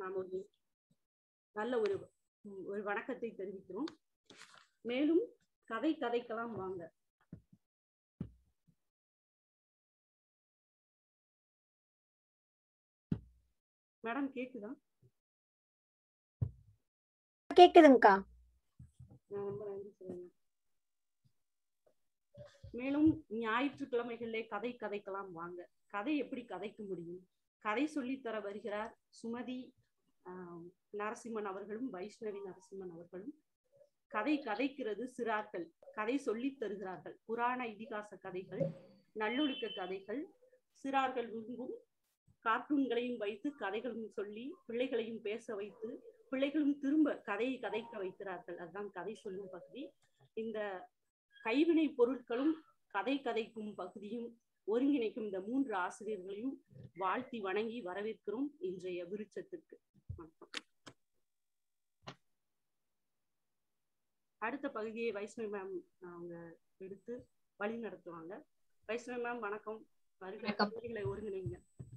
நாம் ஒரு நல்ல ஒரு ம், ஒரு வணக்கத்தை தெரிவிக்கிறோம் மேலும் கதை கதைக்கலாம் வாங்க மேடம் கேக்குதா கேக்குதுங்கக்கா நான் ரொம்ப நன்றி சொல்லுங்க மேலும் ஞாயிற்றுக்கிழமைகளிலே கதை கதைக்கலாம் வாங்க கதை எப்படி கதைக்க முடியும் கதை சொல்லித்தர வருகிறார் சுமதி ஆஹ், நரசிம்மன் அவர்களும் வைஷ்ணவி நரசிம்மன் அவர்களும் கதை கதைக்கிறது சிறார்கள் கதை சொல்லித் தருகிறார்கள் புராண இதிகாச கதைகள் நல்லொழுக்க கதைகள் சிறார்கள் விரும்பும் கார்ட்டூன்களையும் வைத்து கதைகளும் சொல்லி பிள்ளைகளையும் பேச வைத்து பிள்ளைகளும் திரும்ப கதையை கதைக்க வைக்கிறார்கள் அதுதான் கதை சொல்லும் பகுதி இந்த கைவினை பொருட்களும் கதை கதைக்கும் பகுதியும் ஒருங்கிணைக்கும் இந்த மூன்று ஆசிரியர்களையும் வாழ்த்தி வணங்கி வரவேற்கிறோம் இன்றைய விருட்சத்திற்கு வணக்கம் அடுத்த பகுதியை வைஷ்ணவி மேம் அவங்க எடுத்து வழி நடத்துவாங்க வைஷ்ணவி மேம் வணக்கம் வருகிற வணக்கம். பகுதிகளை ஒருங்கிணைங்க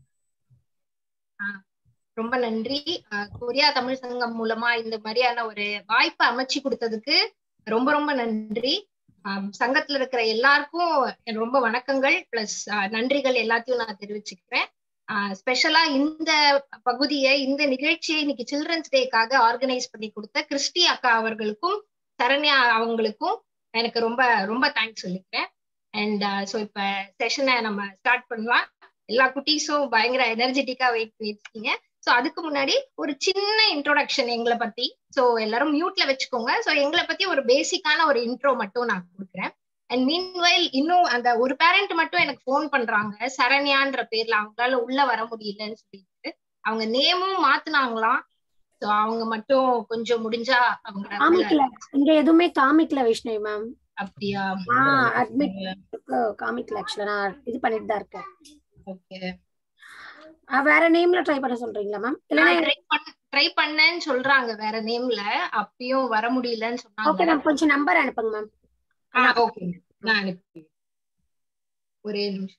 ரொம்ப நன்றி அஹ் கொரியா தமிழ் சங்கம் மூலமா இந்த மாதிரியான ஒரு வாய்ப்பை அமைச்சு கொடுத்ததுக்கு ரொம்ப ரொம்ப நன்றி அஹ் சங்கத்துல இருக்கிற எல்லாருக்கும் என் ரொம்ப வணக்கங்கள் பிளஸ் நன்றிகள் எல்லாத்தையும் நான் தெரிவிச்சுக்கிறேன் ஸ்பெஷலா இந்த பகுதியை இந்த நிகழ்ச்சியை இன்னைக்கு சில்ட்ரன்ஸ் டேக்காக ஆர்கனைஸ் பண்ணி கொடுத்த கிறிஸ்டி அக்கா அவர்களுக்கும் சரண்யா அவங்களுக்கும் எனக்கு ரொம்ப ரொம்ப தேங்க்ஸ் சொல்லிக்கிறேன் அண்ட் ஸோ இப்ப செஷனை நம்ம ஸ்டார்ட் பண்ணலாம் எல்லா குட்டீஸும் பயங்கர எனர்ஜெட்டிக்கா வெயிட் பண்ணிருக்கீங்க சோ அதுக்கு முன்னாடி ஒரு சின்ன இன்ட்ரோடக்ஷன் எங்களை பத்தி சோ எல்லாரும் மியூட்ல வச்சுக்கோங்க சோ எங்களை பத்தி ஒரு பேசிக்கான ஒரு இன்ட்ரோ மட்டும் நான் கொடுக்குறேன் அண்ட் மீன்வைல் இன்னும் அந்த ஒரு பேரண்ட் மட்டும் எனக்கு ஃபோன் பண்றாங்க சரண்யான்ற பேர்ல அவங்களால உள்ள வர முடியலன்னு சொல்லிட்டு அவங்க நேமும் மாத்துனாங்களாம் சோ அவங்க மட்டும் கொஞ்சம் முடிஞ்சா அவங்க காமிக்கல இங்க எதுவுமே காமிக்கல வைஷ்ணவி மேம் அப்படியா ஆஹ் அட்மிட் காமிக்கல ஆக்சுவலா நான் இது பண்ணிட்டு தான் இருக்கேன் ஓகே ஆஹ் வேற நேம்ல ட்ரை பண்ண சொல்றீங்களா மேம் இல்லைன்னா ட்ரை பண்ண ட்ரை பண்ணேன்னு சொல்றாங்க வேற நேம்ல அப்பயும் வர முடியலன்னு ஓகே சொன்னாங்க மேம் கொஞ்சம் நம்பர் அனுப்புங்க மேம் ஆ ஓகே நான் அனுப்பி ஒரே நிமிஷம்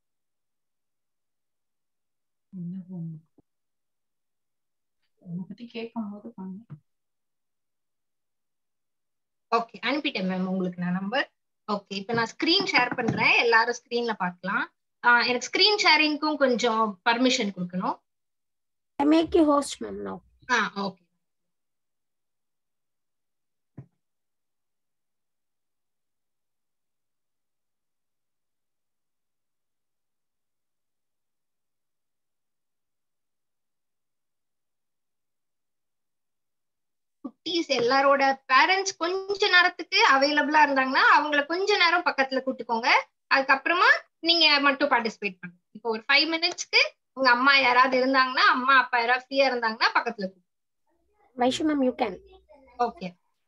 என்ன பொண்ணு உன்னை பத்தி கேட்கும் போது பண்ணு ஓகே அனுப்பிட்டேன் மேம் உங்களுக்கு நான் நம்பர் ஓகே இப்போ நான் ஸ்கிரீன் ஷேர் பண்றேன் எல்லாரும் ஸ்கிரீன்ல பார்க்கலாம் ஆ, எனக்கு ஸ்கிரீன் ஷேரிங்க்கும் கொஞ்சம் பர்மிஷன் கொடுக்கணும் make you host ma'am no ah okay குட்டீஸ் எல்லாரோட பேரண்ட்ஸ் கொஞ்ச நேரத்துக்கு அவைலபிளா இருந்தாங்கன்னா அவங்கள கொஞ்ச நேரம் பக்கத்துல கூட்டுக்கோங்க அதுக்கப்புறமா நீங்க மட்டும் பார்ட்டிசிபேட் பண்ணுங்க இப்போ ஒரு ஃபைவ் மினிட்ஸ்க்கு உங்க அம்மா யாராவது இருந்தாங்கன்னா அம்மா அப்பா யாராவது ஃப்ரீயா இருந்தாங்கன்னா பக்கத்துல Vaishnavi ma'am you can okay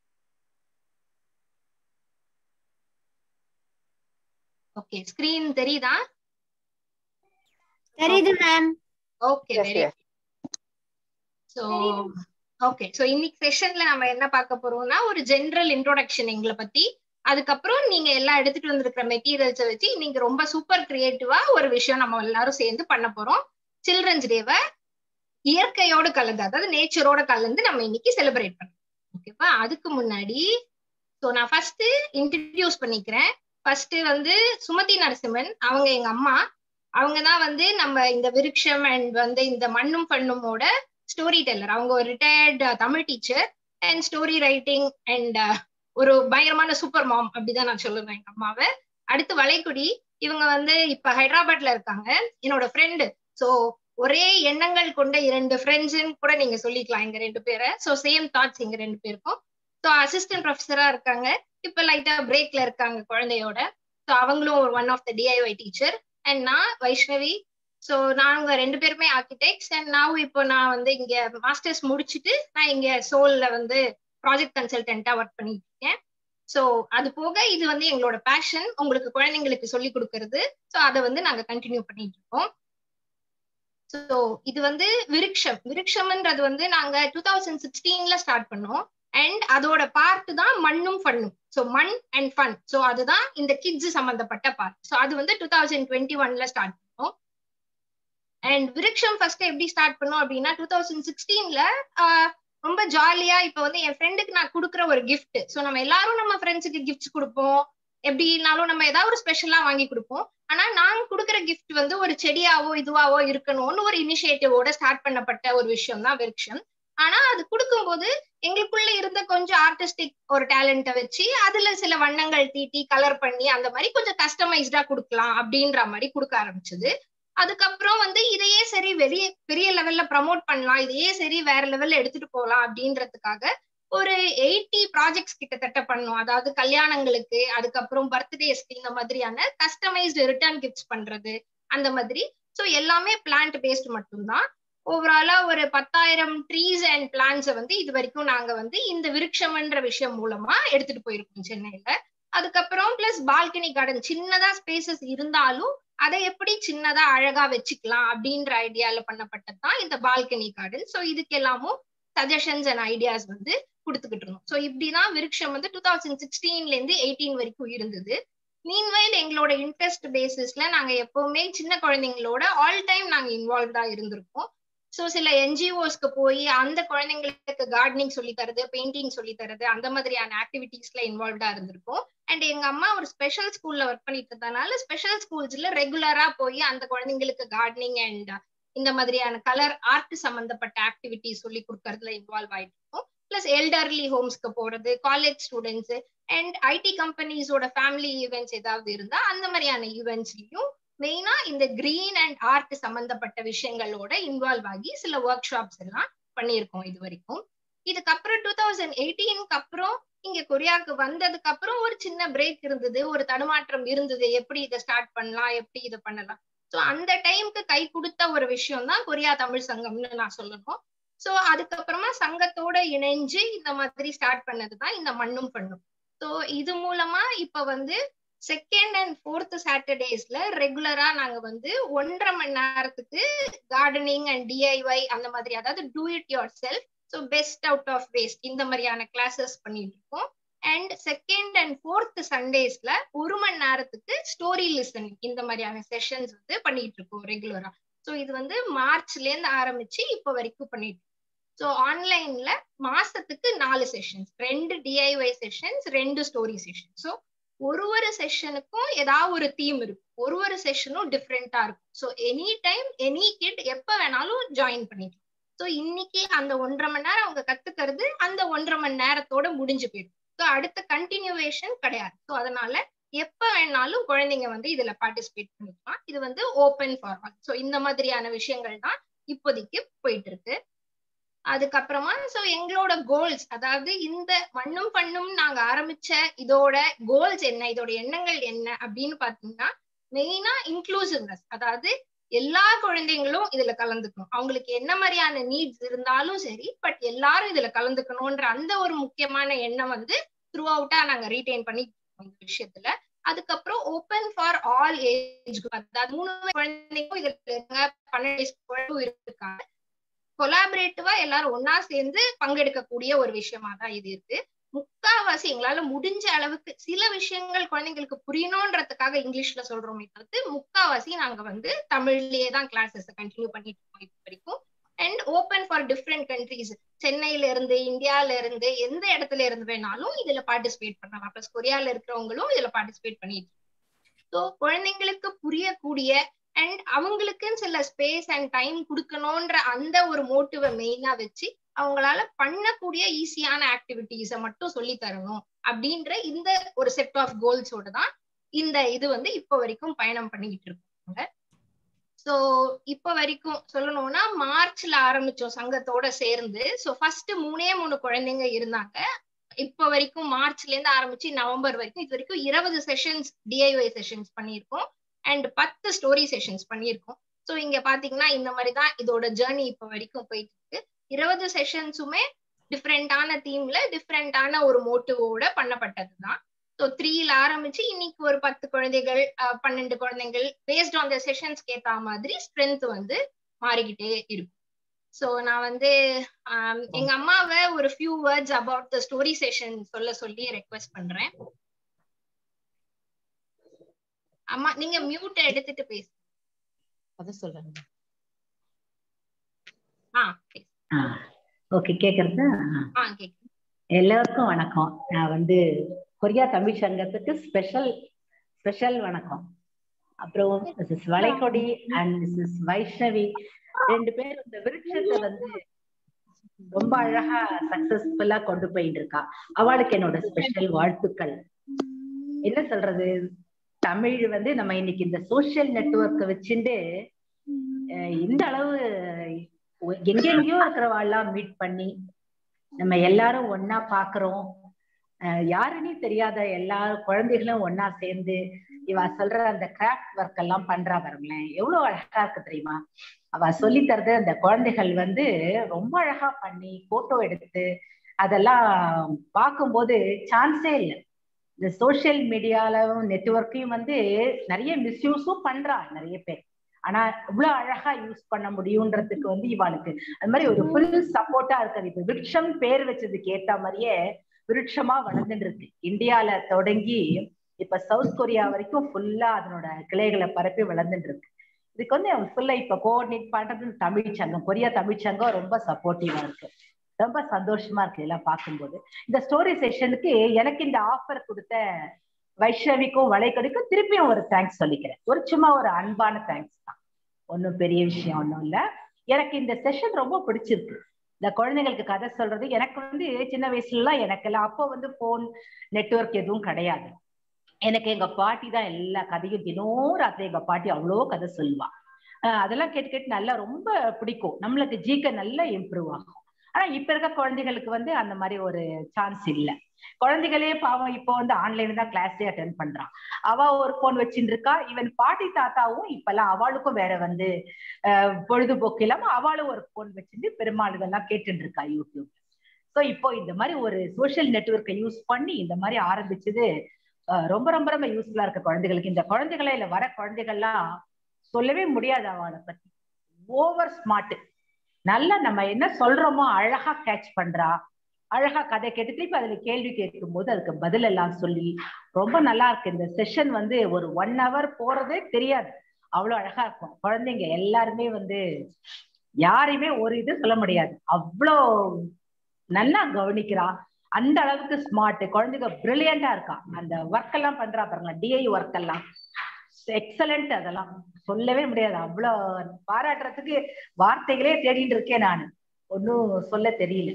okay screen தெரியுதா தெரியுது ma'am okay very so okay so இன்னைக்கு செஷன்ல நம்ம என்ன பார்க்க போறோம்னா ஒரு ஜென்ரல் இன்ட்ரோடக்ஷன் எங்களை பத்தி அதுக்கப்புறம் நீங்க எல்லாம் எடுத்துட்டு வந்திருக்கிற மெட்டீரியல்ஸை வச்சு நீங்க ரொம்ப சூப்பர் கிரியேட்டிவா ஒரு விஷயம் நம்ம எல்லாரும் சேர்ந்து பண்ண போறோம் சில்ட்ரன்ஸ் டேவை இயற்கையோடு கலந்து அதாவது நேச்சரோட கலந்து நம்ம இன்னைக்கு செலிப்ரேட் பண்ணோம் ஓகேவா அதுக்கு முன்னாடி ஸோ நான் ஃபர்ஸ்ட் இன்ட்ரடியூஸ் பண்ணிக்கிறேன் ஃபர்ஸ்ட் வந்து சுமதி நரசிம்மன் அவங்க எங்க அம்மா அவங்க தான் வந்து நம்ம இந்த விருட்சம் அண்ட் வந்து இந்த மண்ணும் பண்ணுமோட ஸ்டோரி டெல்லர் அவங்க ஒரு retired Tamil teacher and story writing and ஒரு பயங்கரமான சூப்பர் மாம் அப்படிதான் நான் சொல்லுவேன் எங்க அம்மாவை அடுத்து வளைக்குடி இவங்க வந்து இப்ப ஹைதராபாத்ல இருக்காங்க என்னோட ஃப்ரெண்டு ஸோ ஒரே எண்ணங்கள் கொண்ட இரண்டு ஃப்ரெண்ட்ஸ்ன்னு கூட நீங்க சொல்லிக்கலாம் எங்க ரெண்டு பேரை ஸோ சேம் தாட்ஸ் எங்க ரெண்டு பேருக்கும் ஸோ அசிஸ்டன்ட் ப்ரொஃபஸரா இருக்காங்க இப்ப லைட்டா பிரேக்ல இருக்காங்க குழந்தையோட ஸோ அவங்களும் ஒரு one of the DIY teacher and நான் வைஷ்ணவி ஸோ நாங்க ரெண்டு பேருமே ஆர்கிடெக்ட்ஸ் அண்ட் நான் இப்போ நான் வந்து இங்க மாஸ்டர்ஸ் முடிச்சுட்டு நான் இங்க சோல்ல வந்து ப்ராஜெக்ட் கன்சல்டன்ட்டா ஒர்க் பண்ணிட்டு இருக்கேன் ஸோ அது போக இது வந்து எங்களோட பேஷன் உங்களுக்கு குழந்தைங்களுக்கு சொல்லி கொடுக்கறது ஸோ அதை வந்து நாங்க கண்டினியூ பண்ணிட்டு இருக்கோம் ஸோ இது வந்து விருட்சம் விருட்சம்ன்றது வந்து நாங்க டூ தௌசண்ட் சிக்ஸ்டீன்ல ஸ்டார்ட் பண்ணோம் அண்ட் அதோட பார்ட் தான் மண்ணும் ஃபன்னும் ஸோ மண் அண்ட் ஃபன் ஸோ அதுதான் இந்த கிட்ஸ் சம்பந்தப்பட்ட பார்ட் ஸோ அது வந்து டூ தௌசண்ட் டுவெண்ட்டி ஒன்ல ஸ்டார்ட் பண்ணோம் அண்ட் விருக்ஷம் ஃபர்ஸ்ட் எப்படி ஸ்டார்ட் பண்ணோம் அப்படின்னா டூ தௌசண்ட் சிக்ஸ்டீன்ல ரொம்ப ஜாலியா இப்ப வந்து என் ஃப்ரெண்டுக்கு நான் கொடுக்குற ஒரு கிஃப்ட் ஸோ நம்ம எல்லாரும் நம்ம ஃப்ரெண்ட்ஸுக்கு கிஃப்ட்ஸ் கொடுப்போம் எப்படினாலும் நம்ம ஏதாவது ஒரு ஸ்பெஷலா வாங்கி கொடுப்போம் ஆனா நாங்க கொடுக்குற கிஃப்ட் வந்து ஒரு செடியாவோ இதுவாவோ இருக்கணும்னு ஒரு இனிஷியேட்டிவோட ஸ்டார்ட் பண்ணப்பட்ட ஒரு விஷயம் தான் விருக்ஷம் ஆனா அது கொடுக்கும்போது எங்களுக்குள்ள இருந்த கொஞ்சம் ஆர்டிஸ்டிக் ஒரு டேலண்ட்டை வச்சு அதுல சில வண்ணங்கள் தீட்டி கலர் பண்ணி அந்த மாதிரி கொஞ்சம் கஸ்டமைஸ்டா கொடுக்கலாம் அப்படின்ற மாதிரி கொடுக்க ஆரம்பிச்சது அதுக்கப்புறம் வந்து இதையே சரி வெளிய பெரிய லெவல்ல ப்ரமோட் பண்ணலாம் இதையே சரி வேற லெவல்ல எடுத்துட்டு போகலாம் அப்படின்றதுக்காக ஒரு எயிட்டி ப்ராஜெக்ட்ஸ் கிட்டத்தட்ட பண்ணோம் அதாவது கல்யாணங்களுக்கு அதுக்கப்புறம் பர்த்டேஸ்க்கு இந்த மாதிரியான கஸ்டமைஸ்டு ரிட்டர்ன் கிஃப்ட்ஸ் பண்றது அந்த மாதிரி ஸோ எல்லாமே பிளான்ட் பேஸ்ட் மட்டும்தான் ஓவராலா ஒரு பத்தாயிரம் ட்ரீஸ் அண்ட் பிளான்ஸை வந்து இது வரைக்கும் நாங்க வந்து இந்த விருட்சம்ன்ற விஷயம் மூலமா எடுத்துட்டு போயிருக்கோம் சென்னையில அதுக்கப்புறம் பிளஸ் பால்கனி கார்டன் சின்னதா ஸ்பேசஸ் இருந்தாலும் அதை எப்படி சின்னதா அழகா வச்சுக்கலாம் அப்படின்ற ஐடியால பண்ணப்பட்டது தான் இந்த பால்கனி கார்டன் ஸோ இதுக்கு எல்லாமும் சஜஷன்ஸ் அண்ட் ஐடியாஸ் வந்து கொடுத்துக்கிட்டு இருந்தோம் ஸோ இப்படிதான் விருட்சம் வந்து டூ தௌசண்ட் சிக்ஸ்டீன்ல இருந்து எயிட்டீன் வரைக்கும் இருந்தது மீன்வைல் எங்களோட இன்ட்ரெஸ்ட் பேசிஸ்ல நாங்க எப்பவுமே சின்ன குழந்தைங்களோட ஆல் டைம் நாங்க இன்வால்வ்டா இருந்திருக்கோம் ஸோ சில என்ஜிஓஸ்க்கு போய் அந்த குழந்தைங்களுக்கு கார்டனிங் சொல்லி தரது பெயிண்டிங் சொல்லி தரது அந்த மாதிரியான ஆக்டிவிட்டீஸ்ல இன்வால்வ்டா இருந்திருக்கும் அண்ட் எங்க அம்மா ஒரு ஸ்பெஷல் ஸ்கூல்ல ஒர்க் பண்ணிட்டு இருந்தனால ஸ்பெஷல் ஸ்கூல்ஸ்ல ரெகுலரா போய் அந்த குழந்தைங்களுக்கு கார்டனிங் அண்ட் இந்த மாதிரியான கலர் ஆர்ட் சம்பந்தப்பட்ட ஆக்டிவிட்டி சொல்லி கொடுக்கறதுல இன்வால்வ் ஆயிட்டு இருக்கோம் பிளஸ் எல்டர்லி ஹோம்ஸ்க்கு போறது காலேஜ் ஸ்டூடெண்ட்ஸ் அண்ட் ஐடி கம்பெனிஸோட ஃபேமிலி ஈவெண்ட்ஸ் ஏதாவது இருந்தா அந்த மாதிரியான ஈவெண்ட்ஸ்லயும் மெயினா இந்த கிரீன் அண்ட் ஆர்ட் சம்பந்தப்பட்ட விஷயங்களோட இன்வால்வ் ஆகி சில ஒர்க் ஷாப்ஸ் எல்லாம் பண்ணியிருக்கோம் இது வரைக்கும் இதுக்கப்புறம் டூ தௌசண்ட் எயிட்டீனுக்கு அப்புறம் இங்க கொரியாவுக்கு வந்ததுக்கு அப்புறம் ஒரு சின்ன பிரேக் இருந்தது ஒரு தடுமாற்றம் இருந்தது எப்படி இதை ஸ்டார்ட் பண்ணலாம் எப்படி இதை பண்ணலாம் ஸோ அந்த டைமுக்கு கை கொடுத்த ஒரு விஷயம் தான் கொரியா தமிழ் சங்கம்னு நான் சொல்லணும் ஸோ அதுக்கப்புறமா சங்கத்தோட இணைஞ்சு இந்த மாதிரி ஸ்டார்ட் பண்ணது தான் இந்த மண்ணும் பண்ணும் ஸோ இது மூலமா இப்ப வந்து செகண்ட் அண்ட் ஃபோர்த் சாட்டர்டேஸ்ல ரெகுலரா நாங்க வந்து ஒன்றரை மணி நேரத்துக்கு கார்டனிங் அண்ட் டிஐஒய் அந்த மாதிரி அதாவது do it yourself so best out of waste இந்த மாதிரியான கிளாஸஸ் பண்ணிட்டு இருக்கோம் அண்ட் செகண்ட் அண்ட் ஃபோர்த் சண்டேஸ்ல ஒரு மணி நேரத்துக்கு ஸ்டோரி லிசனிங் இந்த மாதிரியான செஷன்ஸ் வந்து பண்ணிட்டு இருக்கோம் ரெகுலரா ஸோ இது வந்து மார்ச்ல இருந்து ஆரம்பிச்சு இப்போ வரைக்கும் பண்ணிட்டு ஸோ ஆன்லைன்ல மாசத்துக்கு நாலு செஷன்ஸ் ரெண்டு டிஐஒய் செஷன்ஸ் ரெண்டு ஸ்டோரி செஷன் ஸோ ஒரு ஒரு செஷனுக்கும் ஏதாவது ஒரு தீம் இருக்கும் ஒரு ஒரு செஷனும் டிஃப்ரெண்டா இருக்கும் so any time any kid எப்ப வேணாலும் ஜாயின் பண்ணிக்கலாம் ஸோ இன்னைக்கு அந்த ஒன்றரை மணி நேரம் அவங்க கத்துக்கிறது அந்த ஒன்றரை மணி நேரத்தோட முடிஞ்சு போயிடும் ஸோ அடுத்த கண்டினியூவேஷன் கிடையாது ஸோ அதனால எப்ப வேணாலும் குழந்தைங்க வந்து இதுல பார்ட்டிசிபேட் பண்ணிக்கலாம் இது வந்து ஓப்பன் ஃபார் ஆல் ஸோ இந்த மாதிரியான விஷயங்கள் தான் இப்போதைக்கு போயிட்டு இருக்கு அதுக்கப்புறமா சோ எங்களோட கோல்ஸ் அதாவது இந்த மண்ணும் பண்ணும் நாங்க ஆரம்பிச்ச இதோட கோல்ஸ் என்ன இதோட எண்ணங்கள் என்ன அப்படின்னு பாத்தீங்கன்னா மெயினா இன்க்ளூசிவ்னஸ் அதாவது எல்லா குழந்தைங்களும் இதுல கலந்துக்கணும் அவங்களுக்கு என்ன மாதிரியான நீட்ஸ் இருந்தாலும் சரி பட் எல்லாரும் இதுல கலந்துக்கணும்ன்ற அந்த ஒரு முக்கியமான எண்ணம் வந்து த்ரூ அவுட்டா நாங்க ரீடைன் பண்ணி இந்த விஷயத்துல அதுக்கப்புறம் ஓப்பன் ஃபார் ஆல் ஏஜ் அதாவது மூணு குழந்தைங்களும் இதுல இருக்காங்க பன்னெண்டு வயசு குழந்தையும் இருக்காங்க கொலாபரேட்டிவா எல்லாரும் ஒன்னா சேர்ந்து பங்கெடுக்கக்கூடிய ஒரு விஷயமா தான் இது இருக்கு முக்காவாசி எங்களால முடிஞ்ச அளவுக்கு சில விஷயங்கள் குழந்தைங்களுக்கு புரியணும்ன்றதுக்காக இங்கிலீஷ்ல சொல்றோமே தவிர்த்து முக்காவாசி நாங்க வந்து தமிழ்லயே தான் கிளாஸஸ் கண்டினியூ பண்ணிட்டு இருக்கோம் இப்போ வரைக்கும் and open for different countries சென்னையில இருந்து இந்தியால இருந்து எந்த இடத்துல இருந்து வேணாலும் இதுல பார்ட்டிசிபேட் பண்ணலாம் பிளஸ் கொரியால இருக்கிறவங்களும் இதுல பார்ட்டிசிபேட் பண்ணிட்டு ஸோ குழந்தைங்களுக்கு புரியக்கூடிய அண்ட் அவங்களுக்குன்னு சில ஸ்பேஸ் அண்ட் டைம் கொடுக்கணும்ன்ற அந்த ஒரு மோட்டிவை மெயினா வச்சு அவங்களால பண்ணக்கூடிய ஈஸியான ஆக்டிவிட்டிஸை மட்டும் சொல்லி தரணும் அப்படின்ற இந்த ஒரு செட் ஆஃப் கோல்ஸோட தான் இந்த இது வந்து இப்போ வரைக்கும் பயணம் பண்ணிக்கிட்டு இருக்காங்க ஸோ இப்போ வரைக்கும் சொல்லணும்னா மார்ச்ல ஆரம்பிச்சோம் சங்கத்தோட சேர்ந்து ஸோ ஃபர்ஸ்ட் மூணே மூணு குழந்தைங்க இருந்தாங்க இப்போ வரைக்கும் மார்ச்ல இருந்து ஆரம்பிச்சு நவம்பர் வரைக்கும் இது வரைக்கும் இருபது செஷன்ஸ் டிஐஒய் செஷன்ஸ் பண்ணியிருக்கோம் அண்ட் பத்து ஸ்டோரி செஷன்ஸ் பண்ணியிருக்கோம் ஸோ இங்க பாத்தீங்கன்னா இந்த மாதிரி தான் இதோட ஜேர்னி இப்போ வரைக்கும் போயிட்டு இருக்கு இருபது செஷன்ஸுமே டிஃப்ரெண்டான தீம்ல டிஃப்ரெண்டான ஒரு மோட்டிவோட பண்ணப்பட்டது தான் ஸோ த்ரீல ஆரம்பிச்சு இன்னைக்கு ஒரு பத்து குழந்தைகள் பன்னெண்டு குழந்தைகள் பேஸ்ட் ஆன் த செஷன்ஸ்க்கு ஏத்த மாதிரி ஸ்ட்ரென்த் வந்து மாறிக்கிட்டே இருக்கும் ஸோ நான் வந்து எங்க அம்மாவை ஒரு few words about the story session சொல்ல சொல்லி ரெக்வெஸ்ட் பண்றேன் அம்மா நீங்க மியூட் எடுத்துட்டு பேசு அத சொல்றேன் ஆ ஓகே கேக்குறது ஆ கேக்குது எல்லாருக்கும் வணக்கம் நான் வந்து கொரியா தமிழ் சங்கத்துக்கு ஸ்பெஷல் ஸ்பெஷல் வணக்கம் அப்புறம் Mrs Valaikodi and Mrs Vaishnavi ரெண்டு பேரும் இந்த விருட்சத்தை வந்து ரொம்ப அழகா சக்சஸ்ஃபுல்லா கொண்டு போயிட்டு இருக்கா அவளுக்கு என்னோட ஸ்பெஷல் வாழ்த்துக்கள் என்ன சொல்றது தமிழ் வந்து நம்ம இன்னைக்கு இந்த சோசியல் நெட்வொர்க்கை வச்சுட்டு அஹ் இந்த அளவு ஒ- எங்கெங்கேயோ இருக்கிறவாள்லாம் மீட் பண்ணி நம்ம எல்லாரும் ஒன்னா பாக்குறோம் அஹ் யாருன்னே தெரியாத எல்லா குழந்தைகளும் ஒன்னா சேர்ந்து இவ சொல்ற அந்த கிராஃப்ட் ஒர்க் எல்லாம் பண்றா பாருங்களேன் எவ்வளவு அழகா இருக்கு தெரியுமா அவ சொல்லி தரது அந்த குழந்தைகள் வந்து ரொம்ப அழகா பண்ணி போட்டோ எடுத்து அதெல்லாம் பார்க்கும்போது சான்ஸே இல்லை இந்த சோசியல் மீடியாலவும் நெட்வொர்க்கையும் வந்து நிறைய மிஸ்யூஸும் பண்றா நிறைய பேர் ஆனா இவ்வளவு அழகா யூஸ் பண்ண முடியுன்றதுக்கு வந்து இவாளுக்கு அது மாதிரி ஒரு ஃபுல் சப்போர்ட்டா இருக்குது இப்ப விருட்சம் பேர் வச்சதுக்கு ஏத்த மாதிரியே விருட்சமா வளர்ந்துட்டு இருக்கு இந்தியால தொடங்கி இப்ப சவுத் கொரியா வரைக்கும் ஃபுல்லா அதனோட கிளைகளை பரப்பி வளர்ந்துட்டு இருக்கு இதுக்கு வந்து ஃபுல்லா இப்ப கோஆர்டினேட் பண்றது தமிழ் சங்கம் கொரியா தமிழ் சங்கம் ரொம்ப சப்போர்ட்டிவா இருக்கு ரொம்ப சந்தோஷமா இருக்கு இதெல்லாம் பார்க்கும்போது இந்த ஸ்டோரி செஷனுக்கு எனக்கு இந்த ஆஃபர் கொடுத்த வைஷ்ணவிக்கும் வளைக்கடிக்கும் திருப்பியும் ஒரு தேங்க்ஸ் சொல்லிக்கிறேன் ஒரு சும்மா ஒரு அன்பான தேங்க்ஸ் தான் ஒன்றும் பெரிய விஷயம் ஒன்றும் இல்ல எனக்கு இந்த செஷன் ரொம்ப பிடிச்சிருக்கு இந்த குழந்தைங்களுக்கு கதை சொல்றது எனக்கு வந்து சின்ன வயசுலலாம் எனக்கெல்லாம் அப்போ வந்து போன் நெட்வொர்க் எதுவும் கிடையாது எனக்கு எங்க பாட்டி தான் எல்லா கதையும் தினம் ராத்திரி எங்க பாட்டி அவ்வளோ கதை சொல்லுவா அஹ் அதெல்லாம் கேட்டு கேட்டு நல்லா ரொம்ப பிடிக்கும் நம்மளுக்கு ஜிகே நல்லா இம்ப்ரூவ் ஆகும் ஆனா இப்ப இருக்க குழந்தைகளுக்கு வந்து அந்த மாதிரி ஒரு சான்ஸ் இல்ல குழந்தைகளே பாவம் இப்போ வந்து ஆன்லைன் தான் கிளாஸே அட்டன் பண்றான் அவ ஒரு போன் வச்சுட்டு இருக்கா ஈவன் பாட்டி தாத்தாவும் இப்பெல்லாம் அவளுக்கும் வேற வந்து அஹ், பொழுதுபோக்கு இல்லாம அவளும் ஒரு போன் வச்சுட்டு பெருமாள் இதெல்லாம் கேட்டுட்டு இருக்கா யூடியூப் ஸோ இப்போ இந்த மாதிரி ஒரு சோஷியல் நெட்வொர்க்கை யூஸ் பண்ணி இந்த மாதிரி ஆரம்பிச்சது அஹ், ரொம்ப ரொம்ப ரொம்ப யூஸ்ஃபுல்லா இருக்கு குழந்தைகளுக்கு இந்த குழந்தைகளை இல்ல வர குழந்தைகள்லாம் சொல்லவே முடியாது அவளை பத்தி ஓவர் ஸ்மார்ட் நல்லா நம்ம என்ன சொல்றோமோ அழகா கேட்ச் பண்றா அழகா கதை கேட்டு திருப்பி அதுல கேள்வி கேட்கும் போது அதுக்கு பதில் எல்லாம் சொல்லி ரொம்ப நல்லா இருக்கு இந்த செஷன் வந்து ஒரு ஒன் ஹவர் போறதே தெரியாது அவ்வளவு அழகா இருக்கும் குழந்தைங்க எல்லாருமே வந்து யாரையுமே ஒரு இது சொல்ல முடியாது அவ்வளோ நல்லா கவனிக்கிறா அந்த அளவுக்கு ஸ்மார்ட் குழந்தைங்க பிரில்லியண்டா இருக்கா அந்த ஒர்க் எல்லாம் பண்றா பாருங்க டிஐ ஒர்க் எல்லாம் எக்ஸலண்ட் அதெல்லாம் சொல்லவே முடியாது அவ்வளோ பாராட்டுறதுக்கு வார்த்தைகளே தேடிட்டு இருக்கேன் நான் ஒன்னும் சொல்ல தெரியல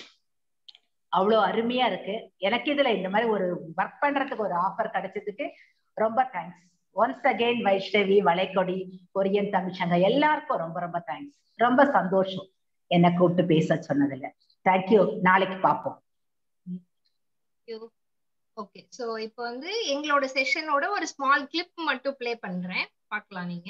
அவ்வளோ அருமையா இருக்கு எனக்கு இதுல இந்த மாதிரி ஒரு ஒர்க் பண்றதுக்கு ஒரு ஆஃபர் கிடைச்சதுக்கு ரொம்ப thanks once again Vaishnavi Valaikodi Korean Tamil Sangam எல்லாருக்கும் ரொம்ப ரொம்ப தேங்க்ஸ் ரொம்ப சந்தோஷம் என்னை கூப்பிட்டு பேச சொன்னதுல தேங்க்யூ நாளைக்கு பார்ப்போம் ஓகே சோ இப்போ வந்து எங்களோட செஷனோட ஒரு ஸ்மால் கிளிப் மட்டும் ப்ளே பண்றேன் பார்க்கலாம் நீங்க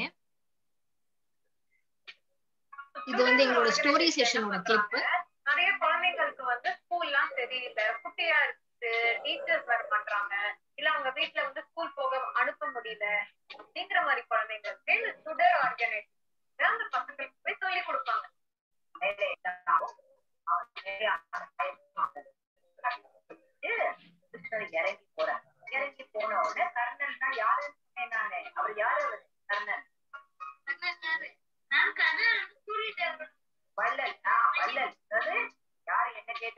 இது வந்து எங்களோட ஸ்டோரி செஷனோட கிளிப் நிறைய குழந்தைங்களுக்கு வந்து ஸ்கூல்லாம் தெரியல குட்டியா இருக்கு டீச்சர்ஸ் வர மாட்டாங்க இல்ல அவங்க வீட்ல வந்து ஸ்கூல் போக அனுப்ப முடியல அப்படிங்கிற மாதிரி குழந்தைங்களுக்கு இந்த சுடர் ஆர்கனைசேஷன் அந்த பசங்களுக்கு போய் சொல்லி கொடுப்பாங்க வேலை இருந்தாலும் அவங்க வேலையை கிருஷ்ணர் இறங்கி போறாங்க இறங்கி போன உடனே கர்ணன் தான் யாரு நானே அவர் யாரு அவரு? கர்ணன் வள்ளல் ஆ வள்ளல் அதாவது யாரு என்ன கேட்ட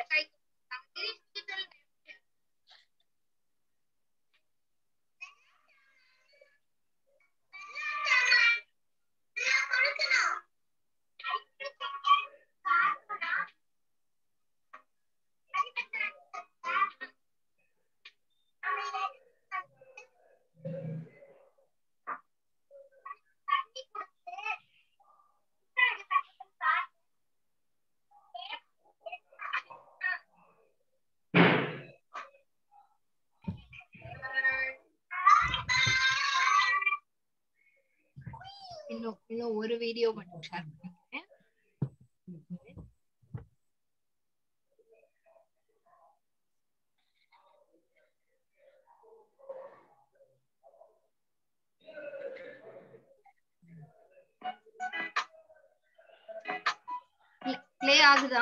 இன்னும் இன்னும் ஒரு வீடியோ மட்டும் ஷேர் பண்ணிக்கிறேன் ப்ளே ஆகுதா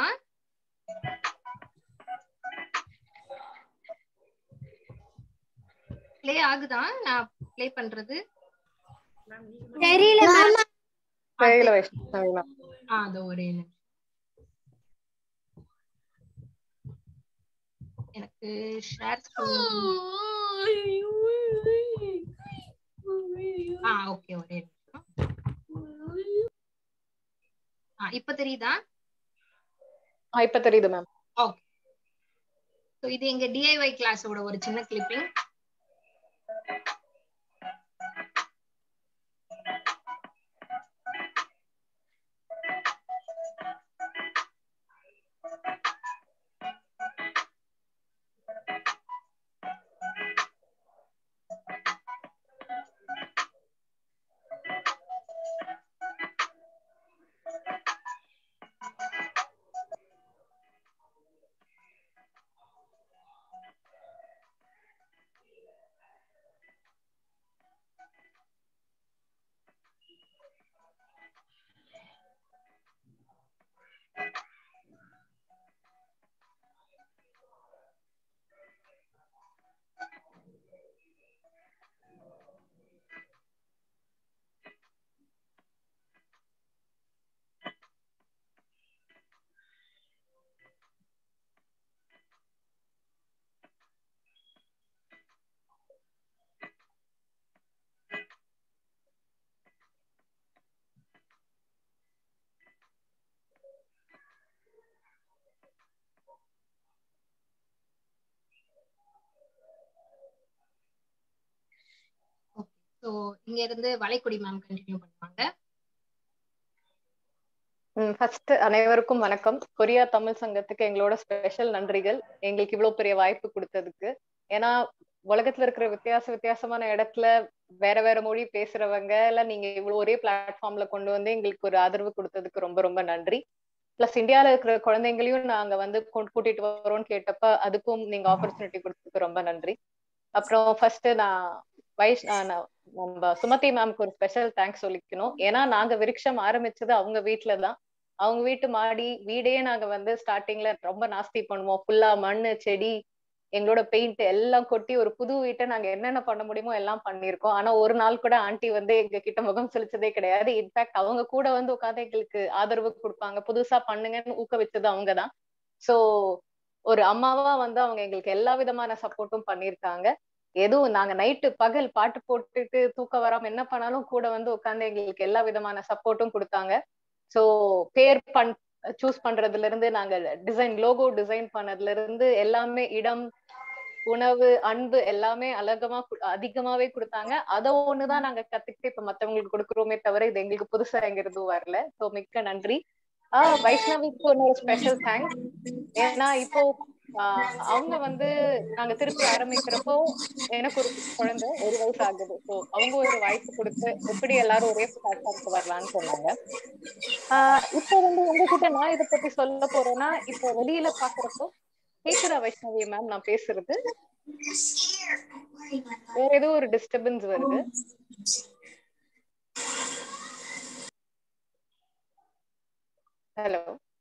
ப்ளே ஆகுதா நான் ப்ளே பண்றது தெரியல மேம் ஆ, தெரியல வைஷ்ணவி மேம் ஆ அதோ ஒரே நிமிஷம் இருக்கு ஷேர் ஆ ஓகே ஒரே நிமிஷம் ஆ இப்ப தெரியுதா ஆ, இப்ப தெரியுது மேம் ஓகே ஸோ இது எங்க டிஐஒய் கிளாஸோட ஒரு சின்ன கிளிப்பிங் ஸோ இங்க இருந்து வளைக்குடி மேம் கண்டினியூ பண்ணுவாங்க ஃபர்ஸ்ட் அனைவருக்கும் வணக்கம் கொரியா தமிழ் சங்கத்துக்கு எங்களோட ஸ்பெஷல் நன்றிகள் எங்களுக்கு இவ்வளவு பெரிய வாய்ப்பு கொடுத்ததுக்கு ஏன்னா உலகத்துல இருக்கிற வித்தியாச வித்தியாசமான இடத்துல வேற வேற மொழி பேசுறவங்க எல்லாம் நீங்க இவ்வளவு ஒரே பிளாட்ஃபார்ம்ல கொண்டு வந்து எங்களுக்கு ஒரு ஆதரவு கொடுத்ததுக்கு ரொம்ப ரொம்ப நன்றி பிளஸ் இந்தியால இருக்கிற குழந்தைங்களையும் நாங்க வந்து கொண்டு கூட்டிட்டு வரோம்னு கேட்டப்ப அதுக்கும் நீங்க ஆப்பர்ச்சுனிட்டி கொடுத்ததுக்கு ரொம்ப நன்றி அப்புறம் ஃபர்ஸ்ட் நான் வைஷ் ஆஹ் நான் நம்ம சுமதி மேம்க்கு ஒரு ஸ்பெஷல் தேங்க்ஸ் சொல்லிக்கணும் ஏன்னா நாங்க விருட்சம் ஆரம்பிச்சது அவங்க வீட்டுல தான் அவங்க வீட்டு மாடி வீடே நாங்க வந்து ஸ்டார்டிங்ல ரொம்ப நாஸ்தி பண்ணுவோம் ஃபுல்லா மண்ணு செடி எங்களோட பெயிண்ட் எல்லாம் கொட்டி ஒரு புது வீட்டை நாங்க என்னென்ன பண்ண முடியுமோ எல்லாம் பண்ணியிருக்கோம் ஆனா ஒரு நாள் கூட ஆண்டி வந்து எங்க கிட்ட முகம் செலுத்ததே கிடையாது இன்ஃபேக்ட் அவங்க கூட வந்து உட்காந்து எங்களுக்கு ஆதரவு கொடுப்பாங்க புதுசா பண்ணுங்கன்னு ஊக்குவிச்சது அவங்கதான் சோ ஒரு அம்மாவா வந்து அவங்க எங்களுக்கு எல்லா விதமான சப்போர்ட்டும் பண்ணியிருக்காங்க எதுவும் நாங்க நைட்டு பகல் பாட்டு போட்டுட்டு தூக்கம் வராம என்ன பண்ணாலும் கூட வந்து உட்காந்து எங்களுக்கு எல்லா விதமான சப்போர்ட்டும் கொடுத்தாங்க சோ பேர் பண் சூஸ் பண்றதுல இருந்து நாங்க டிசைன் லோகோ டிசைன் பண்ணதுல இருந்து எல்லாமே இடம் உணவு அன்பு எல்லாமே அழகமா கு- அதிகமாவே கொடுத்தாங்க அத ஒண்ணுதான் நாங்க கத்துக்கிட்டு இப்ப மத்தவங்களுக்கு கொடுக்குறோமே தவிர இது எங்களுக்கு புதுசா எங்க இருந்தும் வரல சோ மிக்க நன்றி ஆஹ் வைஷ்ணவிக்கு ஒரு ஸ்பெஷல் தேங்க்ஸ் ஏன்னா இப்போ ஆஹ் அவங்க வந்து நாங்க திருப்பி ஆரம்பிக்கிறப்போ எனக்கு ஒரு குழந்தை ஒரு வயசு ஆகுது ஸோ அவங்க ஒரு வாய்ப்பு கொடுத்து எப்படி எல்லாரும் ஒரே பிளாட்ஃபார்ம்க்கு வரலாம்னு சொன்னாங்க ஆஹ் இப்போ வந்து உங்ககிட்ட நான் இதை பத்தி சொல்ல போறேன்னா இப்போ வெளியில பாக்குறப்போ கேக்குதா வைஷ்ணவி மேம் நான் பேசுறது வேற ஏதோ ஒரு டிஸ்டர்பன்ஸ் வருது ஹலோ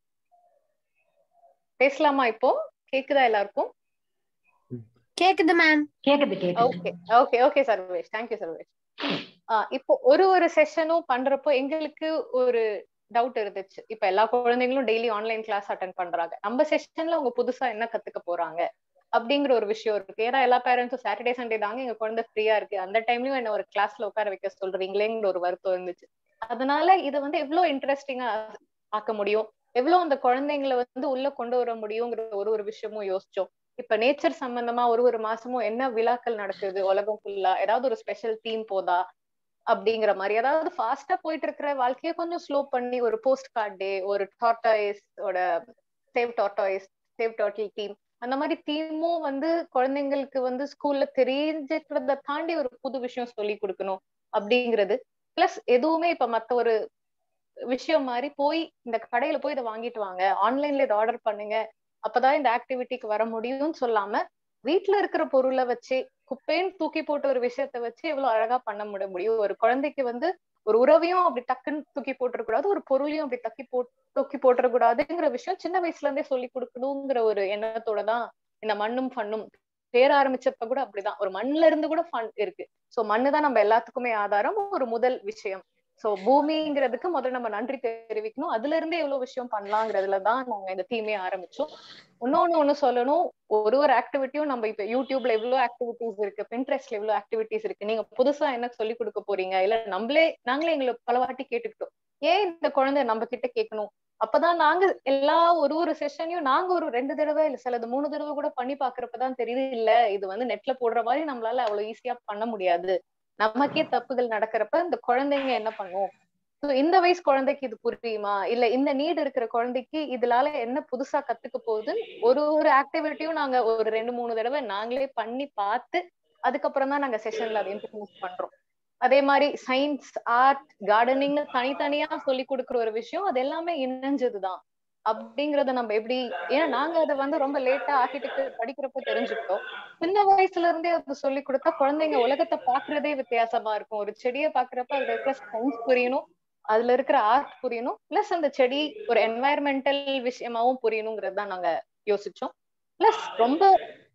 பேசலாமா இப்போ கேக்குதா எல்லாருக்கும் கேக்குது மேம் கேக்குது கேக்குது okay okay okay Sarvesh thank you Sarvesh ah இப்போ ஒரு ஒரு செஷனும் பண்றப்போ எங்களுக்கு ஒரு டவுட் இருந்துச்சு இப்ப எல்லா குழந்தைங்களும் டெய்லி ஆன்லைன் கிளாஸ் அட்டன் பண்றாங்க நம்ம செஷன்ல அவங்க புதுசா என்ன கத்துக்க போறாங்க அப்படிங்கிற ஒரு விஷயம் இருக்கு ஏன்னா எல்லா பேரண்ட்ஸும் சாட்டர்டே சண்டே தாங்க எங்க குழந்தை ஃப்ரீயா இருக்கு அந்த டைம்லயும் என்ன ஒரு கிளாஸ்ல உட்கார வைக்க சொல்றீங்களேங்கிற ஒரு வருத்தம் இருந்துச்சு அதனால இதை வந்து எவ்வளவு இன்ட்ரெஸ்டிங்கா ஆக்க முடியும் எவ்வளவு அந்த குழந்தைங்களை வந்து உள்ள கொண்டு வர முடியுங்கிற ஒரு ஒரு விஷயமும் யோசிச்சோம் இப்ப நேச்சர் சம்பந்தமா ஒரு ஒரு மாசமும் என்ன விழாக்கள் நடக்குது உலகம் ஃபுல்லா ஏதாவது ஒரு ஸ்பெஷல் தீம் போதா அப்படிங்கிற மாதிரி அதாவது ஃபாஸ்டா போயிட்டு இருக்கிற வாழ்க்கைய கொஞ்சம் ஸ்லோ பண்ணி ஒரு போஸ்ட் கார்ட் டே ஒரு டார்டாய்ஸ் ஓட save tortoise save turtle team அந்த மாதிரி தீமும் வந்து குழந்தைங்களுக்கு வந்து ஸ்கூல்ல தெரிஞ்சுக்கிறத தாண்டி ஒரு புது விஷயம் சொல்லி கொடுக்கணும் அப்படிங்கிறது பிளஸ் எதுவுமே இப்ப மத்த ஒரு விஷயம் மாதிரி போய் இந்த கடையில போய் இதை வாங்கிட்டு வாங்க ஆன்லைன்ல இதை ஆர்டர் பண்ணுங்க அப்பதான் இந்த ஆக்டிவிட்டிக்கு வர முடியும்னு சொல்லாம வீட்டுல இருக்கிற பொருளை வச்சு குப்பைன்னு தூக்கி போட்ட ஒரு விஷயத்த வச்சு எவ்வளவு அழகா பண்ண முட முடியும் ஒரு குழந்தைக்கு வந்து ஒரு உறவையும் அப்படி டக்குன்னு தூக்கி போட்டுறக்கூடாது ஒரு பொருளையும் அப்படி தக்கி போ தூக்கி போட்டுறக்கூடாதுங்கிற விஷயம் சின்ன வயசுல இருந்தே சொல்லி கொடுக்கணுங்கிற ஒரு எண்ணத்தோட தான் இந்த மண்ணும் ஃபண்ணும் பேர ஆரம்பிச்சப்ப கூட அப்படிதான் ஒரு மண்ணுல இருந்து கூட ஃபன் இருக்கு சோ மண்ணு தான் நம்ம எல்லாத்துக்குமே ஆதாரம் ஒரு முதல் விஷயம் சோ பூமிங்கிறதுக்கு முதல்ல நம்ம நன்றி தெரிவிக்கணும் அதுல இருந்தே எவ்வளவு விஷயம் பண்ணலாங்கிறதுல தான் நாங்க இந்த தீமே ஆரம்பிச்சோம் இன்னொன்னு ஒண்ணு சொல்லணும் ஒரு ஒரு ஆக்டிவிட்டியும் நம்ம இப்ப யூடியூப்ல எவ்வளவு ஆக்டிவிட்டிஸ் இருக்கு பின்ட்ரெஸ்ட்ல எவ்வளவு ஆக்டிவிட்டிஸ் இருக்கு நீங்க புதுசா என்ன சொல்லி கொடுக்க போறீங்க இல்ல நம்மளே நாங்களே எங்களை பல வாட்டி கேட்டுக்கிட்டோம் ஏன் இந்த குழந்தை நம்ம கிட்ட கேட்கணும் அப்பதான் நாங்க எல்லா ஒரு ஒரு செஷனையும் நாங்க ஒரு ரெண்டு தடவை இல்ல சிலது மூணு தடவை கூட பண்ணி பாக்குறப்பதான் தெரியுது இல்ல இது வந்து நெட்ல போடுற மாதிரி நம்மளால அவ்வளவு ஈஸியா பண்ண முடியாது நமக்கே தப்புகள் நடக்கிறப்ப இந்த குழந்தைங்க என்ன பண்ணும் So, இந்த வயசு குழந்தைக்கு இது புரியுமா இல்ல இந்த நீட் இருக்கிற குழந்தைக்கு இதுலால என்ன புதுசா கத்துக்க போகுது ஒரு ஒரு ஆக்டிவிட்டியும் நாங்க ஒரு ரெண்டு மூணு தடவை நாங்களே பண்ணி பார்த்து அதுக்கப்புறம் தான் நாங்க செஷன்ல அதை இன்ட்ரடியூஸ் பண்றோம் அதே மாதிரி சயின்ஸ் ஆர்ட் கார்டனிங்னு தனித்தனியா சொல்லி கொடுக்குற ஒரு விஷயம் அது எல்லாமே இணைஞ்சதுதான் அப்படிங்கறத நம்ம எப்படி ஏன்னா நாங்க அதை வந்து ரொம்ப லேட்டா ஆர்கிடெக்டர் படிக்கிறப்ப தெரிஞ்சுக்கிட்டோம் சின்ன வயசுல இருந்தே அது சொல்லி கொடுத்தா குழந்தைங்க உலகத்தை பாக்குறதே வித்தியாசமா இருக்கும் ஒரு செடியை பாக்குறப்ப அதுல இருக்கிற சயின்ஸ் புரியணும் அதுல இருக்கிற ஆர்ட் புரியணும் பிளஸ் அந்த செடி ஒரு என்வாயர்மெண்டல் விஷயமாவும் புரியணுங்கிறது தான் நாங்க யோசிச்சோம் பிளஸ் ரொம்ப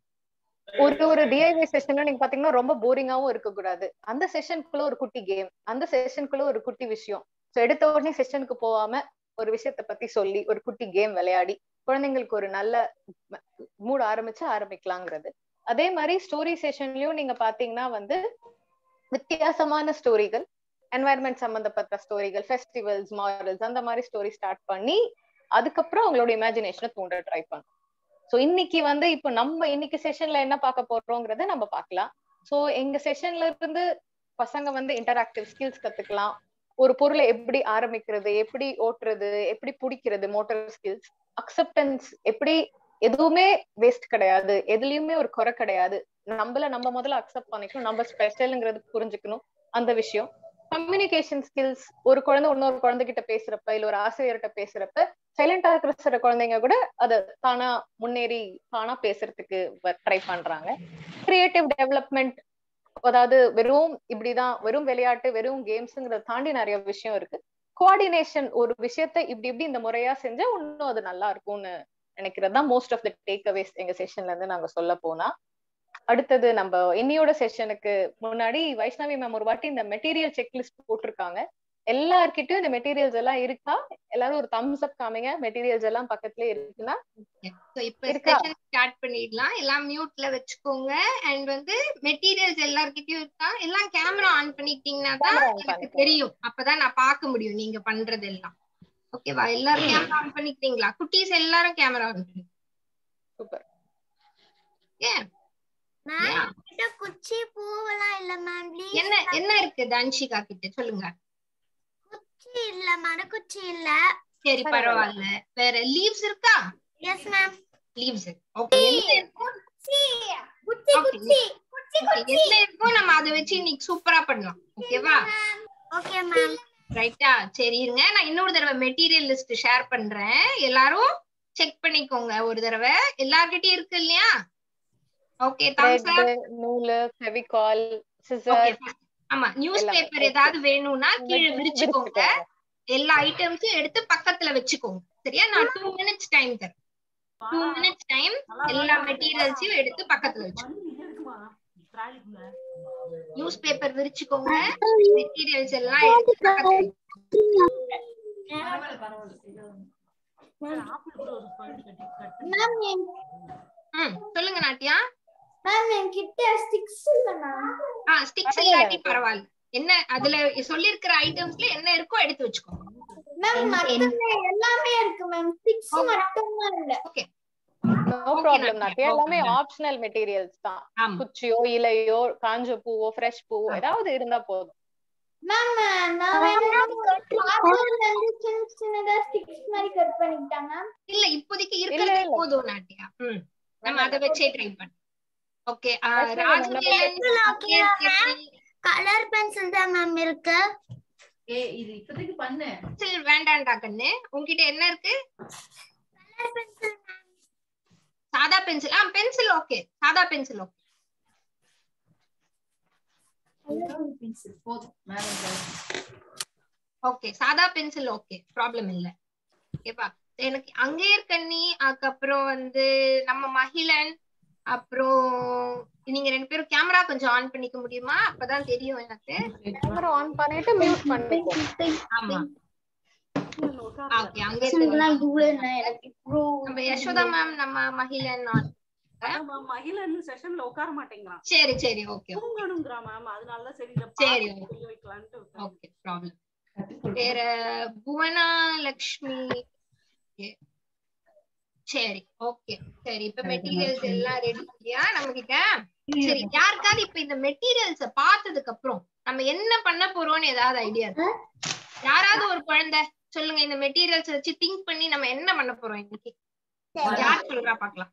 ஒரு ஒரு டிஐவை செஷன்ல நீங்க பாத்தீங்கன்னா ரொம்ப போரிங்காவும் இருக்கக்கூடாது அந்த செஷனுக்குள்ள ஒரு குட்டி கேம் அந்த செஷனுக்குள்ள ஒரு குட்டி விஷயம் சோ எடுத்த உடனே செஷனுக்கு போகாம ஒரு விஷயத்த பத்தி சொல்லி ஒரு குட்டி கேம் விளையாடி குழந்தைங்களுக்கு ஒரு நல்ல மூட ஆரம்பிச்சு ஆரம்பிக்கலாங்கிறது அதே மாதிரி ஸ்டோரி செஷன்லயும் நீங்க பாத்தீங்கன்னா வந்து வித்தியாசமான ஸ்டோரிகள் என்வாயர்மெண்ட் சம்பந்தப்பட்ட ஸ்டோரிகள் ஃபெஸ்டிவல்ஸ் மாரல்ஸ் அந்த மாதிரி ஸ்டோரி ஸ்டார்ட் பண்ணி அதுக்கப்புறம் அவங்களோட இமேஜினேஷனை தூண்ட ட்ரை பண்ணும் ஸோ இன்னைக்கு வந்து இப்போ நம்ம இன்னைக்கு செஷன்ல என்ன பார்க்க போறோங்கிறத நம்ம பார்க்கலாம் ஸோ எங்க செஷன்ல இருந்து பசங்க வந்து இன்டராக்டிவ் ஸ்கில்ஸ் கத்துக்கலாம் ஒரு பொருளை எப்படி ஆரம்பிக்கிறது எப்படி ஓட்டுறது எப்படி பிடிக்கிறது மோட்டார் ஸ்கில்ஸ் அக்செப்டன்ஸ் எப்படி எதுவுமே வேஸ்ட் கிடையாது எதுலயுமே ஒரு குறை கிடையாது நம்மள நம்ம முதல்ல அக்செப்ட் பண்ணிக்கணும் நம்ம ஸ்பெஷல்ங்கிறது புரிஞ்சுக்கணும் அந்த விஷயம் கம்யூனிகேஷன் ஸ்கில்ஸ் ஒரு குழந்தை இன்னொரு குழந்தைகிட்ட பேசுறப்ப இல்ல ஒரு ஆசிரியர்கிட்ட பேசுறப்ப சைலண்டா இருக்கிற சில குழந்தைங்க கூட அதை தானா முன்னேறி தானா பேசுறதுக்கு ட்ரை பண்றாங்க கிரியேட்டிவ் டெவலப்மெண்ட் அதாவது வெறும் இப்படிதான் வெறும் விளையாட்டு வெறும் கேம்ஸ்ங்கிறத தாண்டி நிறைய விஷயம் இருக்கு கோஆர்டினேஷன் ஒரு விஷயத்த இப்படி இப்படி இந்த முறையா செஞ்சா இன்னும் அது நல்லா இருக்கும்னு நினைக்கிறது தான் most of the takeaways எங்க செஷன்ல இருந்து நாங்க சொல்ல போனா அடுத்தது நம்ம இன்னியோட செஷனுக்கு முன்னாடி வைஷ்ணவி மேம் ஒரு வாட்டி இந்த மெட்டீரியல் செக்லிஸ்ட் போட்டிருக்காங்க எல்லார்கிட்டயும் இந்த மெட்டீரியல்ஸ் எல்லாம் இருக்கா எல்லாரும் ஒரு தம்ஸ் அப் காமிங்க மெட்டீரியல்ஸ் எல்லாம் பக்கத்துல இருக்குன்னா சோ இப்ப செஷன் ஸ்டார்ட் பண்ணிடலாம் எல்லாம் மியூட்ல வச்சுக்கோங்க அண்ட் வந்து மெட்டீரியல்ஸ் எல்லார்கிட்டயும் இருக்கா எல்லாம் கேமரா ஆன் பண்ணிட்டீங்கன்னா தான் எனக்கு தெரியும் அப்பதான் நான் பார்க்க முடியும் நீங்க பண்றது எல்லாம் ஓகேவா எல்லாரும் கேமரா ஆன் பண்ணிக்கிறீங்களா குட்டீஸ் எல்லாரும் கேமரா ஆன் பண்ணி சூப்பர் ஏன் குச்சி பூவெல்லாம் இல்ல மேம் என்ன என்ன இருக்கு தன்ஷிகா கிட்ட சொல்லுங்க குச்சி இல்ல மரக்குச்சி இல்ல சரி பரவாயில்ல வேற லீவ்ஸ் இருக்கா எஸ் மேம் லீவ்ஸ் ஓகே குச்சி குச்சி குச்சி குச்சி என்ன இருக்கோ நம்ம அதை வச்சு இன்னைக்கு சூப்பரா பண்ணலாம் ஓகேவா ஓகே மேம் ரைட்டா சரி இருங்க நான் இன்னொரு தடவை மெட்டீரியல் லிஸ்ட் ஷேர் பண்றேன் எல்லாரும் செக் பண்ணிக்கோங்க ஒரு தடவை எல்லார்கிட்டயும் இருக்கு இல்லையா ஓகே தம்ஸ் அப் நூலு ஃபெவிகால் சிசர் ஆமா நியூஸ் பேப்பர் ஏதாவது வேணும்னா கீழே விரிச்சுக்கோங்க எல்லா ஐட்டம்ஸும் எடுத்து பக்கத்துல வச்சுக்கோங்க சரியா நான் டூ மினிட்ஸ் டைம் தரேன் டூ மினிட்ஸ் டைம் எல்லா மெட்டீரியல்ஸையும் எடுத்து பக்கத்துல வச்சுக்கோங்க நியூஸ் பேப்பர் விரிச்சுக்கோங்க மெட்டீரியல்ஸ் எல்லாம் எடுத்து பக்கத்துல ம் சொல்லுங்க நாட்டியா மேம் என்கிட்ட ஸ்டிக்ஸ் இல்ல மேம் ஆ ஸ்டிக்ஸ் இல்லாட்டி பரவாயில்ல என்ன அதுல சொல்லிருக்கிற ஐட்டம்ஸ்ல என்ன இருக்கோ எடுத்து வச்சுக்கோங்க மேம் மத்தது எல்லாமே இருக்கு மேம் ஸ்டிக்ஸ் மட்டும் தான் இல்ல ஓகே நோ ப்ராப்ளம் நாட்டியா எல்லாமே ஆப்ஷனல் மெட்டீரியல்ஸ் தான் குச்சியோ இலையோ காஞ்ச பூவோ ஃப்ரெஷ் பூவோ ஏதாவது இருந்தா போதும் மேம் நான் வேணா கார்ட்டூன்ல இருந்து சின்ன சின்னதா ஸ்டிக்ஸ் மாதிரி கட் பண்ணிட்டாங்க இல்ல இப்போதைக்கு இருக்கிறது போதும் நாட்டியா ம் நம்ம அத வச்சே ட்ரை பண்ண ஓகே கலர் பென்சில் தான் மேம் இருக்கு ஏ இது இப்போதைக்கு பண்ணு பென்சில் வேண்டாம்டா கண்ணு உன்கிட்ட என்ன இருக்கு கலர் பென்சில் சாதா பென்சில் ஆ பென்சில் ஓகே சாதா பென்சில் ஓகே ஓகே சாதா பென்சில் ஓகே ப்ராப்ளம் இல்ல ஓகேவா எனக்கு அங்கேயர் கண்ணி அதுக்கப்புறம் வந்து நம்ம மகிழன் அப்புறம் நீங்க ரெண்டு பேரும் கேமரா கொஞ்சம் ஆன் பண்ணிக்க முடியுமா அப்பதான் தெரியும் எனக்கு கேமரா ஆன் பண்ணிட்டு மியூட் பண்ணிக்கோ ஆமா ஓகே அங்கே பசங்கெல்லாம் தெரியும். இவ்வளவு என்ன எனக்கு இவ்வளோ நம்ம யசோதா மேம் நம்ம மகிழன் on. மகிழன் செஷன்ல உட்கார மாட்டேங்கிறான் சரி சரி ஓகே தூங்கணுங்கிறா மேம் அதனால சரி இத சரி, பாத்து புரிய வைக்கலான்ட்டு விட்டேன். ஓகே ப்ராப்ளம் வேற புவனா லக்ஷ்மி Okay. சரி ஓகே சரி இப்ப மெட்டீரியல்ஸ் எல்லாம் ரெடி இல்லையா நம்ம கிட்ட சரி யாருக்காவது இப்ப இந்த மெட்டீரியல்ஸ பார்த்ததுக்கு அப்புறம் நம்ம என்ன பண்ண போறோம்னு ஏதாவது ஐடியா இருக்கு யாராவது ஒரு குழந்தை சொல்லுங்க இந்த மெட்டீரியல்ஸ் வச்சு திங்க் பண்ணி நம்ம என்ன பண்ண போறோம் இன்னைக்கு யார் சொல்றா பாக்கலாம்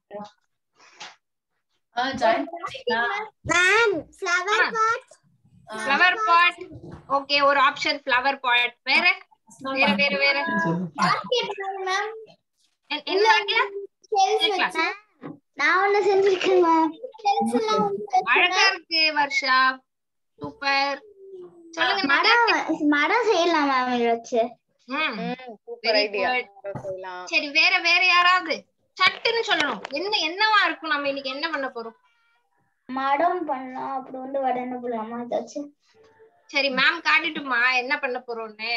ஜாயின் பண்ணிட்டீங்களா ma'am flower pot flower pot okay ஒரு ஆப்ஷன் ஃப்ளவர் பாட் வேற வேற வேற வேற பாஸ்கெட் மேம் என்- என்ன idea? ஷெல்ஸ் நான் ஒண்ணு செஞ்சிருக்கேன் மேம் ஷெல்ஸ் எல்லாம் வந்து அழகா இருக்கு வர்ஷா சூப்பர் சொல்லுங்க மரம் மரம் செய்யலாம் மேம் இதை வச்சு ம். Super Very idea good. செய்யலாம் சரி வேற வேற யாராவது சட்டுன்னு சொல்லணும் என்ன என்னவா இருக்கும் நம்ம இன்னைக்கு என்ன பண்ண போறோம் மரம் பண்ணலாம் அப்புறம் வந்து வடனை போடலாமா இதை வச்சு சரி மேம் காட்டிட்டுமா என்ன பண்ண போறோம்னு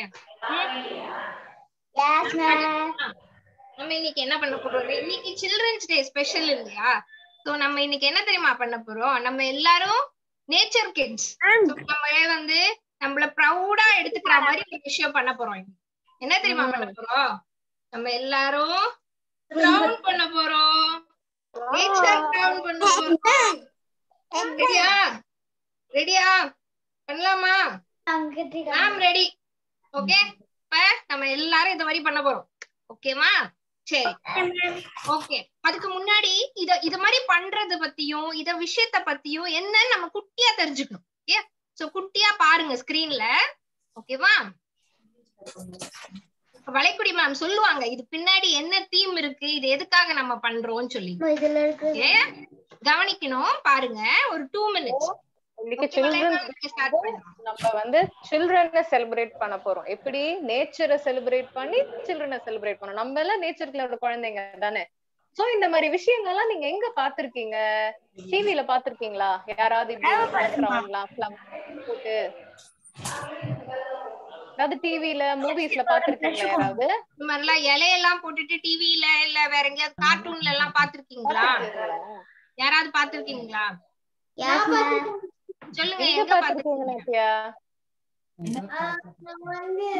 Yes, ma'am. நம்ம இன்னைக்கு என்ன பண்ண போறோம் இன்னைக்கு சில்ட்ரன்ஸ் டே ஸ்பெஷல் இல்லையா சோ நம்ம இன்னைக்கு என்ன தெரியுமா பண்ண போறோம் நம்ம எல்லாரும் நேச்சர் கிட்ஸ் நம்மளே வந்து நம்மள ப்ரௌடா எடுத்துக்கிற மாதிரி ஒரு விஷயம் பண்ண போறோம் இன்னைக்கு. என்ன தெரியுமா பண்ண போறோம் நம்ம எல்லாரும் க்ரௌன் பண்ண போறோம் நேச்சர் க்ரௌன் பண்ண போறோம் ரெடியா ரெடியா பண்ணலாமா மேம் ரெடி ஓகே இப்ப நம்ம எல்லாரும் இந்த மாதிரி பண்ண போறோம் ஓகேவா சரி ஓகே அதுக்கு முன்னாடி இத இது மாதிரி பண்றது பத்தியும் இத விஷயத்த பத்தியும் என்னன்னு நம்ம குட்டியா தெரிஞ்சுக்கணும் ஓகே சோ குட்டியா பாருங்க ஸ்கிரீன்ல ஓகேவா வளைக்குடி மேம் சொல்லுவாங்க இது பின்னாடி என்ன தீம் இருக்கு இது எதுக்காக நம்ம பண்றோம்னு சொல்லி இதுல இருக்கு ஓகே கவனிக்கணும் பாருங்க ஒரு டூ மினிட்ஸ் இன்னைக்கு சில்ட்ரன்ஸ் ஸ்டார்ட் பண்ணலாம் நம்ம வந்து சில்ட்ரனை செலிப்ரேட் பண்ண போறோம் எப்படி நேச்சரை செலிப்ரேட் பண்ணி சில்ட்ரனை செலிப்ரேட் பண்ணோம் நம்ம எல்லாம் நேச்சருக்குள்ள குழந்தைங்க தானே சோ இந்த மாதிரி விஷயங்கள்லாம் நீங்க எங்க பாத்திருக்கீங்க டிவில பாத்திருக்கீங்களா யாராவது இப்படி பண்றாங்களா போட்டு அதாவது டிவில மூவிஸ்ல பாத்திருக்கீங்களா யாராவது இந்த மாதிரிலாம் இலையெல்லாம் போட்டுட்டு டிவில இல்ல வேற எங்கேயாவது கார்ட்டூன்ல எல்லாம் பாத்திருக்கீங்களா யாராவது பாத்திருக்கீங்களா Yes, ma'am. சொல்லுங்க எங்க எங்க பாத்திருக்கீங்க பாத்திருக்கீங்க நாத்தியா நம்ம வந்து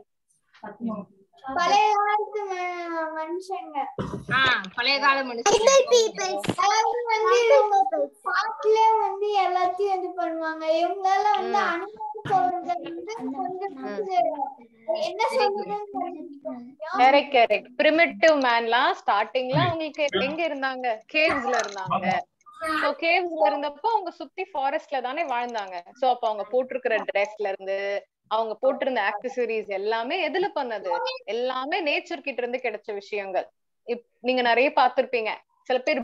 பழைய காலத்து ம- மனுஷங்க ஆ பழைய கால மனுஷன் அதாவது வந்து பாட்டுல வந்து எல்லாத்தையும் இது பண்ணுவாங்க இவங்களால வந்து அனுபவம் சொல்றது வந்து கொஞ்சம் வந்து என்ன சொல்றதுன்னு தெரிஞ்சுக்கணும். கரெக்ட் கரெக்ட் பிரிமிட்டிவ் மேன்லாம் ஸ்டார்டிங்ல அவங்களுக்கு எங்க இருந்தாங்க கேவ்ஸ்ல இருந்தாங்க சோ கேவ்ஸ்ல இருந்தப்போ அவங்க சுத்தி ஃபாரஸ்ட்ல தானே வாழ்ந்தாங்க சோ அப்ப அவங்க போட்டிருக்கிற ட்ரெஸ்ல இருந்து அவங்க போட்டிருந்த ஆக்சசரிஸ் எல்லாமே எதுல பண்ணது எல்லாமே நேச்சர் கிட்ட இருந்து கிடைச்ச விஷயங்கள் இப் நீங்க நிறைய பார்த்திருப்பீங்க சில பேர்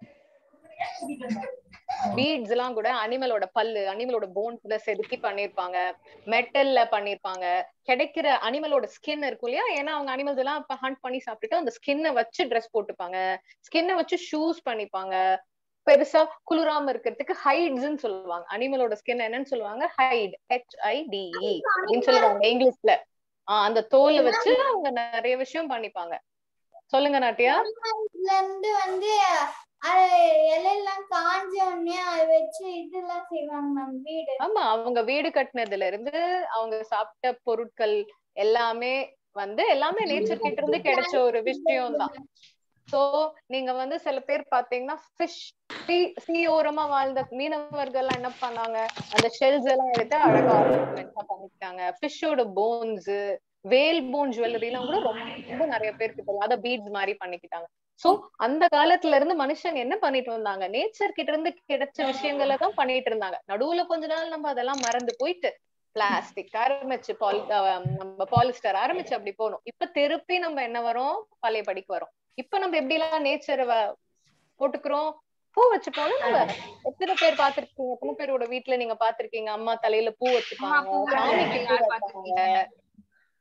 பீட்ஸ் எல்லாம் கூட அனிமலோட பல்லு அனிமலோட போன்ஸ்ல செதுக்கி பண்ணிருப்பாங்க மெட்டல்ல பண்ணிருப்பாங்க கிடைக்கிற அனிமலோட ஸ்கின் இருக்கும் இல்லையா ஏன்னா அவங்க அனிமல்ஸ் எல்லாம் இப்ப ஹண்ட் பண்ணி சாப்பிட்டுட்டு அந்த ஸ்கின்னை வச்சு ட்ரெஸ் போட்டுப்பாங்க ஸ்கின்னை வச்சு ஷூஸ் பண்ணிப்பாங்க பெருசா குளிராம இருக்கிறதுக்கு ஹைட்ஸ்ன்னு சொல்லுவாங்க அனிமலோட ஸ்கின் என்னன்னு சொல்லுவாங்க ஹைட் ஹெச் ஐ டிஇ அப்படின்னு சொல்லுவாங்க இங்கிலீஷ்ல ஆஹ் அந்த தோலை வச்சு அவங்க நிறைய விஷயம் பண்ணிப்பாங்க சொல்லுங்க நாட்டியா இதுல இருந்து வந்து அது இலையெல்லாம் காஞ்ச உடனே அதை வச்சு இதெல்லாம் செய்வாங்க மேம் வீடு ஆமா அவங்க வீடு கட்டினதுல இருந்து அவங்க சாப்பிட்ட பொருட்கள் எல்லாமே வந்து எல்லாமே நேச்சர் கிட்ட இருந்து கிடைச்ச ஒரு விஷயம் தான் சோ நீங்க வந்து சில பேர் பாத்தீங்கன்னா ஃபிஷ் சீ ஓரமா வாழ்ந்த மீனவர்கள் என்ன பண்ணாங்க அந்த ஷெல்ஸ் எல்லாம் எடுத்து அழகா ஆர்னமெண்ட்ஸா பண்ணிட்டாங்க ஃபிஷ்ஷோட போன்ஸ் வேல் போன் ஜுவல்லரி எல்லாம் கூட ரொம்ப நிறைய பேருக்கு தெரியும் அத பீட்ஸ் மாதிரி பண்ணிக்கிட்டாங்க சோ அந்த காலத்துல இருந்து மனுஷங்க என்ன பண்ணிட்டு வந்தாங்க நேச்சர் கிட்ட இருந்து கிடைச்ச விஷயங்களை தான் பண்ணிட்டு இருந்தாங்க நடுவுல கொஞ்ச நாள் நம்ம அதெல்லாம் மறந்து போயிட்டு பிளாஸ்டிக் ஆரம்பிச்சு பால் நம்ம பாலிஸ்டர் ஆரம்பிச்சு அப்படி போனோம் இப்ப திருப்பி நம்ம என்ன வரோம் பழைய படிக்கு வரோம் இப்ப நம்ம எப்படி எல்லாம் நேச்சரை போட்டுக்கிறோம் பூ வச்சுப்போம் நம்ம எத்தனை பேர் பாத்திருக்கீங்க எத்தனை பேரோட வீட்டுல நீங்க பாத்திருக்கீங்க அம்மா தலையில பூ அம்மா வச்சுப்பாங்க பூ சாமிக்கு பூ யார் வைப்பாங்க பாத்திருக்கீங்க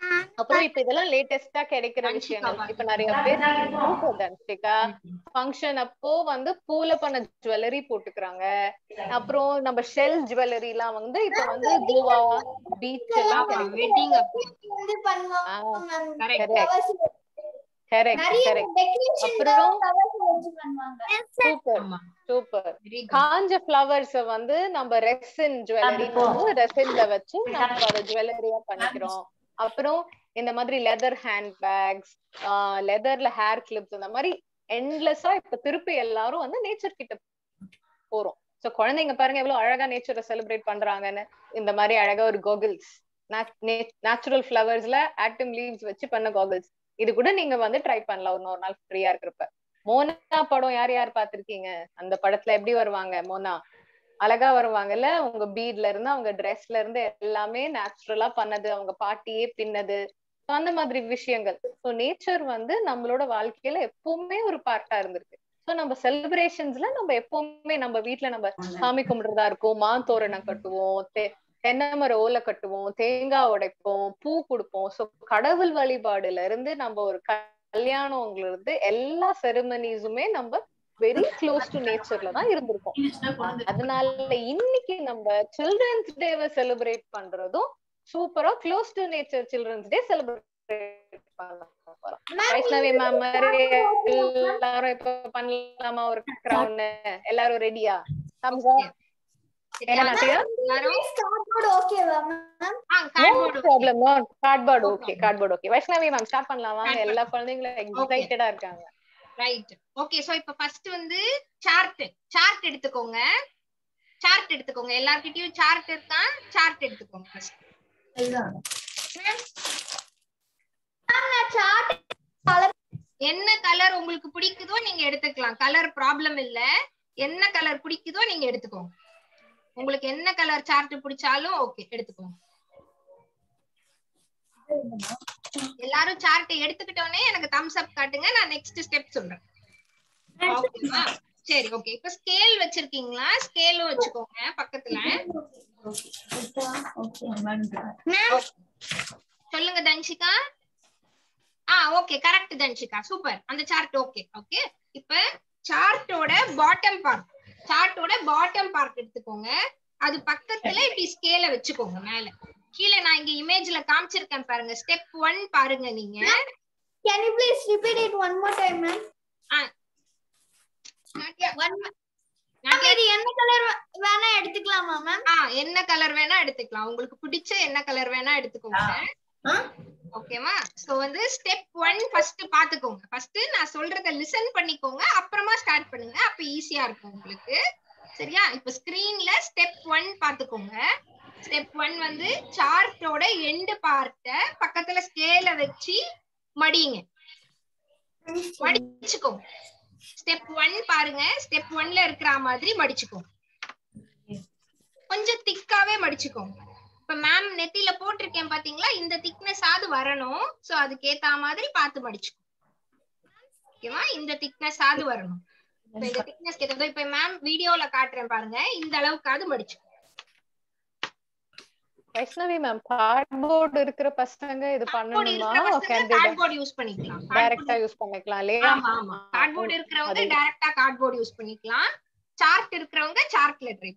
அப்புறம் இப்ப இதெல்லாம் லேட்டஸ்டா கிடைக்கிற விஷயங்கள் இப்ப நிறைய பேர் சூப்பர் தன்ஷிகா ஃபங்க்ஷன் அப்போ வந்து பூல பண்ண ஜுவல்லரி போட்டுக்கிறாங்க அப்புறம் நம்ம ஷெல் ஜுவல்லரி எல்லாம் வந்து இப்ப வந்து கோவா பீச் எல்லாம் கிடைக்கும் வெட்டிங் அப்போ வந்து பண்ணுவாங்க correct. flowers கரெக்ட் நிறைய கரெக்ட் decoration அப்புறம் flowers வச்சு பண்ணுவாங்க சூப்பர் ஆமா சூப்பர் வெரி குட் காஞ்ச ஃபிளவர்ஸ் வந்து நம்ம ரெசின் ஜுவல்லரி வந்து ரெசின்ல வச்சு நம்ம அதை ஜுவல்லரியா பண்ணிக்கிறோம் அப்புறம் இந்த மாதிரி லெதர் ஹேண்ட் பேக்ஸ் லெதர்ல ஹேர் கிளிப்ஸ் இந்த மாதிரி எண்ட்லெஸ்ஸா இப்ப திருப்பி எல்லாரும் வந்து நேச்சர் கிட்ட போறோம் சோ குழந்தைங்க பாருங்க எவ்வளவு அழகா நேச்சரை செலிப்ரேட் பண்றாங்கன்னு இந்த மாதிரி அழகா ஒரு கோகிள்ஸ் நேச்சுரல் ஃபிளவர்ஸ்ல ஆட்டம் லீவ்ஸ் வச்சு பண்ண கோகிள்ஸ் இது கூட நீங்க வந்து ட்ரை பண்ணலாம் ஒரு ஒரு நாள் ஃப்ரீயா இருக்கிறப்ப மோனா படம் யார் யார் பாத்திருக்கீங்க அந்த படத்துல எப்படி வருவாங்க மோனா அழகா வருவாங்கல்ல உங்க பீட்ல இருந்து அவங்க ட்ரெஸ்ல இருந்து எல்லாமே நேச்சுரலா பண்ணது அவங்க பாட்டியே பின்னது So அந்த மாதிரி விஷயங்கள் ஸோ நேச்சர் வந்து நம்மளோட வாழ்க்கையில எப்பவுமே ஒரு பார்ட்டா இருந்திருக்கு ஸோ நம்ம செலிப்ரேஷன்ஸ்ல நம்ம எப்பவுமே நம்ம வீட்ல நம்ம சாமி கும்பிடுறதா இருக்கும் மாந்தோரணம் கட்டுவோம் தெ- தென்னை மர ஓலை கட்டுவோம் தேங்காய் உடைப்போம் பூ கொடுப்போம் ஸோ கடவுள் வழிபாடுல இருந்து நம்ம ஒரு கல்யாணம்ல இருந்து எல்லா செரிமனிஸுமே நம்ம வெரி க்ளோஸ் டு நேச்சர்ல தான் இருந்திருக்கோம் அதனால இன்னைக்கு நம்ம சில்ட்ரன்ஸ் டேவை செலிப்ரேட் பண்றதும் சூப்பரா close to nature children's day celebrate பண்ணலாம் வைஷ்ணவி மேம் மாதிரி எல்லாரும் இப்ப பண்ணலாமா ஒரு கிரவுன் எல்லாரும் ரெடியா என்ன நாட்டியா எல்லாரும் cardboard ஓகேவா ma'am ah cardboard okay. Problem cardboard okay cardboard okay Vaishnavi ma'am start பண்ணலாம் வாங்க Start எல்லா குழந்தைங்களும் எக்ஸைட்டடா இருக்காங்க ரைட் ஓகே சோ இப்ப ஃபர்ஸ்ட் வந்து சார்ட் சார்ட் எடுத்துக்கோங்க சார்ட் எடுத்துக்கோங்க எல்லார்கிட்டயும் சார்ட் இருக்கா சார்ட் எடுத்துக்கோங்க first. நான் சார்ட் என்ன கலர் உங்களுக்கு பிடிக்குதோ நீங்க எடுத்துக்கலாம் கலர் ப்ராப்ளம் இல்ல என்ன கலர் பிடிக்குதோ நீங்க எடுத்துக்கோங்க உங்களுக்கு என்ன கலர் சார்ட் பிடிச்சாலும் ஓகே எடுத்துக்கோங்க எல்லாரும் சார்ட் எடுத்துக்கிட்டோனே எனக்கு தம்ஸ் அப் காட்டுங்க நான் நெக்ஸ்ட் ஸ்டெப் சொல்றேன் ஓகேவா சரி ஓகே இப்ப ஸ்கேல் வச்சிருக்கீங்களா ஸ்கேலும் வச்சுக்கோங்க பக்கத்துல சொல்லுங்க Dhanshika ah okay correct Dhanshika super அந்த சார்ட் ஓகே ஓகே இப்ப சார்ட்டோட பாட்டம் பார்ட் சார்ட்டோட பாட்டம் பார்ட் எடுத்துக்கோங்க அது பக்கத்துல இப்படி ஸ்கேல வச்சுக்கோங்க மேல கீழே நான் இங்க இமேஜ்ல காமிச்சிருக்கேன் பாருங்க ஸ்டெப் ஒன் பாருங்க நீங்க Can you please repeat it one more time, ma'am? One. Ma'am, இது என்ன கலர் வேணா எடுத்துக்கலாமா மேம் ஆ என்ன கலர் வேணா எடுத்துக்கலாம் உங்களுக்கு பிடிச்ச என்ன கலர் வேணா எடுத்துக்கோங்க ஓகேவா சோ வந்து ஸ்டெப் ஒன் ஃபர்ஸ்ட் பாத்துக்கோங்க ஃபர்ஸ்ட் நான் சொல்றத லிசன் பண்ணிக்கோங்க அப்புறமா ஸ்டார்ட் பண்ணுங்க அப்ப ஈஸியா இருக்கும் உங்களுக்கு சரியா இப்ப ஸ்கிரீன்ல ஸ்டெப் ஒன் பாத்துக்கோங்க ஸ்டெப் ஒன் வந்து சார்ட்டோட எண்டு பார்ட்ட பக்கத்துல ஸ்கேல வச்சு மடியுங்க மடிச்சுக்கோங்க ஸ்டெப் ஒன் பாருங்க ஸ்டெப் ஒன்ல இருக்கிற மாதிரி மடிச்சுக்கோங்க கொஞ்சம் திக்காவே மடிச்சுக்கோங்க இப்ப மேம் நெத்தியில போட்டிருக்கேன் பாத்தீங்களா இந்த திக்னஸ் ஆது வரணும் சோ அதுக்கு ஏத்த மாதிரி பார்த்து மடிச்சுக்கோ ஓகேவா இந்த திக்னஸ் ஆது வரணும் இப்ப இந்த திக்னஸ் ஏத்த இப்ப மேம் வீடியோல காட்டுறேன் பாருங்க இந்த அளவுக்காவது மடிச்சுக்கோ வைஷ்ணவி மேம் கார்ட்போர்ட் இருக்கிற பசங்க இது பண்ணணுமா கார்ட்போர்ட் யூஸ் பண்ணிக்கலாம் டைரக்டா யூஸ் பண்ணிக்கலாம் இல்லையா ஆமா ஆமா கார்ட்போர்ட் இருக்கிறவங்க டைரக்டா கார்ட்போர்ட் யூஸ் பண்ணிக்கலாம் சார்ட் இருக்கிறவங்க சார்ட்ல ட்ரை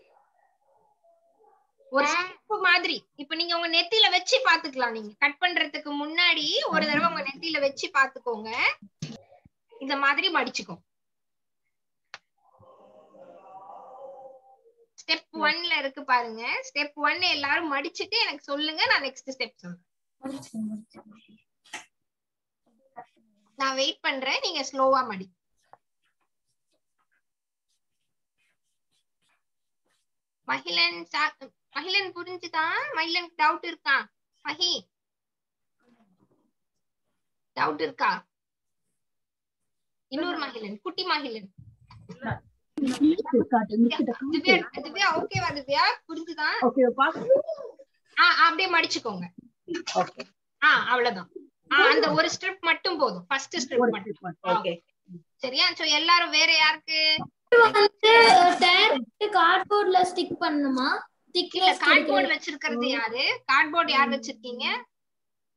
ஒரு ஸ்டெப் மாதிரி இப்ப நீங்க உங்க நெத்தியில வச்சு பாத்துக்கலாம் நீங்க கட் பண்றதுக்கு முன்னாடி ஒரு தடவை உங்க நெத்தியில வச்சு பாத்துக்கோங்க இந்த மாதிரி மடிச்சுக்கோ ஸ்டெப் ஒன்ல இருக்கு பாருங்க ஸ்டெப் ஒன் எல்லாரும் மடிச்சிட்டு எனக்கு சொல்லுங்க நான் நெக்ஸ்ட் ஸ்டெப் சொல்றேன் நான் வெயிட் பண்றேன் நீங்க ஸ்லோவா மடி மகிழன் சா- மகிழன் புரிஞ்சுதா மகிழன் டவுட் இருக்கா மகி டவுட் இருக்கா இன்னொரு மகிழன் குட்டி மகிழன் திவ்யா திவ்யா ஓகேவா திவ்யா புரிஞ்சுதா ஆ அப்படியே மடிச்சுக்கோங்க ஆ அவ்வளவுதான் ஆ அந்த ஒரு ஸ்ட்ரிப் மட்டும் போதும் ஃபர்ஸ்ட் ஸ்ட்ரிப் மட்டும் ஓகே சரியா சோ எல்லாரும் வேற யாருக்கு வந்து டைரக்ட் கார்ட்போர்ட்ல ஸ்டிக் பண்ணுமா இல்ல கார்ட்போர்ட் வச்சிருக்கிறது யாரு கார்ட்போர்ட் யார் வச்சிருக்கீங்க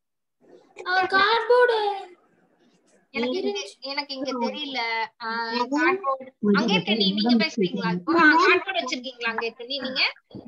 கார்ட்போர்டு எனக்கு இங்க எனக்கு இங்க தெரியல கார்ட்போர்ட் அங்க இருக்க நீ நீங்க பேசுறீங்களா கார்ட்போர்ட் வச்சிருக்கீங்களா அங்க இருக்க நீ நீங்க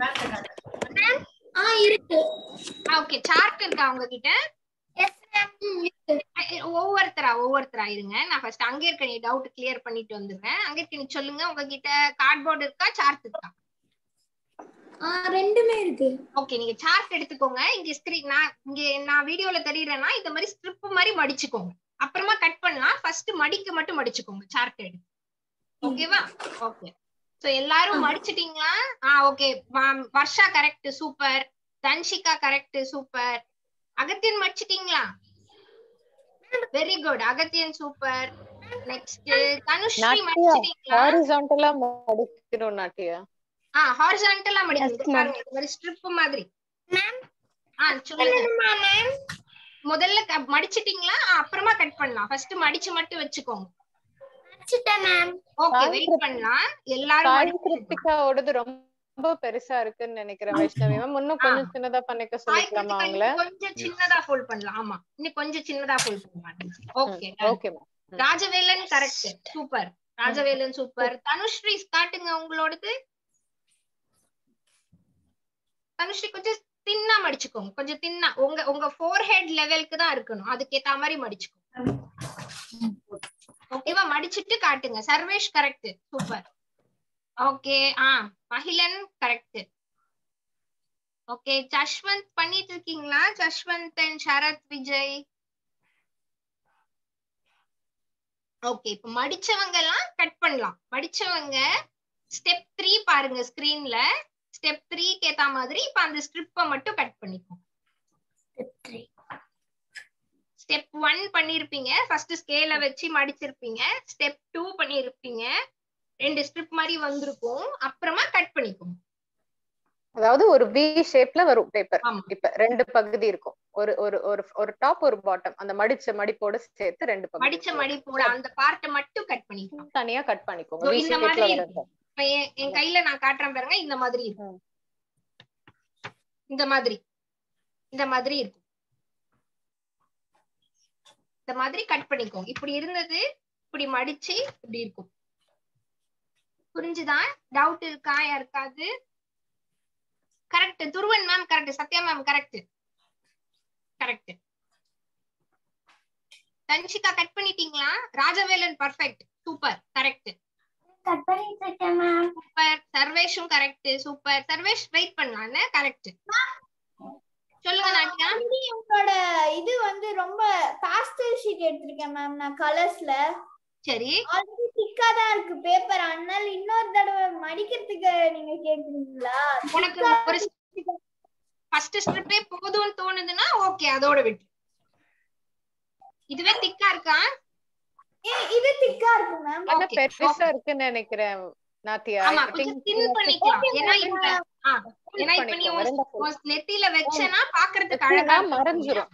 ஆ இருக்கு ஓகே சார்ட் இருக்கா உங்க கிட்ட எஸ் மேம் அஹ் ஒவ்வொருத்தரா ஒவ்வொருத்தரா இருங்க நான் ஃபர்ஸ்ட் அங்க இருக்க நீ டவுட் கிளியர் பண்ணிட்டு வந்துடுறேன் அங்க இருக்க நீ சொல்லுங்க உங்ககிட்ட கார்ட்போர்ட் இருக்கா சார்ட் இருக்கா ஆ ரெண்டுமே இருக்கு ஓகே நீங்க சார்ட் எடுத்துக்கோங்க இங்க ஸ்கிரீன் நான் இங்க நான் வீடியோல தெரியறேன்னா இந்த மாதிரி ஸ்ட்ரிப் மாதிரி மடிச்சுக்கோங்க அப்புறமா கட் பண்ணலாம் ஃபர்ஸ்ட் மடிக்க மட்டும் மடிச்சுக்கோங்க சார்ட் எடுத்து ஓகேவா ஓகே சோ எல்லாரும் மடிச்சிட்டீங்களா ah okay Varsha correct super Dhanshika correct super Agathiyan மடிச்சிட்டீங்களா very good Agathiyan super next Dhanushree Natya மடிச்சிட்டீங்களா ஹாரிசான்டலா மடிக்கணும் நாட்டியா ஆ ஹாரிசான்டலா மடிக்கணும் Yes, ma'am. பாருங்க இந்த மாதிரி ஸ்ட்ரிப் மாதிரி ஆ சொல்லுங்க மேம் முதல்ல க- மடிச்சிட்டீங்களா ஆ, அப்புறமா கட் பண்ணலாம் ஃபர்ஸ்ட் மடிச்சு மட்டும் வச்சுக்கோங்க வச்சுட்டேன் மேம் ஓகே சாய் வெயிட் கிருத்- பண்ணலாம் எல்லாரும் சாய் மடிச்சு கிருத்திகாவோடது ரொம்ப பெருசா இருக்குன்னு நினைக்கிறேன் வைஷ்ணவி மேம் இன்னும் கொஞ்சம் சின்னதா பண்ணிக்க சாய் சொல்லிக்கலாமா கிருத்திகா அவங்கள இன்னும் கொஞ்சம் சின்னதா ஃபோல்ட் பண்ணலாம் ஆமா இன்னும் கொஞ்சம் சின்னதா ஃபோல்ட் பண்ணலாம் okay okay ma'am Rajavelan correct super Rajavelan super Dhanushree காட்டுங்க உங்களோடது தனுஸ்ரீ கொஞ்சம் தின்னா மடிச்சுக்கோங்க கொஞ்சம் தின்னா உங்க உங்க ஃபோர் ஹெட் லெவலுக்கு தான் இருக்கணும் அதுக்கேத்த மாதிரி மடிச்சுக்கோங்க ஓகேவா மடிச்சிட்டு காட்டுங்க Sarvesh correct super okay ah Magizhan correct okay Jashwanth பண்ணிட்டு இருக்கீங்களா ஜஷ்வந்த் அண்ட் சரத் விஜய் ஓகே இப்ப மடிச்சவங்க எல்லாம் கட் பண்ணலாம் மடிச்சவங்க ஸ்டெப் த்ரீ பாருங்க ஸ்கிரீன்ல ஸ்டெப் த்ரீக்கு ஏத்த மாதிரி இப்ப அந்த ஸ்ட்ரிப்பை மட்டும் கட் பண்ணிக்கோ ஸ்டெப் ஒன் பண்ணிருப்பீங்க ஃபர்ஸ்ட் ஸ்கேல வச்சு மடிச்சிருப்பீங்க ஸ்டெப் டூ பண்ணிருப்பீங்க ரெண்டு ஸ்ட்ரிப் மாதிரி வந்திருக்கும் அப்புறமா கட் பண்ணிக்கோங்க அதாவது ஒரு வி ஷேப்ல வரும் பேப்பர் ஆமா இப்ப ரெண்டு பகுதி இருக்கும் ஒரு ஒரு ஒரு ஒரு டாப் ஒரு பாட்டம் அந்த மடிச்ச மடிப்போட சேர்த்து ரெண்டு பகுதி மடிச்ச மடிப்போட அந்த பார்ட்டை மட்டும் கட் பண்ணிக்கலாம் தனியா கட் பண்ணிக்கோங்க இதோ வி இந்த ஷேப்ல மாதிரி வரது இருக்கும். இப்ப என் என் கையில நான் காட்டுறேன் பாருங்க இந்த மாதிரி இருக்கும் இந்த மாதிரி இந்த மாதிரி இருக்கும் இந்த மாதிரி கட் பண்ணிக்கோங்க இப்படி இருந்தது இப்படி மடிச்சு இப்படி இருக்கும் புரிஞ்சுதா டவுட் இருக்கா யாருக்காது correct Dhruvan ma'am correct Sathya ma'am correct correct Dhanshika cut பண்ணிட்டீங்களா Rajavelan perfect super correct cut பண்ணிட்டு இருக்கேன் மேம் சூப்பர் சர்வேஷும் கரெக்ட் சூப்பர் சர்வேஷ் வெயிட் பண்ணலாம்னு கரெக்ட் சொல்லுங்க நாட்டியா உங்களோட இது வந்து ரொம்ப பாஸ்டல் ஷீட் எடுத்திருக்கேன் மேம் நான் கலர்ஸ்ல சரி ஆல்ரெடி திக்கா தான் இருக்கு பேப்பர் அதனால இன்னொரு தடவை மடிக்கிறதுக்கு நீங்க கேக்குறீங்களா உனக்கு ஒரு ஃபர்ஸ்ட் ஸ்ட்ரிப்பே போதும்னு தோணுதுன்னா ஓகே அதோட விட்டு இதுவே திக்கா இருக்கா ஏ- இது திக்கா இருக்கு மேம் ஆனா Okay, பெருசா okay. இருக்குன்னு நினைக்கிறேன் நாத்தியா ஆமா I கொஞ்சம் think தின் பண்ணிக்கலாம் ஏன்னா இப்ப ஆ, full ஏன்னா இப்ப நீ பண்ணிக்கோங்க, உன் ரெண்டா full. உன் நெத்தியில வச்சனா பாக்குறதுக்கு வச்சீங்கன்னா அழகா இருக்கும் மறைஞ்சிரும்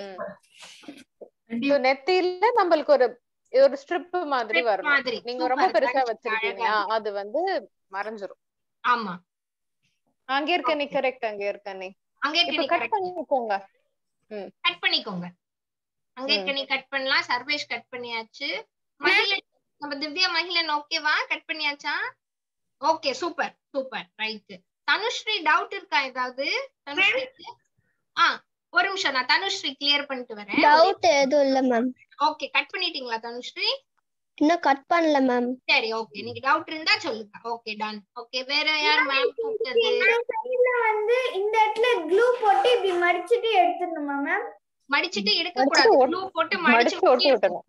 So, நெத்தியில நம்மளுக்கு ஒரு ஒரு ஸ்ட்ரிப் மாதிரி Strip வரணும் மாதிரி. நீங்க ரொம்ப Super, பெருசா thanks, வச்சிருக்கீங்க அழகா அது வந்து மறைஞ்சிரும் ஆமா அங்க இருக்க நீ கரெக்ட் அங்க இருக்க நீ அங்க இருக்க இப்ப நீ கட் கரெக்ட் பண்ணிக்கோங்க கட் பண்ணிக்கோங்க அங்க இருக்க நீ கட் பண்ணலாம் சர்வேஷ் கட் பண்ணியாச்சு மகிழன் நம்ம திவ்யா மகிழன் ஓகேவா கட் பண்ணியாச்சா okay super super right Dhanushree doubt இருக்கா ஏதாவது தனுஸ்ரீக்கு ஆ ஒரு நிமிஷம் நான் தனுஸ்ரீ கிளியர் பண்ணிட்டு வரேன் டவுட் எதுவும் இல்ல மேம் ஓகே கட் பண்ணிட்டீங்களா தனுஸ்ரீ இன்னும் கட் பண்ணல மேம் சரி ஓகே நீங்க டவுட் இருந்தா சொல்லுங்க ஓகே டன் ஓகே வேற யார் மேம் கூப்பிட்டது கையில வந்து இந்த இடத்துல க்ளூ போட்டு இப்படி மடிச்சிட்டு எடுத்துடணுமா மேம் மடிச்சிட்டு எடுக்க மடிச்சிட்டு கூடாது ஒட்- க்ளூ போட்டு மடிச்சு மடிச்சு ஒட்டி விட்டணும்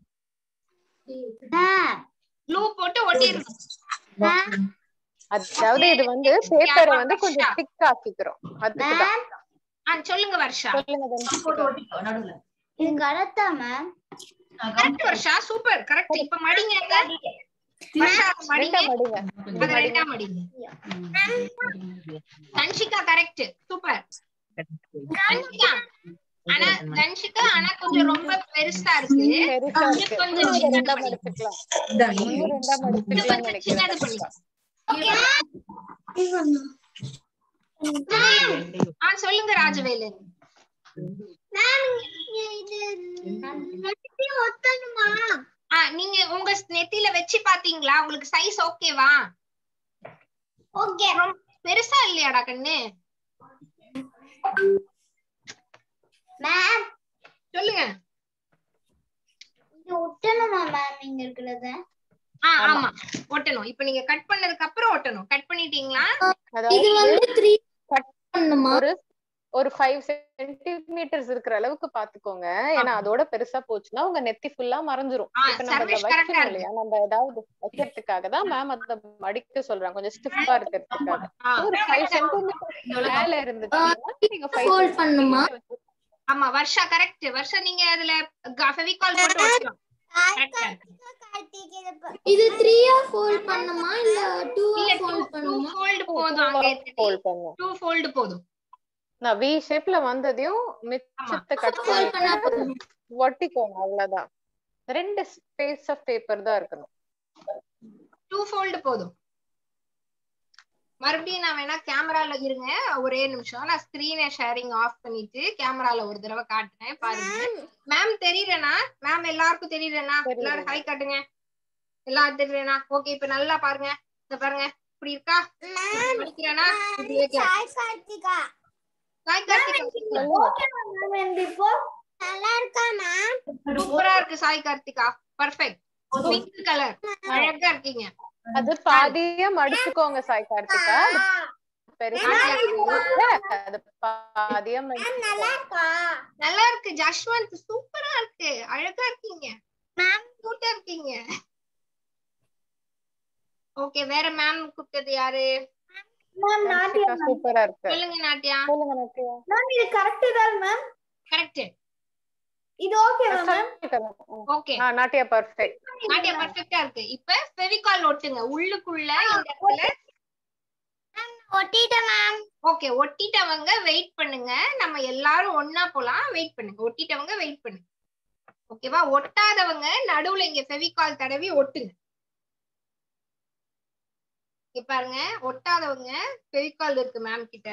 க்ளூ போட்டு ஒட்டிடணும் அதாவது இது வந்து பேப்பரை வந்து கொஞ்சம் திக் ஆக்கிக்கிறோம் அதுக்குதான் ஆ சொல்லுங்க வர்ஷா சொல்லுங்க தனுஷிகா. நடுவுல இது கரெக்டா ma'am correct Varsha super correct இப்ப மடிங்க அங்க. வர்ஷா அதை மடிங்க ரெண்டா மடிங்க அது ரெண்டா மடிங்க தன்ஷிகா கரெக்ட் சூப்பர் தன்ஷிகா ஆனா தன்ஷிகா ஆனா கொஞ்சம் ரொம்ப பெருசா இருக்கு பெருசா இது இருக்கு கொஞ்சம் இன்னும் சின்னது ரெண்டா பண்ணி. மடிச்சுக்கலாம் இந்தா இன்னும் ரெண்டா இது மடிச்சுக்கலாம்னு கொஞ்சம் சின்னது நினைக்கிறேன் பண்ணி ஆ சொல்லுங்க ராஜவேலு ஒத்தணுமா ஆ, நீங்க உங்க நெத்தியில வச்சு பாத்தீங்களா உங்களுக்கு சைஸ் ஓகேவா ஓகே பெருசா இல்லையாடா கண்ணு மேம் சொல்லுங்க இது ஒட்டணுமா மேம் இங்க இருக்கிறத ஆ ஆமா ஒட்டணும் இப்ப நீங்க கட் பண்ணதுக்கு அப்புறம் ஒட்டணும் கட் பண்ணிட்டீங்களா இது அதாவது வந்து த்ரீ Cut பண்ணுமா ஒரு ஒரு ஃபைவ் சென்டிமீட்டர்ஸ் இருக்கிற அளவுக்கு பாத்துக்கோங்க ஏன்னா அதோட பெருசா போச்சுன்னா உங்க நெத்தி ஃபுல்லா மறைஞ்சிரும் ஆ, இப்ப நம்ம சர்வேஷ் அதை correct ஆ வைக்கணும் இல்லையா நம்ம ஏதாவது வைக்கிறதுக்காக தான் மேம் அதை மடிக்க சொல்றாங்க கொஞ்சம் ஸ்டிஃபா இருக்கிறதுக்காக ஆ, ஒரு ஃபைவ் சென்டிமீட்டர் மேல இருந்துச்சுன்னா நீங்க ஃபைவ் Fold பண்ணுமா? ஆமா வர்ஷா கரெக்ட் வர்ஷா நீங்க அதுல ஃபெவிகால் போட்டு ஒட்டலாம் Correct ஆ இருக்கு. இது த்ரீயா ஃபோல்ட் பண்ணுமா இல்ல டூ இல்ல ஃபோல்ட் டூ பண்ணுமா ஃபோல்டு போதும் அங்க ஃபோல்ட் பண்ணுவோம் டூ ஃபோல்டு போதும் நான் வி ஷேப்ல வந்ததையும் மிச்சத்தை கட் ஃபோல்ட் பண்ணா பண்ணிட்டு போதும் ஒட்டிக்கோங்க அவ்வளவுதான் ரெண்டு ஸ்பேஸ் ஆஃப் பேப்பர் தான் இருக்கணும் டூ ஃபோல்டு போதும் மறுபடியும் நான் வேணா கேமரால இருங்க ஒரே நிமிஷம் நான் ஸ்கிரீனை ஷேரிங் ஆஃப் பண்ணிட்டு கேமரால ஒரு தடவை காட்டுறேன் பாருங்க மேம் தெரியலனா மேம் எல்லாருக்கும் தெரியலனா தெரியுது. எல்லாரும் ஹாய் காட்டுங்க எல்லாரும் தெரியலனா ஓகே இப்ப நல்லா பாருங்க இந்த பாருங்க இப்படி இருக்கா படிக்கிறேனா இப்படி வைக்கிறேன் கார்த்திகா சாய் கார்த்திகா நல்லா இருக்கா மேம் சூப்பரா இருக்கு Sai Karthika perfect pink colour அழகா இருக்கீங்க அது பாதியா மடிச்சுக்கோங்க சாய் கார்த்திகா அது பெருசா இல்ல, அது பாதியா மடிச்சு நல்லா இருக்கா நல்லா இருக்கு ஜஷ்வந்த் சூப்பரா இருக்கு அழகா இருக்கீங்க மேம் கூட்டா இருக்கீங்க ஓகே வேற மேம் கூப்பிட்டது யாரு மேம் நாட்டியா சூப்பரா இருக்கு சொல்லுங்க நாட்டியா சொல்லுங்க நாட்டியா மேம் இது கரெக்ட் தான் மேம் கரெக்ட் இது ஓகேவா ma'am okay ah, Natya perfect Natya பர்ஃபெக்ட்டா இருக்கு இப்ப ஃபெவிகால் ஒட்டுங்க உள்ளுக்குள்ள இந்த இடத்துல ஒட்டிட்டேன் மேம் ஓகே ஒட்டிட்டவங்க வெயிட் பண்ணுங்க நம்ம எல்லாரும் ஒண்ணா போலாம் வெயிட் பண்ணுங்க ஒட்டிட்டவங்க வெயிட் பண்ணுங்க ஓகேவா ஒட்டாதவங்க நடுவுல இங்க ஃபெவிகால் தடவி ஒட்டுங்க இங்க பாருங்க ஒட்டாதவங்க ஃபெவிகால் இருக்கு மேம் கிட்ட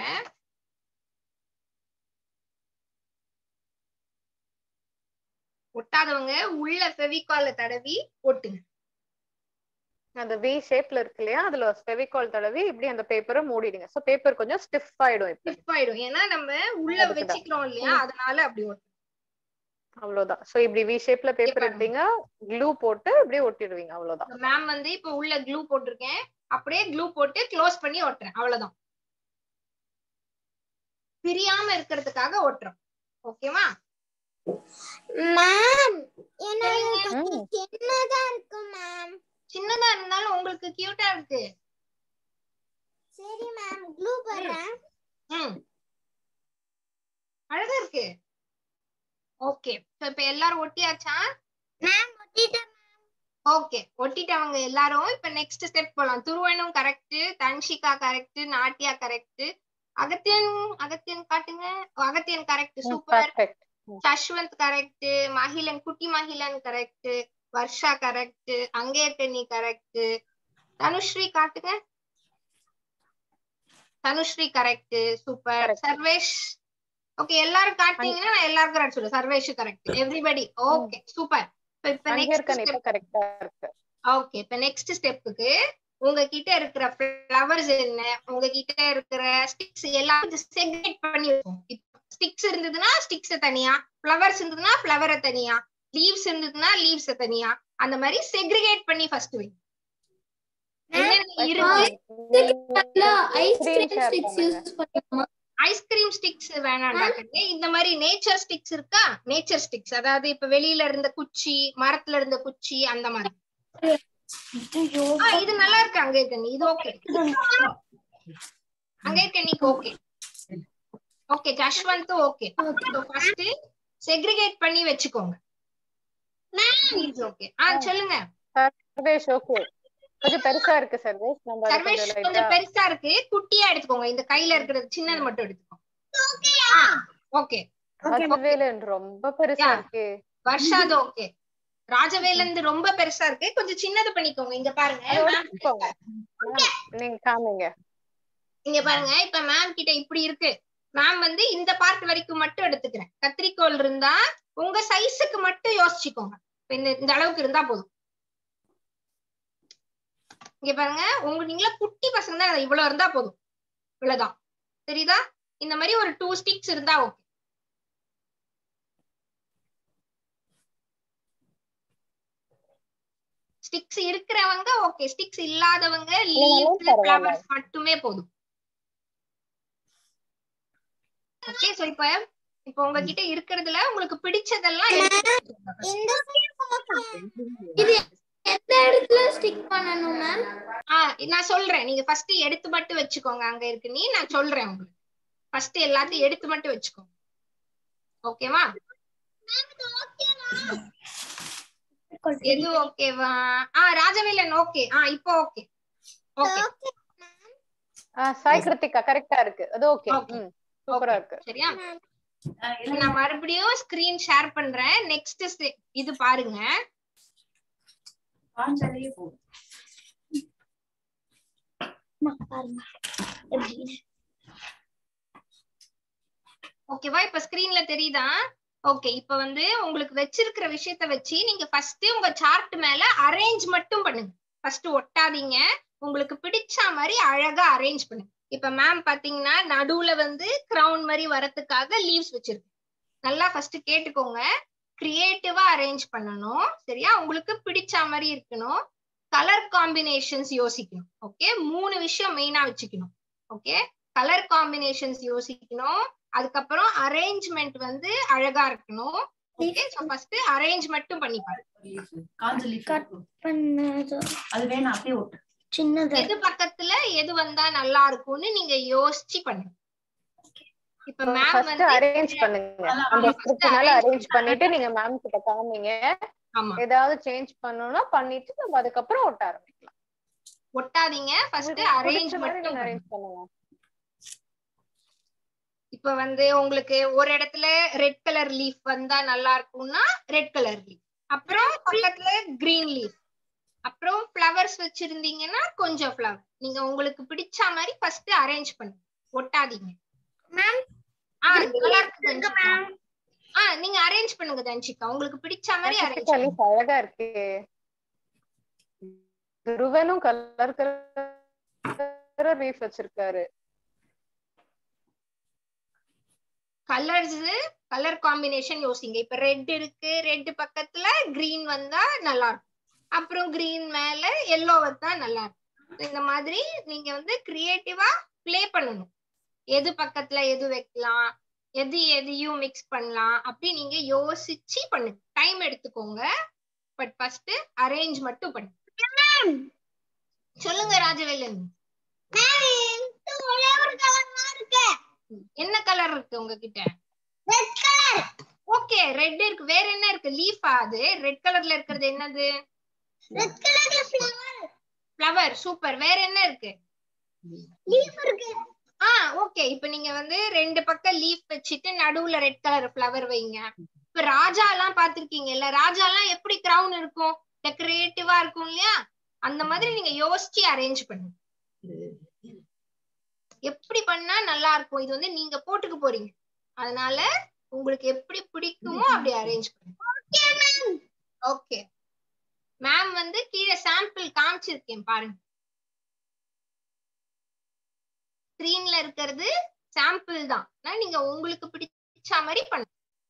ஒட்டாதவங்க உள்ள ஃபெவிகால தடவி ஒட்டுங்க அந்த வி ஷேப்ல இருக்கு இல்லையா அதுல ஃபெவிகால் தடவி இப்படி அந்த பேப்பரை மூடிடுங்க சோ பேப்பர் கொஞ்சம் ஸ்டிஃப் ஆயிடும் இப்ப ஸ்டிஃப் ஆயிடும் ஏன்னா நம்ம உள்ள அதுக்குதான். வச்சுக்கிறோம் இல்லையா அதனால அப்படி ஒட்டும் அவ்வளவுதான் சோ இப்படி வி ஷேப்ல பேப்பர் பாருங்க. எடுத்தீங்க க்ளூ போட்டு இப்படியே ஒட்டிடுவீங்க அவ்வளவுதான் மேம் வந்து இப்ப உள்ள க்ளூ போட்டிருக்கேன் அப்படியே க்ளூ போட்டு க்ளோஸ் பண்ணி ஒட்டுறேன் அவ்வளவுதான் பிரியாம இருக்கிறதுக்காக ஒட்டுறோம் ஓகேவா மேம் ம். சின்னதா இருக்கு மேம் சின்னதா இருந்தாலும் உங்களுக்கு கியூட்டா இருக்கு சரி மேம் க்ளூ போடுறேன் ம் அழகா இருக்கு ஓகே இப்ப எல்லாரும் ஒட்டியாச்சா மேம் ஒட்டிட்டேன் ஓகே ஒட்டிட்டவங்க எல்லாரும் இப்ப நெக்ஸ்ட் ஸ்டெப் போலாம் துருவனும் correct Dhanshika correct Natya correct Agathiyan Agathiyan காட்டுங்க ஓ, Agathiyan correct super perfect Sashwanth correct Magizhan குட்டி Magizhan correct Varsha correct Angayarkanni correct Dhanushree காட்டுங்க Dhanushree correct super Correct. Sarvesh okay எல்லாரும் காட்டுனீங்கன்னா நான் எல்லாருக்கும் கரெக்ட் சொல்லுவேன் Sarvesh correct everybody okay super இப்ப அங்க நெக்ஸ்ட் இருக்க இப்ப கரெக்டா இருக்கு ஓகே இப்ப நெக்ஸ்ட் ஸ்டெப்புக்கு உங்ககிட்ட இருக்கிற ஃப்ளவர்ஸ் என்ன உங்ககிட்ட இருக்கிற ஸ்டிக்ஸ் எல்லாம் செக்ரேட் பண்ணி வைப்போம் ஸ்டிக்ஸ் இருந்ததுன்னா ஸ்டிக்ஸ் தனியா ஃப்ளவர்ஸ் இருந்ததுன்னா ஃப்ளவரை தனியா லீவ்ஸ் இருந்ததுன்னா லீவ்ஸ் தனியா அந்த மாதிரி செக்ரிகேட் பண்ணி ஃபர்ஸ்ட் வை என்னென்ன இருக்கு ஐஸ்கிரீம் ஸ்டிக்ஸ் யூஸ் பண்ணுமா ஐஸ்கிரீம் ஸ்டிக்ஸ் வேணாம்டா கண்ணு இந்த மாதிரி நேச்சர் ஸ்டிக்ஸ் இருக்கா நேச்சர் ஸ்டிக்ஸ் அதாவது இப்ப வெளியில இருந்த குச்சி மரத்துல இருந்த குச்சி அந்த மாதிரி ஆ, இது நல்லா இருக்கு அங்க இருக்க நீ இது ஓகே அங்க இருக்க நீக்கு okay okay Jashwanth okay first segregate பண்ணி வச்சுக்கோங்க ஓகே ஆ சொல்லுங்க சர்வேஷ் ஓகே கொஞ்சம் பெருசா இருக்கு சர்வேஷ் நம்ம அதை சர்வேஷ் கொஞ்சம் கொஞ்சம் லைட்டா பெருசா இருக்கு குட்டியா எடுத்துக்கோங்க இந்த கையில இருக்கிறது சின்னது மட்டும் எடுத்துக்கோங்க ஓகே ராஜவேலன் ரொம்ப பெருசா Yeah. இருக்கு வர்ஷாது ஓகே ராஜவேலந்து ரொம்ப பெருசா இருக்கு கொஞ்சம் சின்னது பண்ணிக்கோங்க இங்க பாருங்க அதோட ma'am, வச்சுக்கோங்க. Ma'am, நீங்க காமிங்க இங்க பாருங்க இப்ப மேம் கிட்ட இப்படி இருக்கு மேம் வந்து இந்த பார்ட் வரைக்கும் மட்டும் எடுத்துக்கிறேன் கத்திரிக்கோல் இருந்தா உங்க சைஸுக்கு மட்டும் யோசிச்சுக்கோங்க இப்ப இந்த இந்த அளவுக்கு இருந்தா போதும் இங்க பாருங்க உங்க நீங்களா குட்டி பசங்க தான் இவ்வளவு இருந்தா போதும் இவ்வளவுதான் தெரியுதா இந்த மாதிரி ஒரு டூ ஸ்டிக்ஸ் இருந்தா ஓகே ஸ்டிக்ஸ் இருக்கிறவங்க ஓகே ஸ்டிக்ஸ் இல்லாதவங்க லீவ்ஸ் பரவாயில்ல. ஃபிளவர்ஸ் மட்டுமே போதும் ஓகே சோ இப்ப இப்ப உங்ககிட்ட இருக்கிறதுல உங்களுக்கு பிடிச்சதெல்லாம் எடுத்து வச்சுக்கோங்க. இந்த இது எந்த இடத்துல ஸ்டிக் பண்ணணும் மேம் ஆ நான் சொல்றேன் நீங்க ஃபர்ஸ்ட் எடுத்து மட்டும் வச்சுக்கோங்க அங்க இருக்கு நீ நான் சொல்றேன் உங்களுக்கு ஃபர்ஸ்ட் எல்லாத்தையும் எடுத்து மட்டும் வச்சுக்கோங்க ஓகேவா எது ஓகேவா ஆ ராஜவேலன் ஓகே ஆ இப்போ okay okay ah Sai Kiruthika கரெக்டா இருக்கு அது ஓகே Okay. ம் சூப்பரா இருக்கு சரியா இப்ப நான் மறுபடியும் ஸ்கிரீன் ஷேர் பண்றேன் நெக்ஸ்ட் இது பாருங்க காஞ்சாலே போதும் பாருங்க எப்படி ஓகேவா இப்ப ஸ்கிரீன்ல தெரியுதா ஓகே இப்ப வந்து உங்களுக்கு வச்சிருக்கிற விஷயத்த வச்சு நீங்க ஃபர்ஸ்ட் உங்க சார்ட் மேல அரேஞ்ச் மட்டும் பண்ணுங்க ஃபர்ஸ்ட் ஒட்டாதீங்க உங்களுக்கு பிடிச்ச மாதிரி அழகா அரேஞ்ச் பண்ணுங்க இப்ப மேம் பாத்தீங்கன்னா நடுவுல வந்து கிரவுன் மாதிரி வரதுக்காக லீவ்ஸ் வச்சிருக்கு நல்லா ஃபர்ஸ்ட் கேட்டுக்கோங்க கிரியேட்டிவா அரேஞ்ச் பண்ணணும் சரியா உங்களுக்கு பிடிச்ச மாதிரி இருக்கணும் கலர் காம்பினேஷன்ஸ் யோசிக்கணும் ஓகே மூணு விஷயம் மெயினா வச்சுக்கணும் ஓகே கலர் காம்பினேஷன்ஸ் யோசிக்கணும் அதுக்கப்புறம் அரேஞ்ச்மெண்ட் வந்து அழகா இருக்கணும் ஓகே சோ ஃபர்ஸ்ட் அரேஞ்ச் மட்டும் பண்ணி பாருங்க காஞ்ச லீஃப் Cut. பண்ணது அது வேணாம் அப்படியே ஒட்டு சின்னது எது பக்கத்துல எது வந்தா நல்லா இருக்கும்னு நீங்க யோசிச்சு பண்ணுங்க இப்ப மேம் ஃபர்ஸ்ட் வந்து அரேஞ்ச் பண்ணுங்க அதான் அந்த first ஸ்கிரிப்ட் மேல arrange அரேஞ்ச் பண்ணிட்டு நீங்க மேம் கிட்ட காமிங்க ஆமா ஏதாவது சேஞ்ச் பண்ணணும்னா பண்ணிட்டு நம்ம அதுக்கப்புறம் ஒட்ட ஆரம்பிக்கலாம் ஒட்டாதீங்க ஃபர்ஸ்ட் உங்களுக்கு அரேஞ்ச் பிடிச்ச மாதிரி மட்டும் நீங்க பண்ணுங்க. அரேஞ்ச் பண்ணுங்க இப்ப வந்து உங்களுக்கு ஒரு இடத்துல ரெட் கலர் லீஃப் வந்தா நல்லா இருக்கும்னா ரெட் கலர் லீஃப் அப்புறம் பக்கத்துல கிரீன் லீஃப் அப்புறம் ஃப்ளவர்ஸ் வச்சிருந்தீங்கன்னா கொஞ்சம் ஃப்ளவர் நீங்க உங்களுக்கு பிடிச்ச மாதிரி ஃபர்ஸ்ட் அரேஞ்ச் பண்ணுங்க ஒட்டாதீங்க மேம் ஆ நல்லா இருக்கு தன்ஷிகா. ஆ நீங்க அரேஞ்ச் பண்ணுங்க தன்ஷிகா உங்களுக்கு பிடிச்ச மாதிரி அரேஞ்ச் கிருத்திகா leaf அழகா இருக்கு துருவனும் கலர் கலர் லீஃப் வச்சிருக்காரு கலர்ஸ் கலர் காம்பினேஷன் யோசிங்க இப்ப ரெட் இருக்கு ரெட் பக்கத்துல கிரீன் வந்தா நல்லா இருக்கும் அப்புறம் கிரீன் மேல எல்லோ வந்தா நல்லா இருக்கும் இந்த மாதிரி நீங்க வந்து கிரியேட்டிவா ப்ளே பண்ணணும் எது பக்கத்துல எது வைக்கலாம் எது எதையும் மிக்ஸ் பண்ணலாம் அப்படி நீங்க யோசிச்சு பண்ணுங்க டைம் எடுத்துக்கோங்க பட் ஃபர்ஸ்ட் அரேஞ்ச் மட்டும் பண்ணுங்க சொல்லுங்க ராஜவேலன் என்ன கலர் இருக்கு உங்ககிட்ட ஓகே ரெட் இருக்கு வேற என்ன இருக்கு லீஃபா அது ரெட் கலர்ல இருக்கிறது என்னது ஃப்ளவர் சூப்பர் வேற என்ன இருக்கு ஆ ஓகே இப்போ நீங்க வந்து ரெண்டு பக்கம் லீஃப் வச்சுட்டு நடுவுல ரெட் கலர் ஃப்ளவர் வைங்க இப்ப ராஜா எல்லாம் பாத்திருக்கீங்கல்ல ராஜா எல்லாம் எப்படி கிரவுன் இருக்கும் டெக்கரேட்டிவா இருக்கும் இல்லையா அந்த மாதிரி நீங்க யோசிச்சு அரேஞ்ச் பண்ணுங்க எப்படி பண்ணா நல்லா இருக்கும் இது வந்து நீங்க போட்டுக்க போறீங்க அதனால உங்களுக்கு எப்படி பிடிக்குமோ அப்படி அரேஞ்ச் பண்ணுங்க ஓகே மேம் வந்து கீழே சாம்பிள் காமிச்சிருக்கேன் பாருங்க ஸ்கிரீன்ல இருக்கிறது சாம்பிள் தான் ஆனா நீங்க உங்களுக்கு பிடிச்ச மாதிரி பண்ணுங்க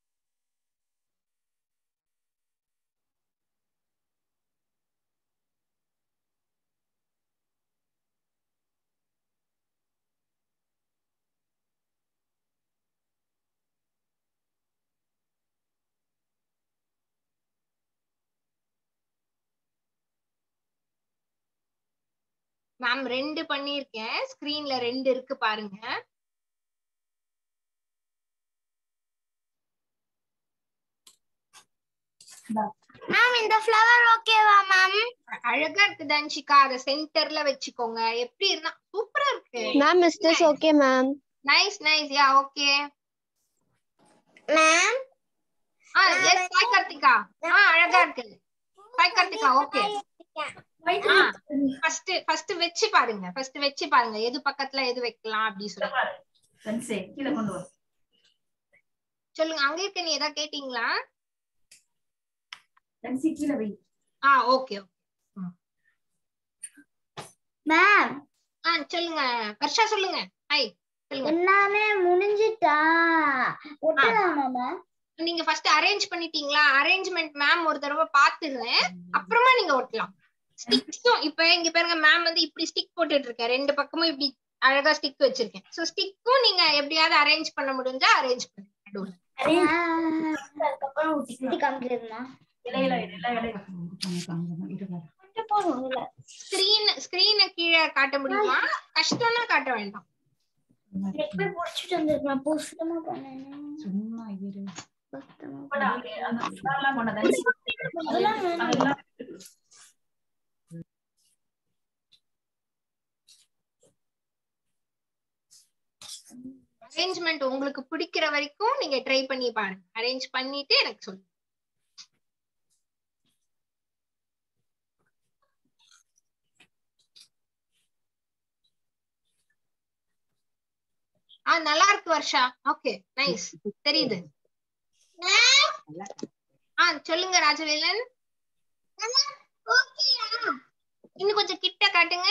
மேம் ரெண்டு பண்ணிருக்கேன் ஸ்கிரீன்ல ரெண்டு இருக்கு பாருங்க மேம் இந்த ஃப்ளவர் ஓகேவா மேம் அழகா இருக்கு தன்ஷிகா அத சென்டர்ல வச்சுக்கோங்க எப்படி இருந்தா சூப்பரா இருக்கு ma'am is this okay ma'am nice nice ya okay ma'am ஆ எஸ் சாய் கார்த்திகா ஆ அழகா இருக்கு Sai Karthika okay first first வச்சு பாருங்க ஃபர்ஸ்ட் வச்சு பாருங்க எது பக்கத்துல எது வைக்கலாம் அப்படி சொல்லி பென்சே கீழே கொண்டு வா சொல்லுங்க அங்க இருக்க நீ ஏதாவது கேட்டீங்களா பென்சி கீழே வை ஆ ஓகே மேம் ஆ சொல்லுங்க வர்ஷா சொல்லுங்க ஹாய் சொல்லுங்க எல்லாமே முடிஞ்சிட்டா ஒட்டலாமா மேம் நீங்க ஃபர்ஸ்ட் அரேஞ்ச் பண்ணிட்டீங்களா அரேஞ்ச்மெண்ட் மேம் ஒரு தடவை பாத்துடுறேன் அப்புறமா நீங்க ஒட்டலாம் ஸ்டிக்ஸும் இப்ப இங்க பாருங்க மேம் வந்து இப்படி ஸ்டிக் போட்டுட்டு இருக்கேன் ரெண்டு பக்கமும் இப்படி அழகா ஸ்டிக் வச்சிருக்கேன் சோ ஸ்டிக்கும் நீங்க எப்படியாவது அரேஞ்ச் பண்ண முடிஞ்சா அரேஞ்ச் பண்ணுங்க நடுவுல. அதுக்கப்புறம் ஒட்டி காமிக்கிறதுமா இலையில இலையில இலையில கொஞ்சம் போதும் இல்ல ஸ்கிரீன் ஸ்கிரீனை கீழே காட்ட முடியுமா கஷ்டம்னா காட்ட வேண்டாம் போய் புடிச்சிட்டு வந்திருக்கலாம் புஷ்டமா பண்ணேன் சும்மா இரு போடா, அப்படியே அந்த ஃபிளார்லாம் கொண்டு வந்து அதெல்லாம் வேணாம். அதெல்லாம் அரேஞ்ச்மெண்ட் உங்களுக்கு பிடிக்கிற வரைக்கும் நீங்க ட்ரை பண்ணி பாருங்க அரேஞ்ச் பண்ணிட்டு எனக்கு சொல்லுங்க ஆ நல்லா இருக்கு வர்ஷா ஓகே நைஸ் தெரியுது ஆ சொல்லுங்க ராஜவேலன் இன்னும் கொஞ்சம் கிட்ட காட்டுங்க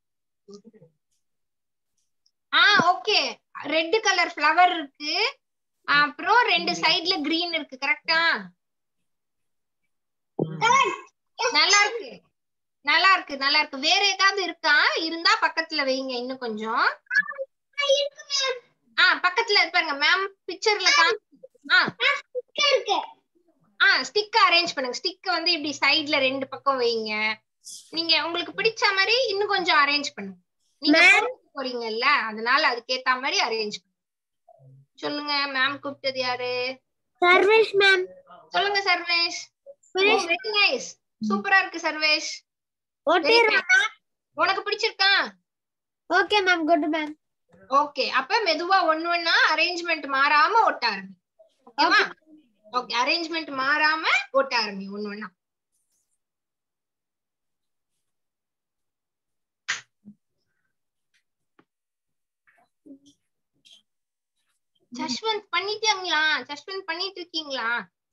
ஆ ஓகே ரெட் கலர் ஃப்ளவர் இருக்கு அப்புறம் ரெண்டு சைடுல கிரீன் இருக்கு கரெக்டா நல்லா இருக்கு நல்லா இருக்கு நல்லா இருக்கு வேற ஏதாவது இருக்கா இருந்தா பக்கத்துல வைங்க இன்னும் கொஞ்சம் ஆ பக்கத்துல பாருங்க மேம் பிக்சர்ல ஆ ஆ ஸ்டிக் அரேஞ்ச் பண்ணுங்க ஸ்டிக் வந்து இப்படி சைடுல ரெண்டு பக்கம் வைங்க நீங்க உங்களுக்கு பிடிச்ச மாதிரி இன்னும் கொஞ்சம் அரேஞ்ச் பண்ணுங்க நீங்க போட்டு போறீங்கல்ல அதனால அதுக்கேத்த மாதிரி அரேஞ்ச் பண்ணுங்க சொல்லுங்க மேம் கூப்பிட்டது யாரு சர்வேஷ் மேம் சொல்லுங்க சர்வேஷ் வெரி நைஸ் சூப்பரா இருக்கு சர்வேஷ் ஓகே Very nice. உனக்கு பிடிச்சிருக்கா okay ma'am good ma'am okay அப்ப மெதுவா ஒண்ணு ஒண்ணா அரேஞ்ச்மெண்ட் மாறாம ஒட்ட ஆரம்பி ஓகேவா ஓகே அரேஞ்ச்மெண்ட் மாறாம ஒட்ட ஆரம்பி ஒண்ணு ஒண்ணா ஜஸ்வந்த் பண்ணிட்டாங்களா ஜஸ்வந்த் பண்ணிட்டு இருக்கீங்களா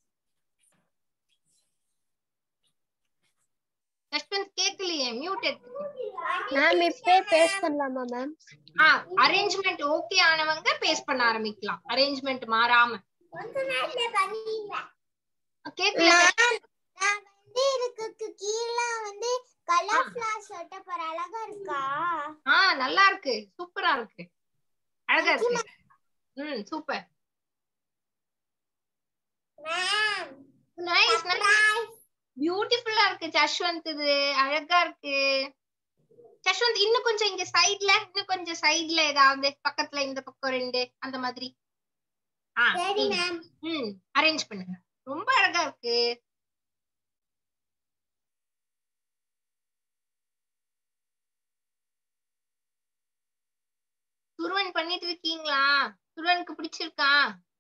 ஜஸ்வந்த் கேக்கலையே மியூட் எடுத்து மேம் இப்பே பேஸ் பண்ணலாமா மேம் ஆ அரேஞ்ச்மெண்ட் ஓகே ஆனவங்க பேஸ் பண்ண ஆரம்பிக்கலாம் அரேஞ்ச்மெண்ட் மாறாம கேக்கல நான் வந்து இதுக்கு கீழே வந்து கலர் ஃபிளாஷ் ஒட்ட போற அழகா இருக்கா ஆ நல்லா இருக்கு சூப்பரா இருக்கு அழகா இருக்கு ம் சூப்பர் மேம் நைஸ் நைஸ் பியூட்டிஃபுல்லா இருக்கு ஜஷ்வந்த் இது அழகா இருக்கு ஜஷ்வந்த் இன்னும் கொஞ்சம் இங்க சைடுல இன்னும் கொஞ்சம் சைடுல ஏதாவது பக்கத்துல இந்த பக்கம் ரெண்டு அந்த மாதிரி ஆ சரி ம். மேம் ம் அரேஞ்ச் பண்ணுங்க ரொம்ப அழகா இருக்கு துருவன் பண்ணிட்டு இருக்கீங்களா துருவனுக்கு பிடிச்சிருக்கா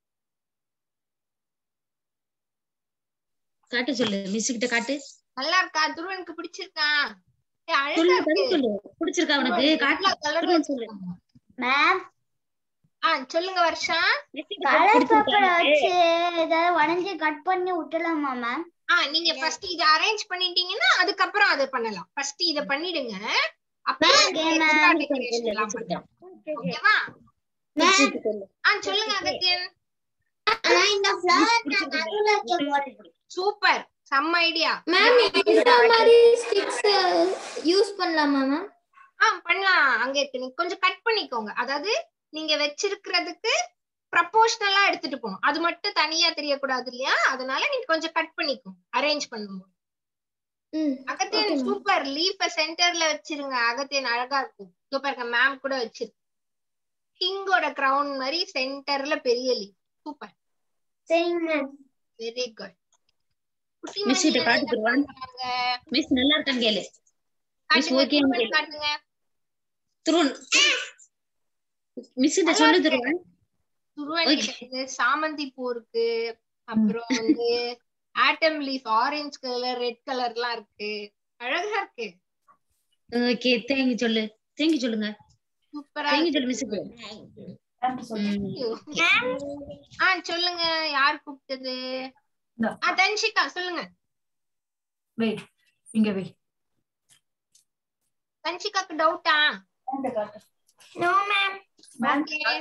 காட்டு சொல்லு மிஸ் கிட்ட காட்டு நல்லா இருக்கா துருவனுக்கு பிடிச்சிருக்கா ஏ, அழகா சொல்லு இருக்கு பதில் சொல்லு பிடிச்சிருக்கா உனக்கு காட்டு எல்லா colour துருவன் சொல்லு வச்சிருக்காங்க. மேம் ஆ சொல்லுங்க வர்ஷா கலர் பேப்பர் வச்சு ஏதாவது வளைஞ்சு கட் பண்ணி விட்டுலாமா மேம் ஆ நீங்க ஃபர்ஸ்ட் இத அரேஞ்ச் பண்ணிட்டீங்கன்னா அதுக்கப்புறம் அதை பண்ணலாம் ஃபர்ஸ்ட் இத பண்ணிடுங்க அப்புறம் Okay, நீங்க ma'am. extra decoration எல்லாம் பண்ணலாம் ஓகேவா ஆ சொல்லுங்க அகத்தியன் நான் இந்த ஃப்ளவர் நான் நடுவுல வைக்க போறேன் சூப்பர் செம்ம ஐடியா மேம் இந்த மாதிரி ஸ்டிக்ஸ் யூஸ் பண்ணலாமா மேம் ஆ பண்ணலாம் அங்க இருக்கு நீங்க கொஞ்சம் கட் பண்ணிக்கோங்க அதாவது நீங்க வச்சிருக்கிறதுக்கு ப்ரப்போர்ஷனலா எடுத்துட்டு போகணும் அது மட்டும் தனியா தெரியக்கூடாது இல்லையா அதனால நீங்க கொஞ்சம் கட் பண்ணிக்கோங்க அரேஞ்ச் பண்ணும்போது ம் அகத்தியன் சூப்பர் லீஃப சென்டர்ல வச்சிருங்க அகத்தியன் அழகா இருக்கும் சூப்பர் மேம் கூட வச்சிருக்கு கிங்கோட கிரவுன் மாதிரி சென்டர்ல பெரிய லீஃப் சூப்பர் சரிங்க மேம் வெரி குட் குட்டி மிஸ் கிட்ட காட்டு துருவன் மிஸ் நல்லா இருக்கான்னு கேளு மிஸ் ஓகே காட்டுங்க துருவன் மிஸ் கிட்ட சொல்லு துருவன் துருவன் Okay. கிட்ட வந்து சாமந்தி பூ இருக்கு அப்புறம் வந்து autumn leaf orange colour red கலர்லாம் இருக்கு அழகா இருக்கு ஓகே தேங்க்யூ சொல்லு தேங்க்யூ சொல்லுங்க சூப்பரா தேங்க்யூ இருக்கு சொல்லு மிஸ் மேம் சொல்லுங்க ஆ சொல்லுங்க யார் கூப்பிட்டது இந்தா. ஆ தன்ஷிகா சொல்லுங்க வெயிட் இங்க வெயிட் தன்ஷிகாக்கு டவுட்டா இந்த காட்டு நோ மேம் மேம் Okay.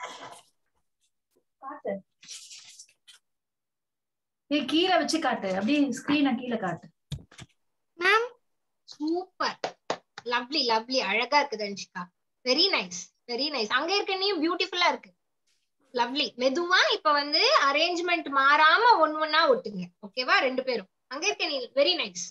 காட்டு ஏய் கீழே வச்சு காட்டு அப்படியே ஸ்கிரீனை கீழே காட்டு மேம் சூப்பர் லவ்லி லவ்லி அழகா இருக்கு Dhanshika very nice very nice அங்க இருக்க நீ பியூட்டிஃபுல்லா இருக்கு லவ்லி மெதுவா இப்ப வந்து அரேஞ்ச்மெண்ட் மாறாம ஒன் ஒன்னா ஒட்டுங்க ஓகேவா ரெண்டு பேரும் அங்க இருக்க நீ வெரி நைஸ்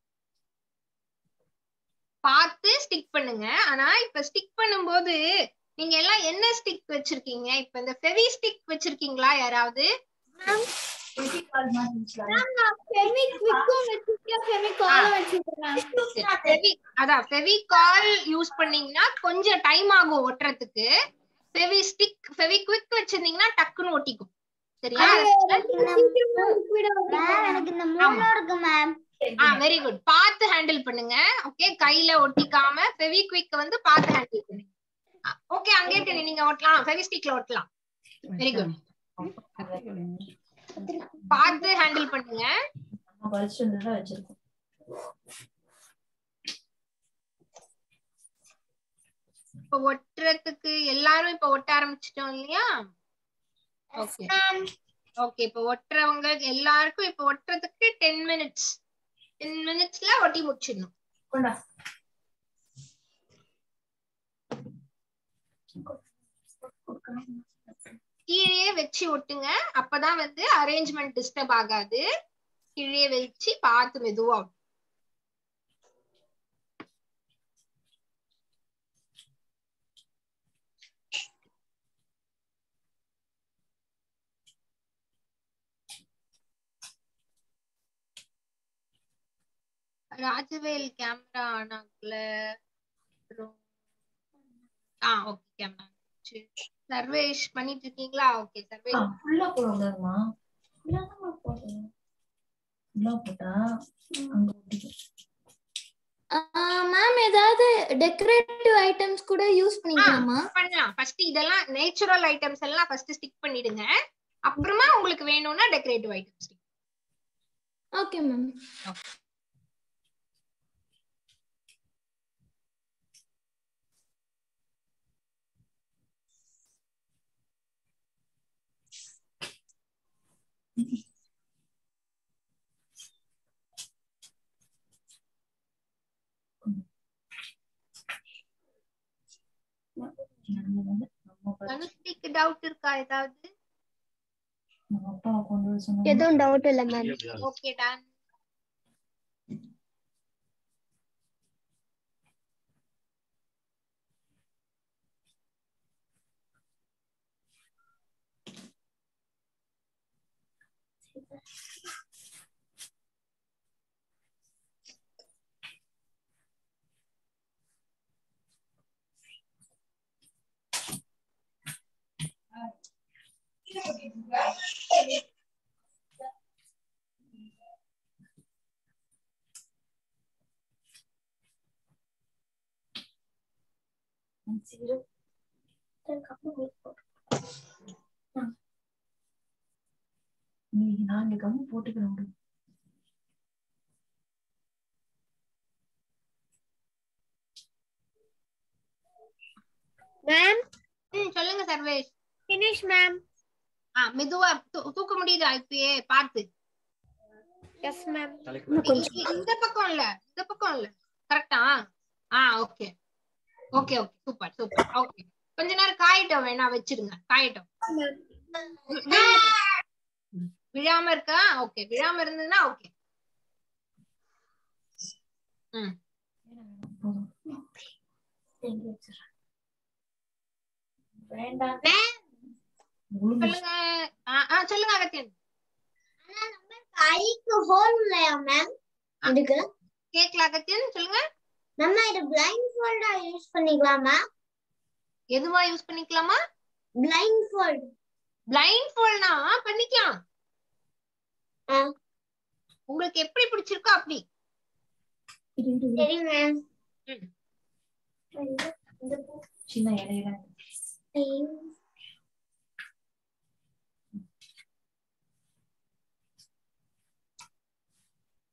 பார்த்து ஸ்டிக் பண்ணுங்க ஆனா இப்ப ஸ்டிக் பண்ணும்போது நீங்க எல்லாம் என்ன ஸ்டிக் வச்சிருக்கீங்க இப்ப இந்த ஃபெவி ஸ்டிக் வச்சிருக்கீங்களா யாராவது கால் மாதிரி இருந்துச்சுல, ஃபெவிக்விக்கும் வச்சிருக்கேன் ஃபெவிகாலும் வச்சிருக்கேன் ஃபெவி அதான் ஃபெவிகால் யூஸ் பண்ணீங்கன்னா கொஞ்சம் டைம் ஆகும் ஒட்டுறதுக்கு ஃபெவி ஸ்டிக் ஃபெவி குவிக் வச்சிருந்தீங்கன்னா டக்குன்னு ஒட்டிக்கும் சரியா மேம் எனக்கு இந்த மூணு இருக்கு மேம் ஆ வெரி குட் பார்த்து ஹேண்டில் பண்ணுங்க ஓகே கையில ஒட்டிக்காம ஃபெவி குவிக் வந்து பார்த்து ஹேண்டில் பண்ணுங்க ஓகே அங்கே இருக்கு நீங்க ஒட்டலாம் ஃபெவி ஸ்டிக்ல ஒட்டலாம் வெரி குட் பார்த்து ஹேண்டில் பண்ணுங்க நம்ம வலிச்சு இருந்ததா வச்சிருக்கோம் இப்ப ஒட்டுறதுக்கு எல்லாரும் இப்ப ஒட்ட ஆரம்பிச்சிட்டோம் இல்லையா ஓகே ஓகே இப்ப ஒட்டுறவங்க எல்லாருக்கும் இப்ப ஒட்டுறதுக்கு டென் மினிட்ஸ் டென் மினிட்ஸ்ல ஒட்டி முடிச்சிடணும் கொண்டா கீழே வச்சு ஒட்டுங்க அப்பதான் வந்து அரேஞ்ச்மெண்ட் டிஸ்டர்ப் ஆகாது கீழே வச்சு பார்த்து மெதுவா ஒட்டு. ராஜவேல் கேமரா ஆன் ஆகல அப்புறம் ஆ ஓகே கேமரா சர்வேஷ் பண்ணிட்டு இருக்கீங்களா ஓகே சர்வேஷ் ஃபுல்லா போடுறதுமா ஃபுல்லா தான் போடுறோம் ஃபுல்லா போட்டா அங்க ஒட்டிக்கும் மேம் ஏதாவது டெக்கரேட்டிவ் ஐட்டம்ஸ் கூட யூஸ் பண்ணிக்கலாமா பண்ணலாம் ஃபர்ஸ்ட் இதெல்லாம் நேச்சுரல் ஐட்டம்ஸ் எல்லாம் ஃபர்ஸ்ட் ஸ்டிக் பண்ணிடுங்க அப்புறமா உங்களுக்கு வேணும்னா டெக்கரேட்டிவ் ஐட்டம்ஸ் ஓகே மேம் நம்ம வந்து நம்ம ப- தனுஷ்டிக்கு டவுட் இருக்கா ஏதாவது நம்ம அப்பாவை கொண்டு வர சொன்னோம் எதுவும் டவுட் இல்ல மேம் ஓகே டன் நீ நான் இங்க கம்மி போட்டுக்கிறேன் விடு. மேம் ம் சொல்லுங்க சர்வேஷ் ஃபினிஷ் மேம் ஆ மெதுவா தூ- தூக்க முடியுதா இப்பயே பார்த்து எஸ் மேம் இ- இந்த பக்கம் இல்ல இந்த பக்கம் இல்ல கரெக்டா ஆ okay okay okay super super okay கொஞ்ச நேரம் காயட்டும் வேணா வச்சிருங்க காயட்டும் வி- வி- விழாம இருக்கா ஓகே விழாம இருந்ததுன்னா ஓகே ம் போதும் எங்க வச்சிடுறேன் வேண்டாம் ஒழுங்கு சொல்லுங்க ஆ ஆ, சொல்லுங்க அகத்தியன் கைக்கு ஹோல் இல்லையா மேம் இதுக்கு கேக்கல அகத்தியன் சொல்லுங்க நம்ம இது பிளைண்ட் ஃபோல்டா யூஸ் பண்ணிக்கலாமா எதுவா யூஸ் பண்ணிக்கலாமா பிளைண்ட் ஃபோல்ட் பிளைண்ட் ஃபோல்ட்னா பண்ணிக்கலாம் ஆ. உங்களுக்கு எப்படி பிடிச்சிருக்கோ அப்படி இரு, இரு, இரு. சரி மேம் ம். சின்ன இலையில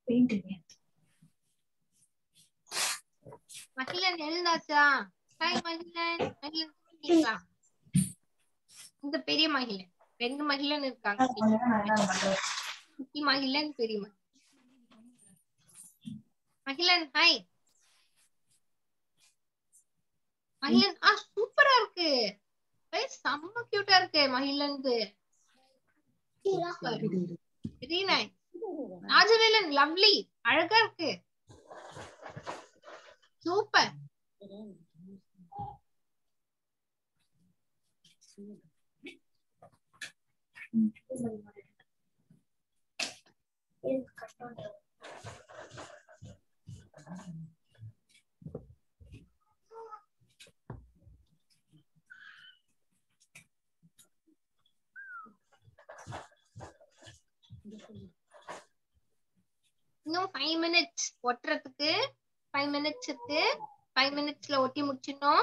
பெயிண்டிங் மகிழன் எழுந்தாச்சா ஹாய் மகிழன் மகிழன் தூங்கிட்டீங்களா? இந்த பெரிய மகிழன் ரெண்டு மகிழன் இருக்காங்க குட்டி மகிழன் பெரிய மகிழன் மகிழன் ஹாய் மகிழன் ஆ சூப்பரா இருக்கு ஏய், செம்ம கியூட்டா இருக்கு மகிழன்து வெரி நைஸ் ராஜவேலன் லவ்லி அழகா இருக்கு சூப்பர் இன்னும் ஃபைவ் மினிட்ஸ் ஒட்டுறதுக்கு ஃபைவ் மினிட்ஸ் இருக்கு ஃபைவ் மினிட்ஸ்ல ஒட்டி முடிச்சிடணும்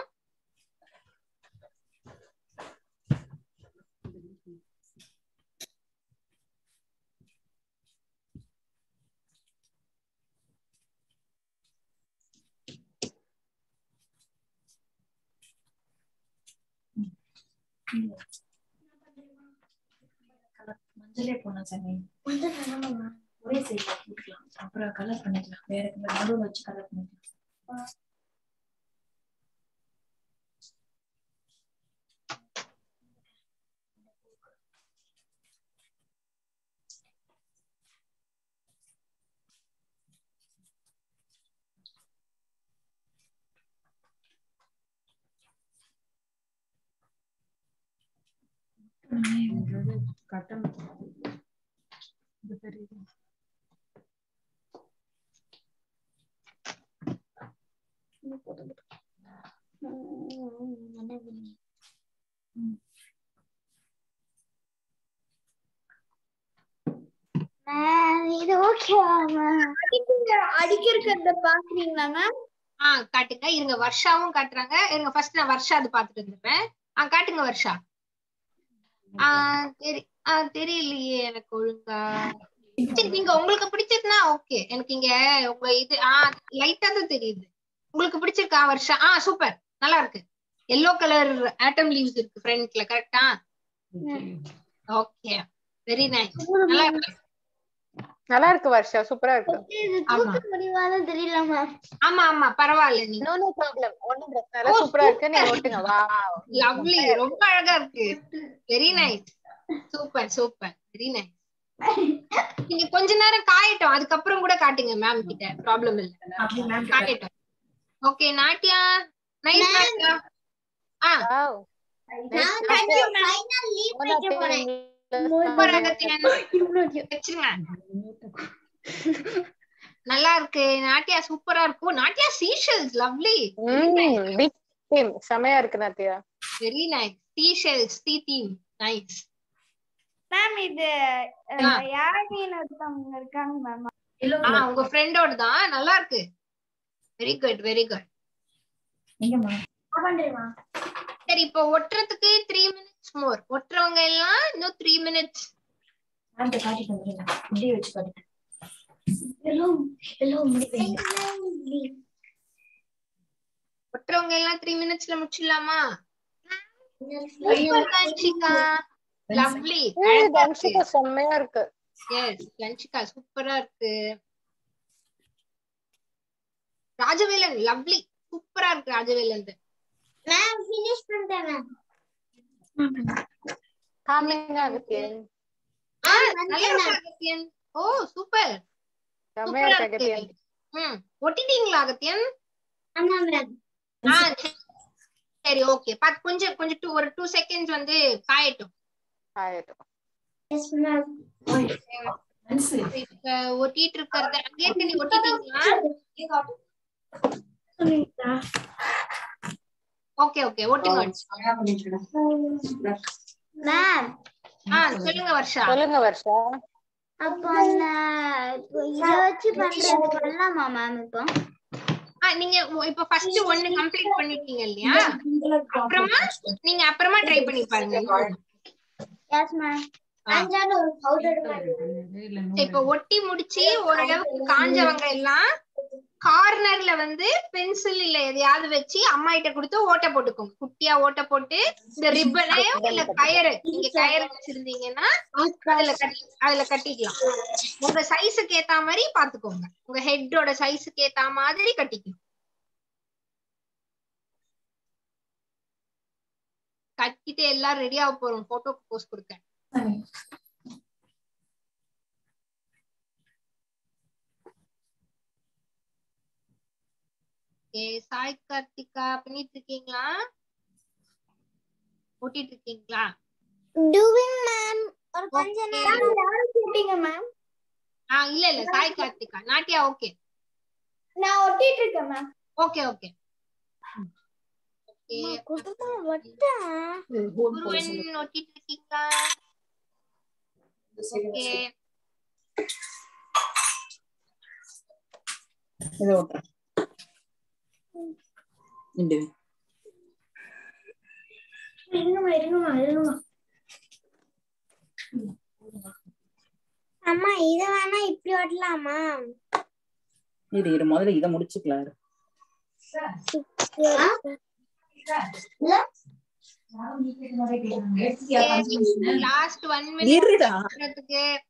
மஞ்சளே போனா சாமி ஒரே சைட்ல போட்டுக்கலாம் அப்புறம் கலர் பண்ணிக்கலாம் வேற நடுவில் வச்சு கலர் பண்ணிக்கலாம் கட்டணும் இது தெரியுது மேம் இது ஓகேவா மேம் அடிக்கிறத பாக்குறீங்களா மேம் ஆ காட்டுங்க இருங்க வர்ஷாவும் காட்டுறாங்க இருங்க ஃபர்ஸ்ட் நான் வர்ஷா அது பாத்துட்டு இருந்துப்பேன் ஆ காட்டுங்க வர்ஷா ஆ தெரி ஆ தெரியலையே எனக்கு ஒழுங்கா சரி நீங்க உங்களுக்கு பிடிச்சதுன்னா ஓகே எனக்கு இங்க உங்க இது ஆ லைட்டா தான் தெரியுது உங்களுக்கு பிடிச்சிருக்கா வர்ஷா ஆ சூப்பர் நல்லா இருக்கு எல்லோ கலர் ஆட்டம் லீவ்ஸ் இருக்கு ஃப்ரண்ட்ல கரெக்டா ஓகே வெரி நைஸ் நல்லா இருக்கு நல்லா இருக்கு வர்ஷா சூப்பரா இருக்கு இது ஆமா. தூக்க முடியுமான்னு தெரியல மேம் ஆமா ஆமா பரவாயில்ல நீங்க நோ நோ ப்ராப்ளம் ஒண்ணும் பிரச்சனை இல்ல ஓ, சூப்பரா இருக்கு நீங்க ஒட்டுங்க வா லவ்லி ரொம்ப அழகா இருக்கு very nice super super very nice நீங்க கொஞ்ச நேரம் காயட்டும் அதுக்கப்புறம் கூட காட்டுங்க மேம் கிட்ட ப்ராப்ளம் இல்ல அப்படி மேம் காயட்டும் ஓகே நாட்டியா நைஸ் நாட்டியா ஆ வாவ் நான் கண்டிப்பா ஃபைனல் லீவ் வைக்க போறேன் சூப்பர் அகத்தியன் வச்சுங்க நல்லா இருக்கு நாட்டியா சூப்பரா இருக்கும் Nattiya seashells lovely beach theme செமையா இருக்கு Nathiya very nice seashells sea theme nice ma'am இது ஆ. யாழின்னு ஒருத்தவங்க இருக்காங்க மேம் எல்லோ ஆ உங்க ஃப்ரெண்டோட தான் நல்லா இருக்கு வெரி குட் வெரி குட் எங்கம்மா பண்றேமா சரி இப்போ ஒட்டுறதுக்கு த்ரீ மினிட்ஸ் மோர் ஒட்டுறவங்க எல்லாம் இன்னும் த்ரீ மினிட்ஸ் அந்த காட்டி தந்துருங்க இப்படியே வச்சு காட்டுங்க எல்லோ எல்லோ முடிவீங்க ஒட்டுறவங்க எல்லாம் த்ரீ மினிட்ஸ்ல முடிச்சிடலாமா சூப்பர் லன்சிகா லவ்லி தன்ஷிகா செம்மையா இருக்கு எஸ் லன்சிகா சூப்பரா இருக்கு ராஜவேலன் லவ்லி சூப்பரா இருக்கு ராஜவேலன் மேம் ஃபினிஷ் பண்ணிட்டேன் மேம் காமிங்க அகத்தியன் நல்லா இருக்கு அகத்தியன் ஓ சூப்பர் செம்மையா இருக்கு அகத்தியன் ம் ஒட்டிட்டீங்களா அகத்தியன் ஆமா மேம் ஆ சரி. சரி ஓகே பாத்து கொஞ்சம் கொஞ்சம் two- ஒரு டூ செகண்ட்ஸ் வந்து காயட்டும் ஆயிடும் எஸ் மேம் மனசு இப்ப ஒட்டிட்டு இருக்கிறத அங்கேயே நீ ஒட்டிட்டீங்களா ஓகே ஓகே ஒட்டுங்க மேம் ஆ சொல்லுங்க வர்ஷா சொல்லுங்க வர்ஷா அப்போ அந்த இப்போ இத வச்சு பண்றது பண்ணலாமா மேம் இப்போ ஆ நீங்க ஒ- இப்ப ஃபர்ஸ்ட் ஒன்னு கம்ப்ளீட் பண்ணிட்டீங்க இல்லையா அப்புறமா நீங்க அப்புறமா ட்ரை பண்ணி பாருங்க எஸ் மேம் அஞ்சாவது ஒரு பவுடர் இப்ப ஒட்டி முடிச்சு ஓரளவுக்கு காஞ்சவங்க எல்லாம் கார்னர்ல வந்து பென்சில் இல்ல எதையாவது வச்சு அம்மா கிட்ட கொடுத்து ஓட்டை போட்டுக்கோங்க குட்டியா ஓட்டை போட்டு இந்த ரிப்பனையோ இல்ல கயறு நீங்க கயறு வச்சிருந்தீங்கன்னா அதுல கட்டி அதுல கட்டிக்கலாம் உங்க சைஸுக்கு ஏத்த மாதிரி பாத்துக்கோங்க உங்க ஹெட்டோட சைஸுக்கு ஏத்த மாதிரி கட்டிக்கணும் கட்டிட்டு எல்லாம் ரெடியா போறோம் போட்டோக்கு போஸ்ட் கொடுக்க ஏ சாய் கார்த்திகா பண்ணிட்டு இருக்கீங்களா ஓட்டிட்டு இருக்கீங்களா டூவிங் மேம் ஒரு கொஞ்ச நேரம் யாரும் கேட்டீங்க மேம் ஆ இல்ல இல்ல சாய் கார்த்திகா நாட்டியா ஓகே நான் ஒட்டிட்டு இருக்கேன் மேம் ஓகே ஓகே ஓகே குடும்பம் ஒட்டேன் குருவன் ஒட்டிட்டு இருக்கீங்களா ஓகே இது ஓகே இந்த இருங்கம்மா இருங்கம்மா இருங்கம்மா அம்மா இத வேணா இப்படி ஒட்டலாமா இரு இரு முதல்ல இத முடிச்சுக்கலாம் இரு. லாஸ்ட் ஒன் இருடா. மினிட்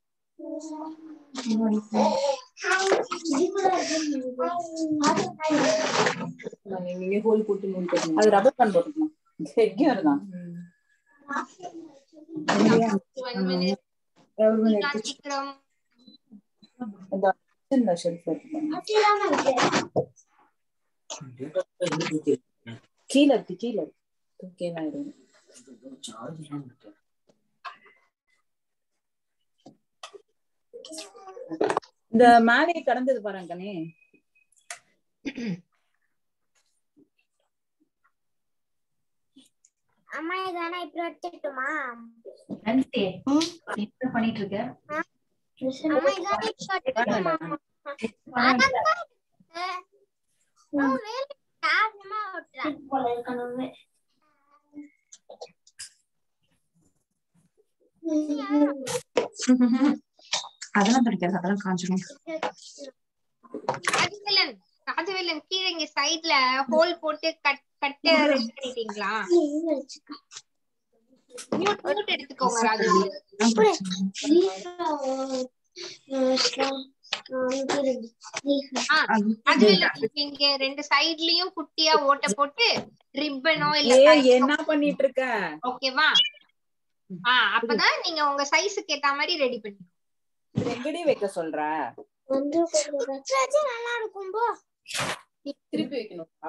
நீங்க ஹோல் போட்டு மூடி அது ரப்பர் பேண்ட் போட்டுக்கலாம் ஹெக்கியா தான் ஒன் மினிட் சீக்கிரம் இந்த ஷெல்ஃப் கீழ இருக்கு கீழ இருக்கு ஓகேவா இருக்கு இந்த மேலே கடந்தது பாருங்க கண்ணே அம்மா இத வேணா இப்படி ஒட்டிட்டுமா நன்றி என்ன பண்ணிட்டு இருக்க அம்மா இத வேணா இப்படி ஒட்டிட்டுமா அதான் நான் வேலை காரணமா ஒட்டுறேன் போல இருக்கணுமே அதெல்லாம் பிடிக்காது அதெல்லாம் காஞ்சிடும் ராஜவேலன் ராஜவேலன் கீழே இங்க சைடுல ஹோல் போட்டு கட் கட்ட ரெடி பண்ணிட்டீங்களா மியூட் மியூட் எடுத்துக்கோங்க ராஜவேலன் ஆ, ராஜவேலன் இப்ப இங்க ரெண்டு சைடுலயும் குட்டியா ஓட்டை போட்டு ரிப்பனோ இல்ல ஏய் கயிறோ என்ன பண்ணிட்டு இருக்க ஓகேவா ஆ அப்பதான் நீங்க உங்க சைஸுக்கு ஏத்த மாதிரி ரெடி பண்ணி இது எங்கடி வைக்க சொல்ற வந்து வச்சாச்சு நல்லா இருக்கும் போ திருப்பி வைக்கணும்ப்பா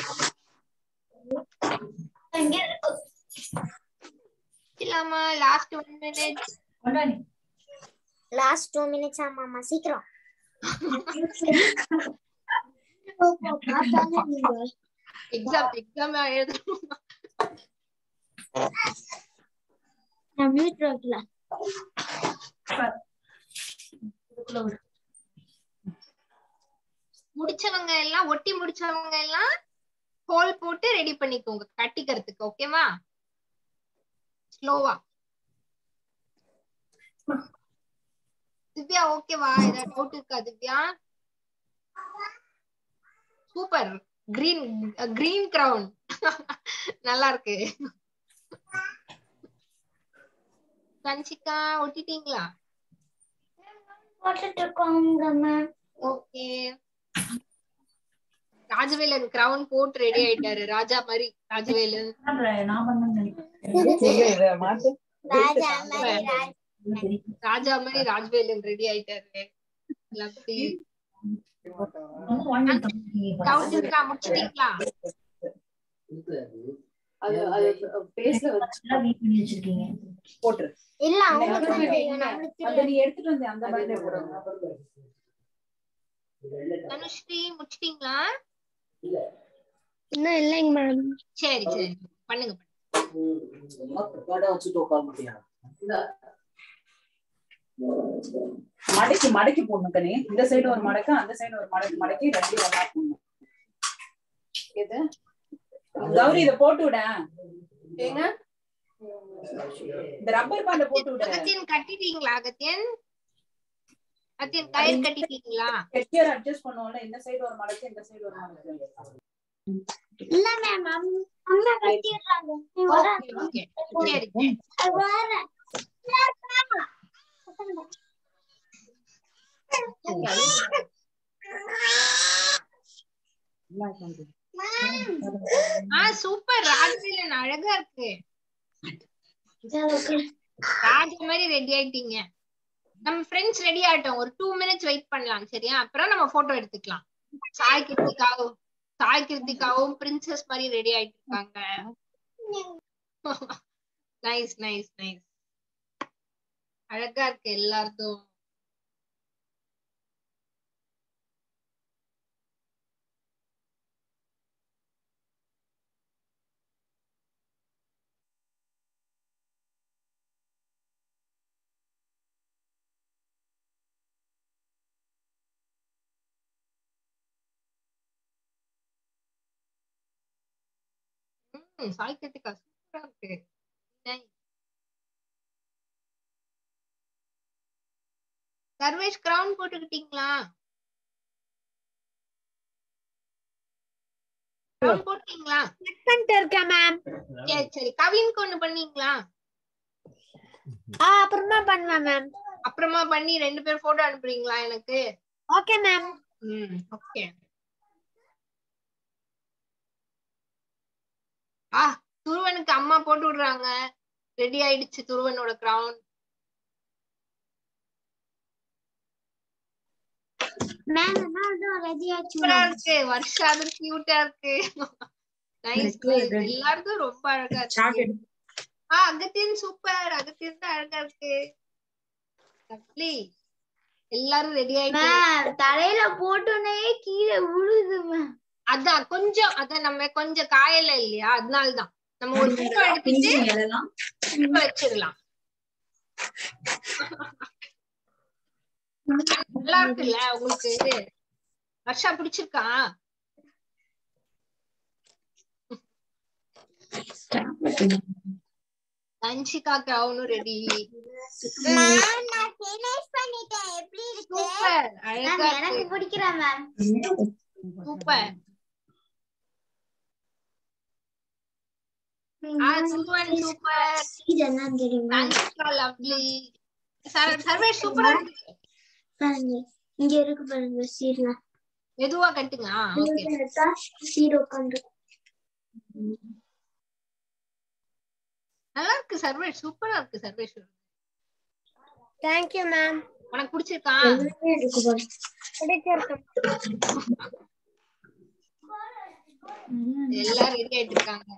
இல்லாமா last one minute last two minutes ஆமாமா சீக்கிரம் எக்ஸாம் எக்ஸாம் எழுதணும் நான் மியூட் வைக்கல முடிச்சவங்க எல்லாம் ஒட்டி முடிச்சவங்க எல்லாம் ஹோல் போட்டு ரெடி பண்ணிக்கோங்க கட்டிக்கிறதுக்கு ஓகேவா ஸ்லோவா திவ்யா ஓகேவா ஏதாவது டவுட் இருக்கா Divya super green green crown நல்லா இருக்கு கன்சிகா ஒட்டிட்டீங்களா போட்டுட்டு இருக்கோங்க மேம் ஓகே ராஜவேலன் கிரவுன் போட்டு ரெடி ஆயிட்டாரு ராஜா மாதிரி ராஜவேலன் நான் பண்ணேன்னு நினைக்கிறேன் இத மாத்து ராஜா மாதிரி ராஜா ராஜா மாதிரி ராஜவேலன் ரெடி ஆயிட்டாரு லவ்லி டவுட் இருக்கா முடிச்சிட்டீங்களா அது அது பேஸ்ல வச்சு வெயிட் பண்ணி வச்சிருக்கீங்க போட்டுரு இல்ல அவங்களுக்கு தான் தெரியும் நம்மளுக்கு அந்த நீ எடுத்துட்டு வந்து அந்த மாதிரி போடுங்க தனுஸ்ரீ முடிச்சிட்டீங்களா இன்னும் இல்லைங்க மேம் சரி சரி பண்ணுங்க மடக்கி மடக்கி போடணும் கனி இந்த சைடு ஒரு மடக்கு அந்த சைடு ஒரு மடக்கு மடக்கி ரெண்டையும் ஒண்ணா போடணும் எது கௌரி இத போட்டு விட ஏங்க இந்த ரப்பர் பேண்ட போட்டு விடு அகத்தியன் கட்டிட்டீங்களா அகத்தியன் அகத்தியன் கயிறு கட்டிட்டீங்களா ஹெட்கியர் அட்ஜஸ்ட் பண்ணுவோம்ல இந்த சைடு ஒரு மடக்கு இந்த சைடு ஒரு மடக்கு இல்ல மேம் அம்மா கட்டிடுறாங்க நீ வர ஓகே ஓகே சரி சரி. வர ஆ சூப்பர் ராஜவேலன் அழகா இருக்கு ராஜ மாதிரி ரெடி ஆயிட்டீங்க நம்ம ஃப்ரெண்ட்ஸ் ரெடி ஆயிட்டோம் ஒரு டூ மினிட்ஸ் வெயிட் பண்ணலாம் சரியா அப்புறம் நம்ம போட்டோ எடுத்துக்கலாம் சாய் கிருத்திகாவும் சாய் கிருத்திகாவும் பிரின்சஸ் மாதிரி ரெடி ஆயிட்டு இருக்காங்க நைஸ் நைஸ் நைஸ் அழகா இருக்கு எல்லாருக்கும் ம், சாய் கிருத்திகா சூப்பரா இருக்கு Nice. சர்வேஷ் கிரவுன் போட்டுக்கிட்டீங்களா கிரவுன் போட்டீங்களா பண்ணிட்டு இருக்கேன் மேம் சரி சரி கவின்க்கு ஒண்ணு பண்ணீங்களா ஆ அப்புறமா பண்ணுவேன் மேம் அப்புறமா பண்ணி ரெண்டு பேரும் போட்டோ அனுப்புறீங்களா எனக்கு ஓகே மேம் ம் ஓகே ஆ துருவனுக்கு அம்மா போட்டு விடுறாங்க ரெடி ஆயிடுச்சு துருவனோட கிரவுன் மேம் என்ன ரெடி ஆச்சு சூப்பரா இருக்கு வருஷா அது கியூட்டா இருக்கு நைஸ் எல்லாருக்கும் ரொம்ப அழகா இருக்கு ஆ அகத்தியன் சூப்பர் அகத்தியன் தான் அழகா இருக்கு லவ்லி எல்லாரும் ரெடி ஆயிட்டு மேம் தலையில போட்டோனே கீழே விழுது மேம் அதான் கொஞ்சம் அதான் நம்ம கொஞ்சம் காயல இல்லையா அதனாலதான் நம்ம ஒரு photo எடுத்துட்டு இப்ப வச்சிடலாம் நல்லா இருக்குல்ல உங்களுக்கு வர்ஷா பிடிச்சிருக்கா தன்ஷிகாக்கு அவனும் ரெடி மேம் நான் ஃபினிஷ் பண்ணிட்டேன் எப்படி இருக்கு சூப்பர் அழகா மேம் எனக்கு இருக்கு பிடிக்கிறேன் மேம் சூப்பர் ஆ சுவன் சூப்பர் இதெல்லாம் தெரியுமா தன்ஷிகா லவ்லி சர்வேஷ் சூப்பரா இருக்கு பாருங்க இங்க இருக்கு பாருங்க சீட்ல மெதுவா கட்டுங்க ஓகே சீட் உட்காந்து நல்லா இருக்கு சர்வேஷ் சூப்பரா இருக்கு சர்வேஷ் தேங்க்யூ மேம் உனக்கு பிடிச்சிருக்கா இருக்கு பாரு பிடிச்சிருக்கு எல்லாம் ரெடி ஆயிட்டு இருக்காங்க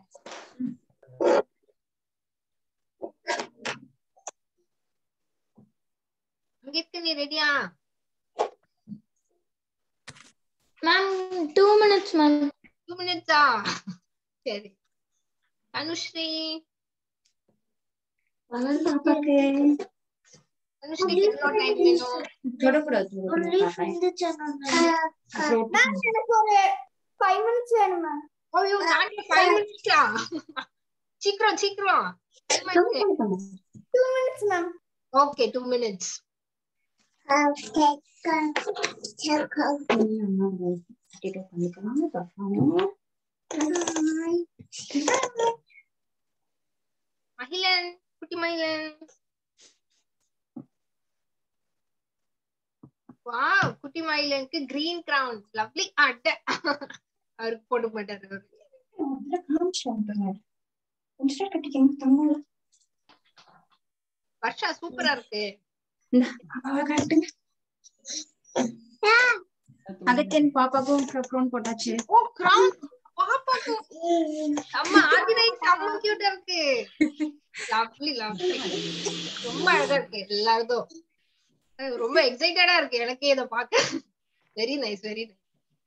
அங்க இருக்கு நீ ரெடியா ma'am two minutes ma'am two மினிட்ஸா சரி அனுஸ்ரீ பாப்பாக்கு அனுஸ்ரீக்கு எவ்வளவு டைம் வேணும் தொடக்கூடாது ஒரு லீஃப் இருந்துச்சு மேம் எனக்கு ஒரு ஃபைவ் மினிட்ஸ் வேணும் மேம் ஐயோ நானே ஃபைவ் மினிட்ஸா சீக்கிரம் சீக்கிரம் two minutes ma'am okay two minutes Magizhan குட்டி மகிழன் வாவ் குட்டி மகிழனுக்கு கிரீன் கிரவுன் லவ்லி அட்ட அவருக்கு போட்டு மாட்டாரு அவரு. வர்ஷா சூப்பரா இருக்கு அகத்தியன் பாப்பாக்கும் ப்ரோன் போட்டாச்சு ஓ கிரவுன் பாப்பாக்கு அம்மா ஆதிரை செம்ம கியூட்டா இருக்கு லவ்லி லவ்லி ரொம்ப அழகா இருக்கு எல்லாருக்கும் அஹ் ரொம்ப எக்ஸைட்டடா இருக்கு எனக்கே இத பார்க்க வெரி நைஸ் வெரி நைஸ்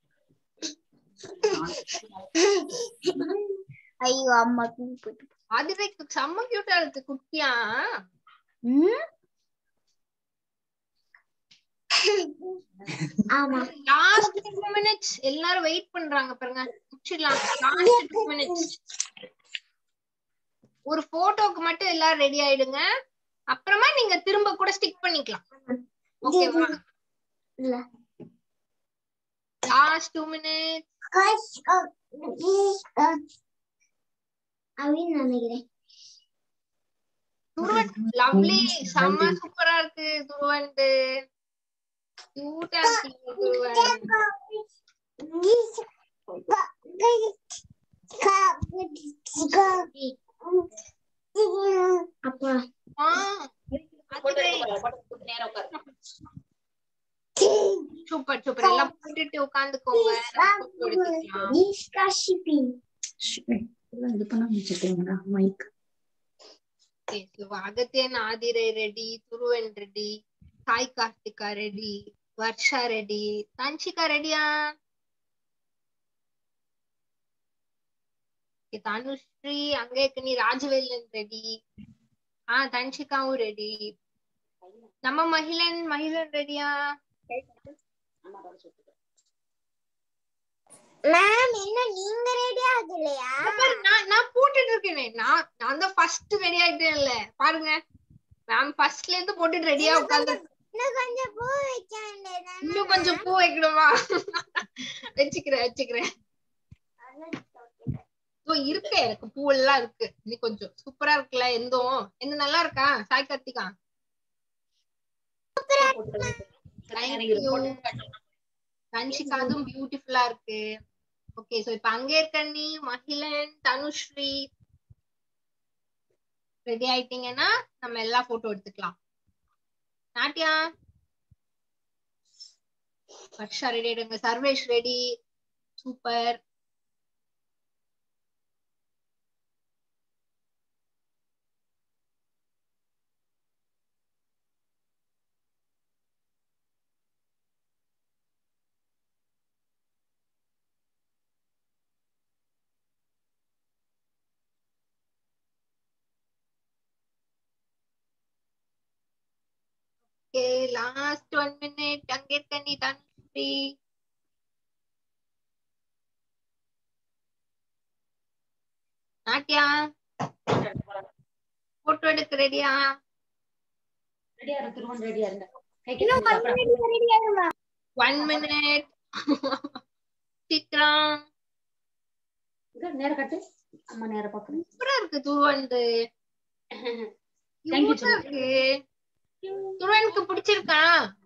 ஐயோ அம்மா போயிட்டு ஆதிரைக்கு செம்ம கியூட்டா இருக்கு குட்டியா ஆமா லாஸ்ட் டூ மினிட்ஸ் எல்லாரும் வெயிட் பண்றாங்க பாருங்க முடிச்சிடலாம் லாஸ்ட் டூ மினிட்ஸ் ஒரு போட்டோக்கு மட்டும் எல்லாரும் ரெடி ஆயிடுங்க அப்புறமா நீங்க திரும்ப கூட ஸ்டிக் பண்ணிக்கலாம் ஓகேவா இல்ல லாஸ்ட் டூ மினிட்ஸ் அப்படின்னு நினைக்கிறேன் துருவன் லவ்லி செம்ம சூப்பரா இருக்கு துருவன்ட்டு கியூட்டா இருக்கீங்க துருவன் அப்பா ஆ, அதுவே சூப்பர் சூப்பர் எல்லாம் போட்டுட்டு உட்காந்துக்கோங்க நம்ம photo எடுத்துக்கலாம் நிஷ்காஷிபி இது பண்ண முடிச்சிட்டீங்களா mic Okay, so Agathiyan Aathirai ready Dhruvan ready Sai Karthika ready Varsha ready Dhanshika ரெடியா தனுஸ்ரீ அங்க இருக்கு நீ ராஜவேலன் ரெடி ஆ தன்ஷிகாவும் ரெடி நம்ம மகிழன் மகிழன் ரெடியா மேம் என்ன நீங்க ரெடி ஆகலையா நான் நான் போட்டுட்டு இருக்கேனே நான் நான் தான் ஃபர்ஸ்ட் ரெடி ஆயிட்டேன்ல பாருங்க மேம் ஃபர்ஸ்ட்ல இருந்து போட்டுட்டு ரெடியா உட்கார்ந்து இன்னும் கொஞ்சம் பூ வைக்க வேண்டியதானே இன்னும் கொஞ்சம் பூ வைக்கணுமா வச்சுக்கிறேன் வச்சுக்கிறேன் ஓ இருக்கு எனக்கு பூ எல்லாம் இருக்கு இன்னும் கொஞ்சம் சூப்பரா இருக்குல்ல எந்தும் எந்த நல்லா இருக்கா சாய் கார்த்திகா கன்ஷிகா அதுவும் பியூட்டிஃபுல்லா இருக்கு ஓகே சோ இப்ப அங்கே இருக்க நீ மகிழன் தனுஸ்ரீ ரெடி ஆயிட்டீங்கன்னா நம்ம எல்லா போட்டோ எடுத்துக்கலாம் நாட்டியா வர்ஷா ரெடி ஆயிடுங்க Sarvesh ready super okay last one minute அங்கே இருக்க நீ தனுஸ்ரீ நாட்டியா போட்டோ எடுக்க ரெடியா ரெடியா இருக்கு திருவன் ரெடியா இருங்க கை இன்னும் கட்டுங்க, one அப்புறம். minute ready ஆகுமா ஒன் மினிட் சீக்கிரம் இங்க நேரம் கட்டு அம்மா நேரம் பாக்கணும் சூப்பரா இருக்கு துருவன்து Thank you, Cute ஆ இருக்கு துருவனுக்கு பிடிச்சிருக்கா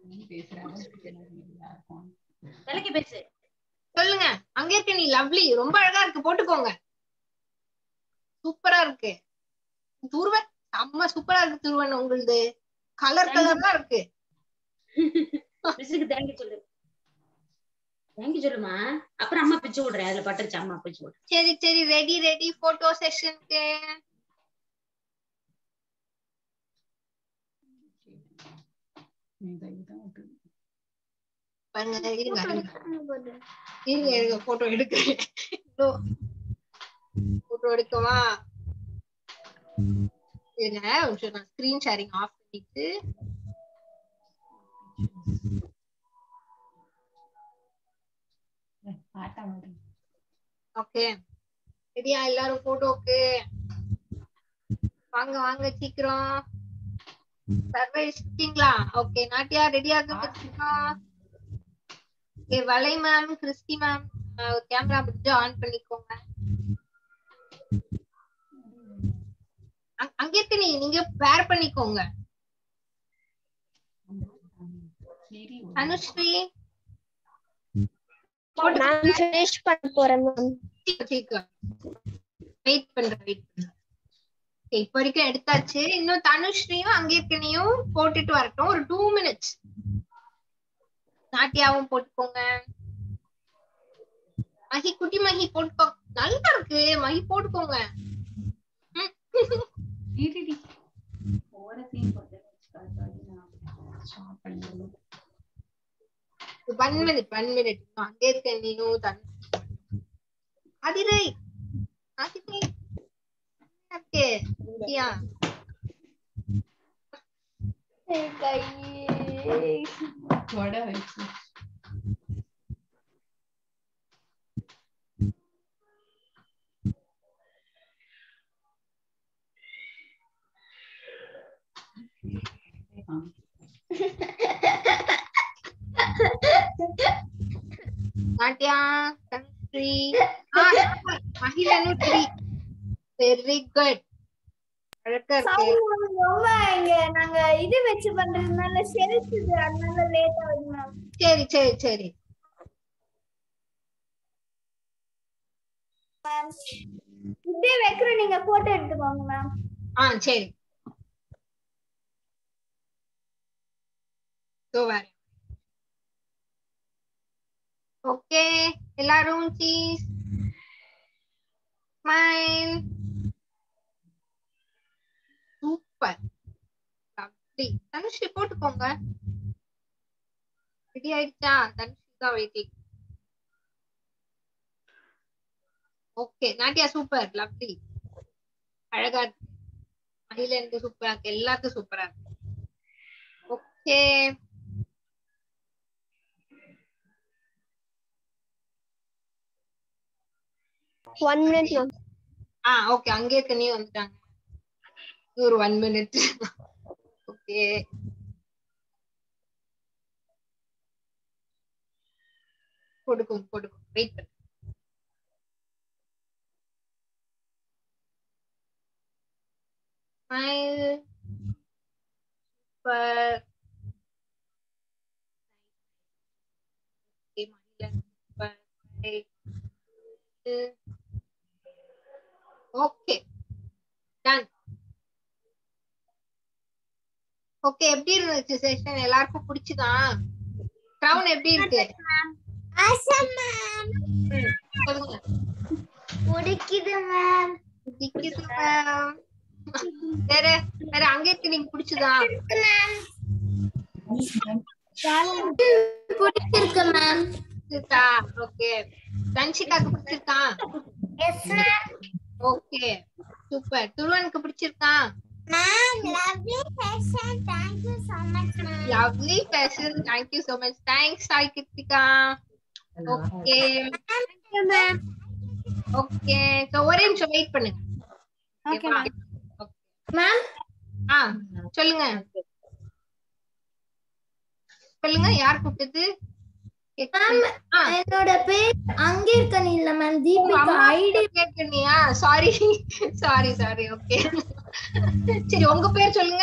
விலைக்கு பேசு சொல்லுங்க அங்க இருக்க நீ லவ்லி ரொம்ப அழகா இருக்கு போட்டுக்கோங்க சூப்பரா இருக்கு துருவன் செம்ம சூப்பரா இருக்கு துருவன் உங்களுது கலர் கலர்லாம் இருக்கு மிஸ்ஸுக்கு தேங்க்யூ சொல்லு தேங்க்யூ சொல்லுமா அப்புறம் அம்மா பிச்சு விடுறேன் அதுல பட்டுருச்சு அம்மா பிச்சு விடுறேன் சரி சரி ரெடி ரெடி போட்டோ செஷனுக்கு பாருங்க இருங்க இருங்க இருங்க இருங்க போட்டோ எடுக்கிறேன் போட்டோ எடுக்கவா இருங்க ஒரு நிமிஷம் நான் ஸ்கிரீன் ஷேரிங் ஆஃப் பண்ணிட்டு ஓகே ரெடியா எல்லாரும் போட்டோக்கு வாங்க வாங்க சீக்கிரம் சர்வைஸ் இருக்கீங்களா ஓகே நாட்டியா ரெடியா இருக்கீங்களா ஓகே வலை மேம் கிறிஸ்டி மேம் கேமரா முடிஞ்சு ஆன் பண்ணிக்கோங்க அங்க- அங்க இருக்கு நீ நீங்க வேர் பண்ணிக்கோங்க அனுஸ்ரீ நான் finish பண்ண போறேன் மேம் சீக்கிரம் வெயிட் பண்றேன் வெயிட் பண்றேன் Okay, இப்ப வரைக்கும் எடுத்தாச்சு இன்னும் தனுஸ்ரீயும் அங்க இருக்கனையும் போட்டுட்டு வரட்டும் ஒரு டூ மினிட்ஸ் நாட்டியாவும் போட்டுக்கோங்க மகி குட்டி மகி போட்டுக்கோ நல்லா இருக்கு மகி போட்டுக்கோங்க ம். ஒன் மினிட் ஒன் மினிட் அங்கே இருக்க நீனும் தன் அதிரை அதிரை ஓகே யா நாட்டியா தன்ஸ்ரீ மகிழனு த்ரீ வெரி குட் அழகா இருக்கு Sorry ma'am, ரொம்ப இங்க நாங்க இது வச்சு பண்றதுனால செலுத்துது அதனால லேட் ஆகுது மேம் சரி சரி சரி இப்படியே வைக்கிறோம் நீங்க போட்டோ எடுத்துக்கோங்க மேம் ஆ சரி So, வரேன் ஓகே எல்லாரும் சீஸ் ஸ்மைல் சூப்பர் அப்படி தனுஷ்ரீ போட்டுக்கோங்க ரெடி ஆயிடுச்சா தனுஷ்ரீ தான் waiting okay Nattiya super lovely அழகா இருக்கு மகிழனுக்கு சூப்பரா இருக்கு எல்லாத்துக்கும் சூப்பரா இருக்கு ஓகே ஒன் மினிட் மேம் ஆ ஓகே அங்கே இருக்க நீ வந்துட்டாங்க ஒரு ஒன் மினிட் ஓகே கொடுக்கும் கொடுக்கும் வெயிட் பண்ணு smile super okay Magizhan super okay done okay எப்படி இருந்துச்சு செஷன் எல்லாருக்கும் பிடிச்சுதா கிரவுன் எப்படி இருக்கு ஆசம் மேம் ம், சொல்லுங்க பிடிக்குது மேம் பிடிக்குது ma'am. வேற வேற அங்க இருக்கு நீங்க பிடிச்சதா பிடிச்சிருக்கு மேம் பிடிச்சிருக்கா ஓகே தன்ஷிகாக்கு பிடிச்சிருக்கா எஸ் மேம் ஓகே சூப்பர் துருவனுக்கு பிடிச்சிருக்கா ma'am lovely session thank you so much ma'am lovely fashion thank you so much thanks Sai Kiruthika okay ma'am okay so ஒரே நிமிஷம் வெயிட் பண்ணுங்க ஓகே ஓகேவா? மேம் மேம் ஆ சொல்லுங்க சொல்லுங்க யார் கூப்பிட்டது மேம் ஆ. என்னோட பேர் அங்கே இருக்கனி இல்ல மேம் தீபிகா ஐடி கேட்கணியா சாரி சாரி சாரி ஓகே சரி உங்க பேர் சொல்லுங்க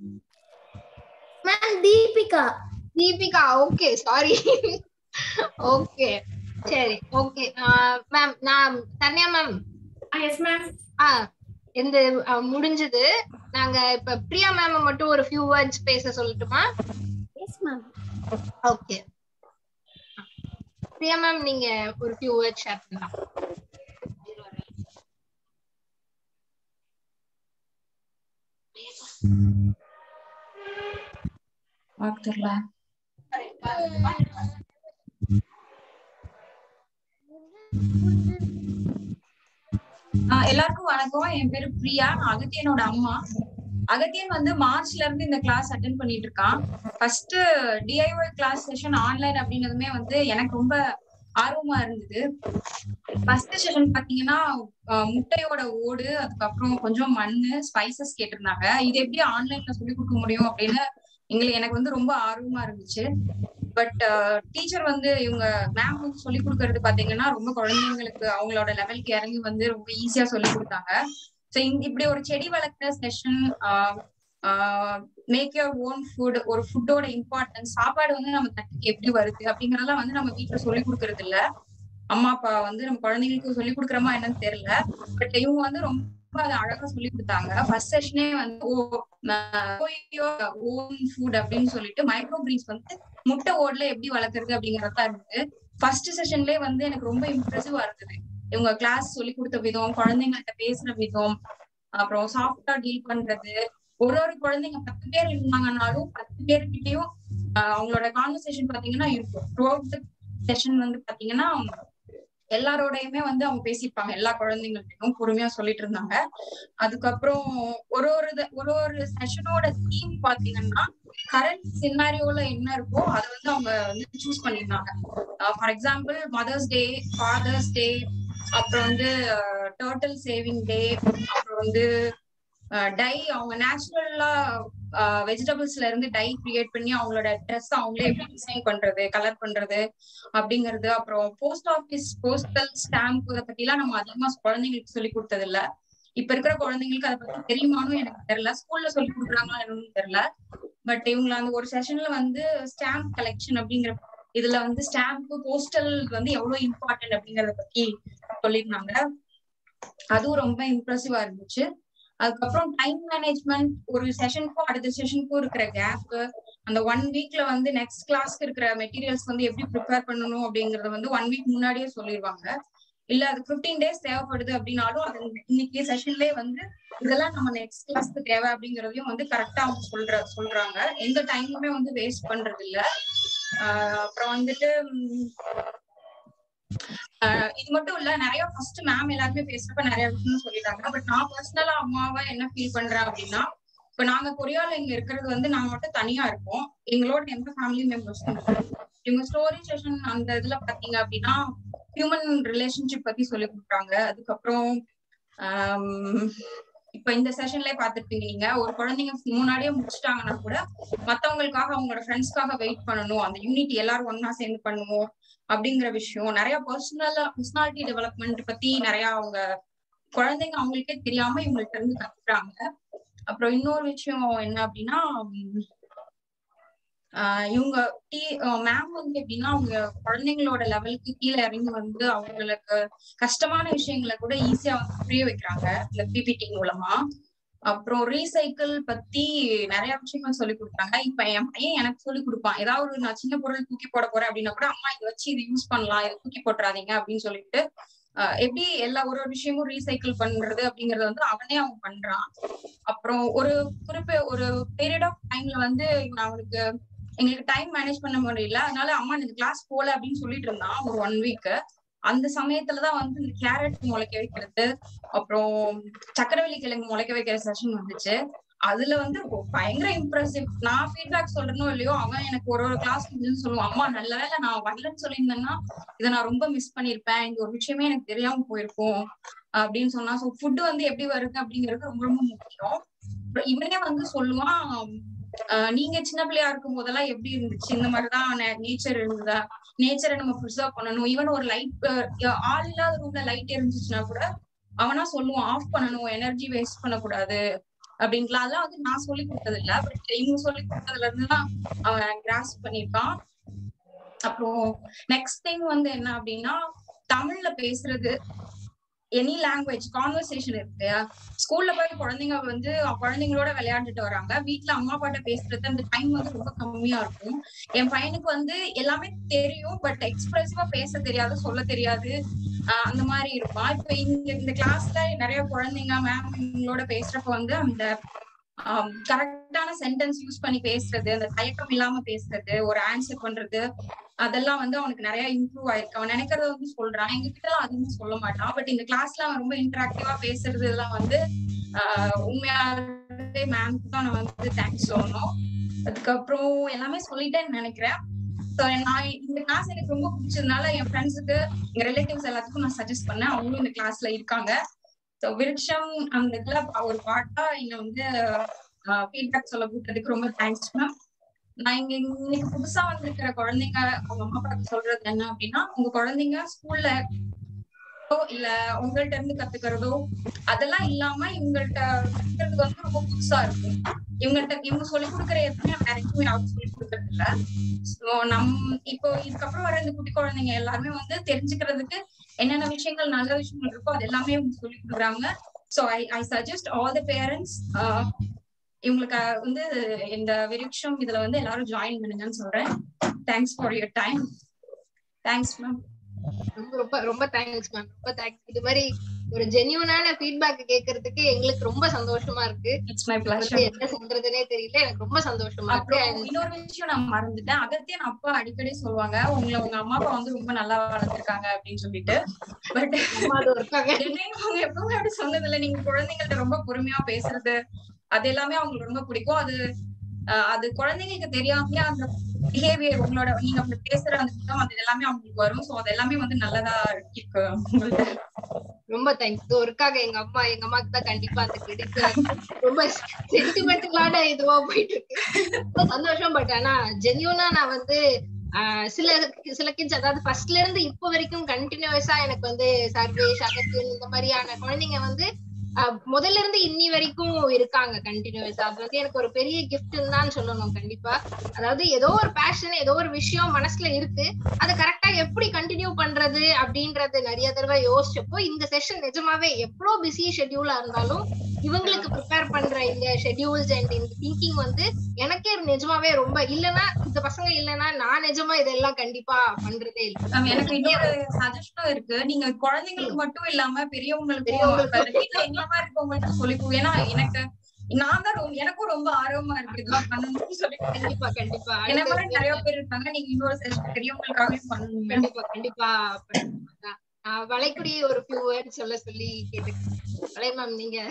ma'am Deepika Deepika okay sorry okay சரி ஓகே மேம் நான் தன்யா மேம் எஸ் மேம் ஆ இந்த ஆ, முடிஞ்சது நாங்க இப்ப பிரியா மேம் மட்டும் ஒரு ஃபியூ வேர்ட்ஸ் பேச சொல்லட்டுமா yes ma'am okay Priya ma'am நீங்க ஒரு ஃபியூ வேர்ட்ஸ் ஷேர் பண்ணலாம் பார்த்துடல ஆஹ் எல்லாருக்கும் வணக்கம் என் பேரு பிரியா நான் அகத்தியனோட அம்மா அகத்தியன் வந்து மார்ச்ல இருந்து இந்த கிளாஸ் அட்டென்ட் பண்ணிட்டு இருக்கான் first DIY class session online அப்படின்னதுமே வந்து எனக்கு ரொம்ப ஆர்வமா இருந்தது ஃபர்ஸ்ட் செஷன் பாத்தீங்கன்னா ஆஹ் முட்டையோட ஓடு அதுக்கப்புறம் கொஞ்சம் மண்ணு ஸ்பைசஸ் கேட்டிருந்தாங்க இது எப்படி ஆன்லைன்ல சொல்லி கொடுக்க முடியும் அப்படின்னு எங்களுக்கு எனக்கு வந்து ரொம்ப ஆர்வமா இருந்துச்சு பட் டீச்சர் வந்து இவங்க மேம் வந்து சொல்லி கொடுக்கறது பாத்தீங்கன்னா ரொம்ப குழந்தைங்களுக்கு அவங்களோட லெவலுக்கு இறங்கி வந்து ரொம்ப ஈஸியா சொல்லி கொடுத்தாங்க ஸோ இப்படி ஒரு செடி வளர்க்குற session make your own food ஒரு ஃபுட்டோட இம்பார்ட்டன்ஸ் சாப்பாடு வந்து நம்ம தட்டுக்கு எப்படி வருது அப்படிங்கறதெல்லாம் வந்து நம்ம வீட்டுல சொல்லி கொடுக்கறது இல்ல அம்மா அப்பா வந்து நம்ம குழந்தைங்களுக்கு சொல்லி கொடுக்குறோமா என்னன்னு தெரியல பட் இவங்க வந்து ரொம்ப அதை அழகா சொல்லி கொடுத்தாங்க ஃபர்ஸ்ட் செஷனே வந்து ஓ ஓன் ஃபுட் அப்படின்னு சொல்லிட்டு மைக்ரோ கிரீன்ஸ் வந்து முட்டை ஓடுல எப்படி வளர்க்கறது அப்படிங்கறதா இருந்தது ஃபர்ஸ்ட் செஷன்லயே வந்து எனக்கு ரொம்ப இம்ப்ரெசிவா இருந்தது இவங்க கிளாஸ் சொல்லி கொடுத்த விதம் குழந்தைங்கள்ட்ட பேசுற விதம் அப்புறம் சாஃப்டா டீல் பண்றது ஒரு ஒரு குழந்தைங்க பத்து பேர் இருந்தாங்கன்னாலும் பத்து பேர்கிட்டயும் ஆஹ் அவங்களோட கான்வர்சேஷன் பாத்தீங்கன்னா இருக்கும் த்ரூ அவுட் செஷன் வந்து பாத்தீங்கன்னா எல்லாரோடையுமே வந்து அவங்க பேசியிருப்பாங்க எல்லா குழந்தைங்கள்ட்டையும் பொறுமையா சொல்லிட்டு இருந்தாங்க அதுக்கப்புறம் ஒரு ஒரு இது- ஒரு ஒரு செஷனோட தீம் பாத்தீங்கன்னா கரண்ட் சினாரியோல என்ன இருக்கோ அதை வந்து அவங்க வந்து சூஸ் பண்ணியிருந்தாங்க for example mother's day father's day அப்புறம் வந்து டோட்டல் சேவிங் டே அப்புறம் வந்து டை அவங்க நேச்சுரலா வெஜிடபிள்ஸ்ல இருந்து டை கிரியேட் பண்ணி அவங்களோட ட்ரெஸ் அவங்களே எப்படி டிசைன் பண்றது கலர் பண்றது அப்படிங்கிறது அப்புறம் போஸ்ட் ஆபீஸ் போஸ்டல் ஸ்டாம்ப் இதை பத்தி எல்லாம் நம்ம அதிகமா குழந்தைங்களுக்கு சொல்லி கொடுத்தது இல்ல இப்ப இருக்கிற குழந்தைங்களுக்கு அதை பத்தி தெரியுமானும் எனக்கு தெரியல ஸ்கூல்ல சொல்லி கொடுக்குறாங்களா என்னன்னு தெரியல பட் இவங்க அந்த ஒரு செஷன்ல வந்து ஸ்டாம்ப் கலெக்ஷன் அப்படிங்கிற இதுல வந்து ஸ்டாம்ப் போஸ்டல் வந்து எவ்வளவு இம்பார்ட்டன்ட் அப்படிங்கறத பத்தி சொல்லியிருந்தாங்க அதுவும் ரொம்ப இம்ப்ரெசிவா இருந்துச்சு அதுக்கப்புறம் டைம் மேனேஜ்மெண்ட் ஒரு செஷனுக்கும் அடுத்த செஷனுக்கும் இருக்கிற கேப் அந்த ஒன் வீக்ல வந்து நெக்ஸ்ட் கிளாஸ்க்கு இருக்கிற மெட்டீரியல்ஸ் வந்து எப்படி ப்ரிப்பேர் பண்ணணும் அப்படிங்கறத வந்து ஒன் வீக் முன்னாடியே சொல்லிடுவாங்க இல்ல அது பிப்டீன் டேஸ் தேவைப்படுது அப்படின்னாலும் அது இன்னைக்கு செஷன்லயே வந்து இதெல்லாம் நம்ம நெக்ஸ்ட் கிளாஸ்க்கு தேவை அப்படிங்கறதையும் வந்து கரெக்டா அவங்க சொல்ற சொல்றாங்க எந்த டைமுமே வந்து வேஸ்ட் பண்றது இல்ல ஆஹ் அப்புறம் வந்துட்டு ஆஹ் இது மட்டும் இல்ல நிறைய ஃபர்ஸ்ட் மேம் எல்லாருமே பேசுறப்ப நிறைய விஷயம் சொல்லிட்டாங்க பட் நான் பர்சனலா அம்மாவா என்ன ஃபீல் பண்றேன் அப்படின்னா இப்ப நாங்க கொரியால இங்க இருக்கிறது வந்து நாங்க மட்டும் தனியா இருக்கோம் எங்களோட எந்த ஃபேமிலி மெம்பர்ஸும் இவங்க ஸ்டோரி செஷன் அந்த இதுல பாத்தீங்க அப்படின்னா ஹியூமன் ரிலேஷன்ஷிப் பத்தி சொல்லி கொடுக்குறாங்க அதுக்கப்புறம் இப்ப இந்த செஷன்லயே பாத்துருப்பீங்க நீங்க ஒரு குழந்தைங்க முன்னாடியே முடிச்சிட்டாங்கன்னா கூட மத்தவங்களுக்காக அவங்களோட ஃப்ரெண்ட்ஸ்க்காக வெயிட் பண்ணணும் அந்த யூனிட்டி எல்லாரும் ஒன்னா சேர்ந்து பண்ணுவோம் அப்படிங்கிற விஷயம் நிறைய பர்சனல் பர்சனாலிட்டி டெவலப்மெண்ட் பத்தி நிறைய அவங்க குழந்தைங்க அவங்களுக்கே தெரியாம இவங்கள்ட்ட இருந்து கத்துக்கிறாங்க அப்புறம் இன்னொரு விஷயம் என்ன அப்படின்னா இவங்க டீ மேம் வந்து எப்படின்னா அவங்க குழந்தைங்களோட லெவலுக்கு கீழே இறங்கி வந்து அவங்களுக்கு கஷ்டமான விஷயங்களை கூட ஈஸியா வந்து புரிய வைக்கிறாங்க இந்த பிபிடி மூலமா அப்புறம் ரீசைக்கிள் பத்தி நிறைய விஷயங்கள் சொல்லி கொடுத்தாங்க இப்ப என் பையன் எனக்கு சொல்லி கொடுப்பான் ஏதாவது நான் சின்ன பொருள் தூக்கி போட போறேன் அப்படின்னா கூட அம்மா இதை வச்சு இது யூஸ் பண்ணலாம் இதை தூக்கி போட்டுறாதீங்க அப்படின்னு சொல்லிட்டு எப்படி எல்லா ஒரு ஒரு விஷயமும் ரீசைக்கிள் பண்றது அப்படிங்கறத வந்து அவனே அவன் பண்றான் அப்புறம் ஒரு குறிப்ப ஒரு பீரியட் ஆஃப் டைம்ல வந்து அவனுக்கு எங்களுக்கு டைம் மேனேஜ் பண்ண முடியல அதனால அம்மா இந்த கிளாஸ் போல அப்படின்னு சொல்லிட்டு இருந்தான் ஒரு ஒன் வீக் அந்த சமயத்துலதான் வந்து இந்த கேரட் முளைக்க வைக்கிறது அப்புறம் சக்கரவள்ளி கிழங்கு முளைக்க வைக்கிற செஷன் வந்துச்சு அதுல வந்து பயங்கர இம்ப்ரெசிவ் நான் ஃபீட்பேக் சொல்றேனோ இல்லையோ அவன் எனக்கு ஒரு ஒரு கிளாஸ் முடிஞ்சுன்னு சொல்லுவான் அம்மா நல்ல வேலை நான் வரலன்னு சொல்லியிருந்தேன்னா இதை நான் ரொம்ப மிஸ் பண்ணிருப்பேன் இந்த ஒரு விஷயமே எனக்கு தெரியாம போயிருக்கும் அப்படின்னு சொன்னா ஸோ ஃபுட்டு வந்து எப்படி வருது அப்படிங்கிறது ரொம்ப ரொம்ப முக்கியம் இவனே வந்து சொல்லுவான் நீங்க சின்ன பிள்ளையா இருக்கும் போதெல்லாம் எப்படி இருந்துச்சு இந்த மாதிரிதான் நேச்சர் இருந்ததா நேச்சரை நம்ம ப்ரிசர்வ் பண்ணணும் ஈவன் ஒரு லைட் ஆள் இல்லாத ரூம்ல லைட் எரிஞ்சிச்சுன்னா கூட அவனா சொல்லுவான் ஆஃப் பண்ணணும் எனர்ஜி வேஸ்ட் பண்ணக்கூடாது அப்படின்ட்டுலாம் அதெல்லாம் வந்து நான் சொல்லி கொடுத்தது இல்ல பட் இவங்க சொல்லி கொடுத்ததுல இருந்து தான் அவன் கிராஸ் பண்ணிருக்கான் அப்புறம் நெக்ஸ்ட் திங் வந்து என்ன அப்படின்னா தமிழ்ல பேசுறது எனி லாங்குவேஜ் கான்வர்சேஷன் இருக்கு ஸ்கூல்ல போய் குழந்தைங்க வந்து குழந்தைங்களோட விளையாண்டுட்டு வராங்க வீட்டுல அம்மா அப்பாட்ட பேசுறது அந்த டைம் வந்து ரொம்ப கம்மியா இருக்கும் என் பையனுக்கு வந்து எல்லாமே தெரியும் பட் எக்ஸ்பிரசிவா பேச தெரியாது சொல்ல தெரியாது அந்த மாதிரி இருப்பான் இப்ப இங்க இந்த கிளாஸ்ல நிறைய குழந்தைங்க மேம் இவங்களோட பேசுறப்ப வந்து அந்த கரெக்டான சென்டென்ஸ் யூஸ் பண்ணி பேசுறது அந்த தயக்கம் இல்லாம பேசுறது ஒரு ஆன்சர் பண்றது அதெல்லாம் வந்து அவனுக்கு நிறைய இம்ப்ரூவ் ஆயிருக்கு அவன் நினைக்கிறத வந்து சொல்றான் எங்க கிட்ட எல்லாம் அதிகமா சொல்ல மாட்டான் பட் இந்த கிளாஸ்ல அவன் ரொம்ப இன்டராக்டிவா பேசுறது எல்லாம் வந்து ஆஹ் உண்மையாவே மேம்க்கு தான் நான் வந்து தேங்க்ஸ் சொல்லணும் அதுக்கப்புறம் எல்லாமே சொல்லிட்டேன்னு நினைக்கிறேன் நான் இந்த கிளாஸ் எனக்கு ரொம்ப பிடிச்சதுனால என் ஃப்ரெண்ட்ஸுக்கு எங்க ரிலேட்டிவ்ஸ் எல்லாத்துக்கும் நான் சஜஸ்ட் பண்ணேன் அவங்களும் இந்த கிளாஸ்ல இருக்காங்க ஸோ விருட்சம் அந்த இதுல ஒரு பாட்டா இங்க வந்து ஃபீட்பேக் சொல்ல கூட்டதுக்கு ரொம்ப தேங்க்ஸ் மேம் நான் இங்க இன்னைக்கு புதுசா வந்திருக்கிற குழந்தைங்க அவங்க அம்மா அப்பா சொல்றது என்ன அப்படின்னா உங்க குழந்தைங்க ஸ்கூல்ல இல்ல உங்கள்ட்ட இருந்து கத்துக்கிறதோ அதெல்லாம் இல்லாம இவங்கள்ட்ட கத்துக்கிறது வந்து ரொம்ப புதுசா இருக்கும் இவங்கள்ட்ட இவங்க சொல்லி கொடுக்குற எதுவுமே வேற எதுவுமே யாரும் சொல்லி கொடுக்கறது இல்ல ஸோ நம் இப்போ இதுக்கப்புறம் வர இந்த குட்டி குழந்தைங்க எல்லாருமே வந்து தெரிஞ்சுக்கிறதுக்கு என்னென்ன விஷயங்கள் நல்ல விஷயங்கள் இருக்கோ அது எல்லாமே அவங்க சொல்லி கொடுக்குறாங்க so I I suggest all the parents இவங்களுக்கு வந்து இந்த விருட்சம் இதுல வந்து எல்லாரும் ஜாயின் பண்ணுங்கன்னு சொல்றேன் thanks for your time thanks ma'am ரொம்ப ரொம்ப ரொம்ப தேங்க்ஸ் மேம் ரொம்ப தேங்க்ஸ் இது மாதிரி ஒரு ஜென்யூனான ஃபீட்பேக் கேக்குறதுக்கு எங்களுக்கு ரொம்ப சந்தோஷமா இருக்கு இட்ஸ் மை பிளஷர் என்ன சொல்றதுனே தெரியல எனக்கு ரொம்ப சந்தோஷமா இருக்கு அப்புறம் இன்னொரு விஷயம் நான் மறந்துட்டேன் அகத்தியன் அப்பா அடிக்கடி சொல்லுவாங்க உங்களை உங்க அம்மா அப்பா வந்து ரொம்ப நல்லா வளர்த்திருக்காங்க அப்படின்னு சொல்லிட்டு பட் என்னையும் அவங்க எப்பவுமே அப்படி சொன்னது இல்லை நீங்க குழந்தைங்கள்ட்ட ரொம்ப பொறுமையா பேசுறது அது எல்லாமே அவங்களுக்கு ரொம்ப பிடிக்கும் அது அது குழந்தைங்களுக்கு தெரியாமலே அந்த பிஹேவியர் உங்களோட நீங்க அப்படி பேசுற அந்த விதம் அது எல்லாமே அவங்களுக்கு வரும் சோ அது எல்லாமே வந்து நல்லதா இருக்கு உங்கள்ட்ட ரொம்ப தேங்க்ஸ் ஒருக்காக எங்க அம்மா எங்க அம்மாக்கு தான் கண்டிப்பா அந்த கிரெடிட் ரொம்ப சென்டிமெண்டலான இதுவா போயிட்டு இருக்கு ரொம்ப சந்தோஷம் பட் ஆனா ஜென்யூனா நான் வந்து ஆஹ் சில சில கிட்ஸ் அதாவது ஃபர்ஸ்ட்ல இருந்து இப்போ வரைக்கும் கண்டினியூஸா எனக்கு வந்து சர்வேஷ் அகத்தியன் இந்த மாதிரியான குழந்தைங்க வந்து ஆஹ் முதல்ல இருந்து இன்னி வரைக்கும் இருக்காங்க கண்டினியூஸா அது வந்து எனக்கு ஒரு பெரிய கிஃப்ட்னு தான் சொல்லணும் கண்டிப்பா அதாவது ஏதோ ஒரு பேஷன் ஏதோ ஒரு விஷயம் மனசுல இருக்கு அதை கரெக்டா எப்படி கண்டினியூ பண்றது அப்படின்றது நிறைய தடவை யோசிச்சப்போ இந்த செஷன் நிஜமாவே எவ்வளவு பிஸி ஷெட்யூலா இருந்தாலும் இவங்களுக்கு ப்ரிப்பேர் பண்ற இந்த ஷெட்யூல்ஸ் அண்ட் இந்த திங்கிங் வந்து எனக்கே நிஜமாவே ரொம்ப இல்லனா இந்த பசங்க இல்லனா நான் நிஜமா இதெல்லாம் கண்டிப்பா பண்றதே இல்லை மேம் எனக்கு இன்னொரு சஜஷனும் இருக்கு நீங்க குழந்தைங்களுக்கு மட்டும் இல்லாம பெரியவங்களுக்கு பெரியவங்களுக்கும். வீட்டுல எங்க மாதிரி இருக்கவங்களுக்கு சொல்லி கொடு. ஏன்னா எனக்கு நான் தான் ரொம்ப எனக்கும் ரொம்ப ஆர்வமா இருக்கு இதெல்லாம் பண்ணணும்னு சொல்லி கண்டிப்பா கண்டிப்பா என்ன அடுத்த மாதிரி நிறைய பேர் இருக்காங்க நீங்க இன்னொரு session பெரியவங்களுக்காகவே பண்ணணும் ma'am. கண்டிப்பா கண்டிப்பா பண்ணுவாங்க. நான் வளைக்குடி ஒரு ஃபியூ வேர்ட் சொல்ல சொல்லி கேட்டுக்கிறேன் வலை மேம் நீங்க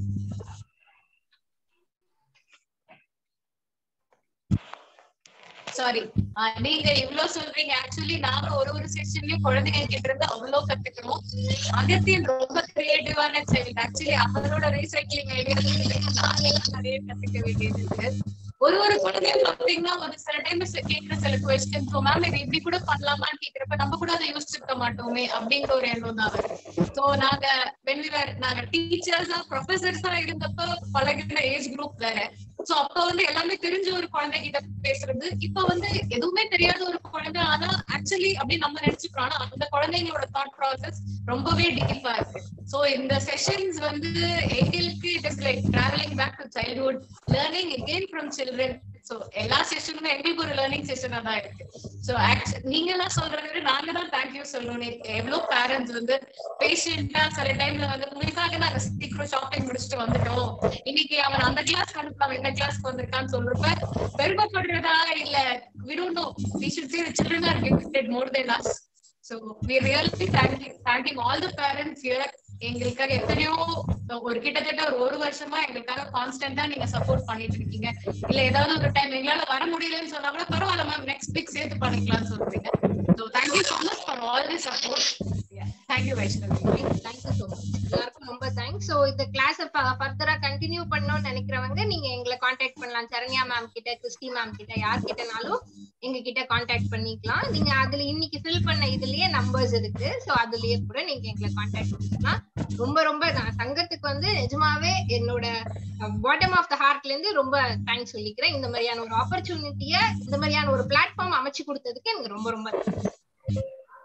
சாரி நீங்க இவ்ளோ சொல்றீங்க ஆக்சுவலி நாங்க ஒரு ஒரு செஷன்லயும் குழந்தைங்க கிட்ட இருந்து அவ்வளவு கத்துக்கிறோம் அகத்தியன் ரொம்ப கிரியேட்டிவான சைல்டு ஆக்சுவலி அவரோட ரீசைக்ளிங் நாங்க நிறைய கத்துக்க வேண்டியது இருக்கு ஒரு ஒரு குழந்தையும் பாத்தீங்கன்னா ஒரு சில டைம் கேட்கிற சில கொஸ்டின் மேம் இது இப்படி கூட பண்ணலாமான்னு கேக்குறப்ப நம்ம கூட அதை யோசிச்சிருக்க மாட்டோமே அப்படிங்கிற ஒரு எண்ணம் தான் வருது சோ நாங்க when we were நாங்க டீச்சர்ஸா ப்ரொஃபசர்ஸா இருந்தப்ப பழகின ஏஜ் குரூப் வேற சோ அப்ப வந்து எல்லாமே தெரிஞ்ச ஒரு குழந்தைகிட்ட பேசுறது இப்ப வந்து எதுவுமே தெரியாத ஒரு குழந்தை ஆனா ஆக்சுவலி அப்படி நம்ம நினைச்சுக்கிறோம் ஆனா அந்த குழந்தைங்களோட தாட் ப்ராசஸ் ரொம்பவே டீப்பா இருக்கு சோ இந்த செஷன்ஸ் வந்து எங்களுக்கு it is like travelling back to childhood learning again from children so எல்லா செஷனுமே எங்களுக்கு ஒரு லேர்னிங் செஷனா தான் இருக்கு சோ நீங்க எல்லாம் சொல்றதை விட நாங்க தான் தேங்க்யூ சொல்லணும் எவ்வளவு பேரண்ட்ஸ் வந்து பேஷண்டா சில டைம்ல வந்து உங்களுக்காக நாங்க சீக்கிரம் ஷாப்பிங் முடிச்சுட்டு வந்துட்டோம் இன்னைக்கு அவன் அந்த கிளாஸ் அனுப்பலாம் இந்த கிளாஸ்க்கு வந்திருக்கான்னு சொல்றப்ப பெருமைப்படுறதா இல்ல we don't know we should say the children are gifted more than us so we really thanking thanking all the parents here எங்களுக்காக எத்தனையோ ஒரு கிட்டத்தட்ட ஒரு ஒரு வருஷமா எங்களுக்காக கான்ஸ்டன்டா நீங்க சப்போர்ட் பண்ணிட்டு இருக்கீங்க இல்ல ஏதாவது ஒரு டைம் எங்களால வர முடியலன்னு சொன்னா கூட பரவாயில்ல மேம் நெக்ஸ்ட் வீக் சேர்த்து பண்ணிக்கலாம்னு சொல்றீங்க so thank you so much for all the support thank you Vaishnavi thank you so much எல்லாருக்கும் ரொம்ப தேங்க்ஸ் ஸோ இந்த கிளாஸ் ஃபர்தரா கண்டினியூ பண்ணணும்னு நினைக்கிறவங்க நீங்க எங்களை காண்டாக்ட் பண்ணலாம் சரண்யா மேம் கிட்ட கிறிஸ்டி மேம் கிட்ட யார் கிட்டனாலும் எங்க கிட்ட காண்டாக்ட் பண்ணிக்கலாம் நீங்க அதுல இன்னைக்கு ஃபில் பண்ண இதுலயே நம்பர்ஸ் இருக்கு ஸோ அதுலயே கூட நீங்க எங்களை காண்டாக்ட் பண்ணிக்கலாம் ரொம்ப ரொம்ப நான் சங்கத்துக்கு வந்து நிஜமாவே என்னோட பாட்டம் ஆஃப் த ஹார்ட்ல இருந்து ரொம்ப தேங்க்ஸ் சொல்லிக்கிறேன் இந்த மாதிரியான ஒரு ஆப்பர்ச்சுனிட்டிய இந்த மாதிரியான ஒரு பிளாட்ஃபார்ம் அமைச்சு கொடுத்ததுக்கு எனக்கு ரொம்ப ரொம்ப thanks.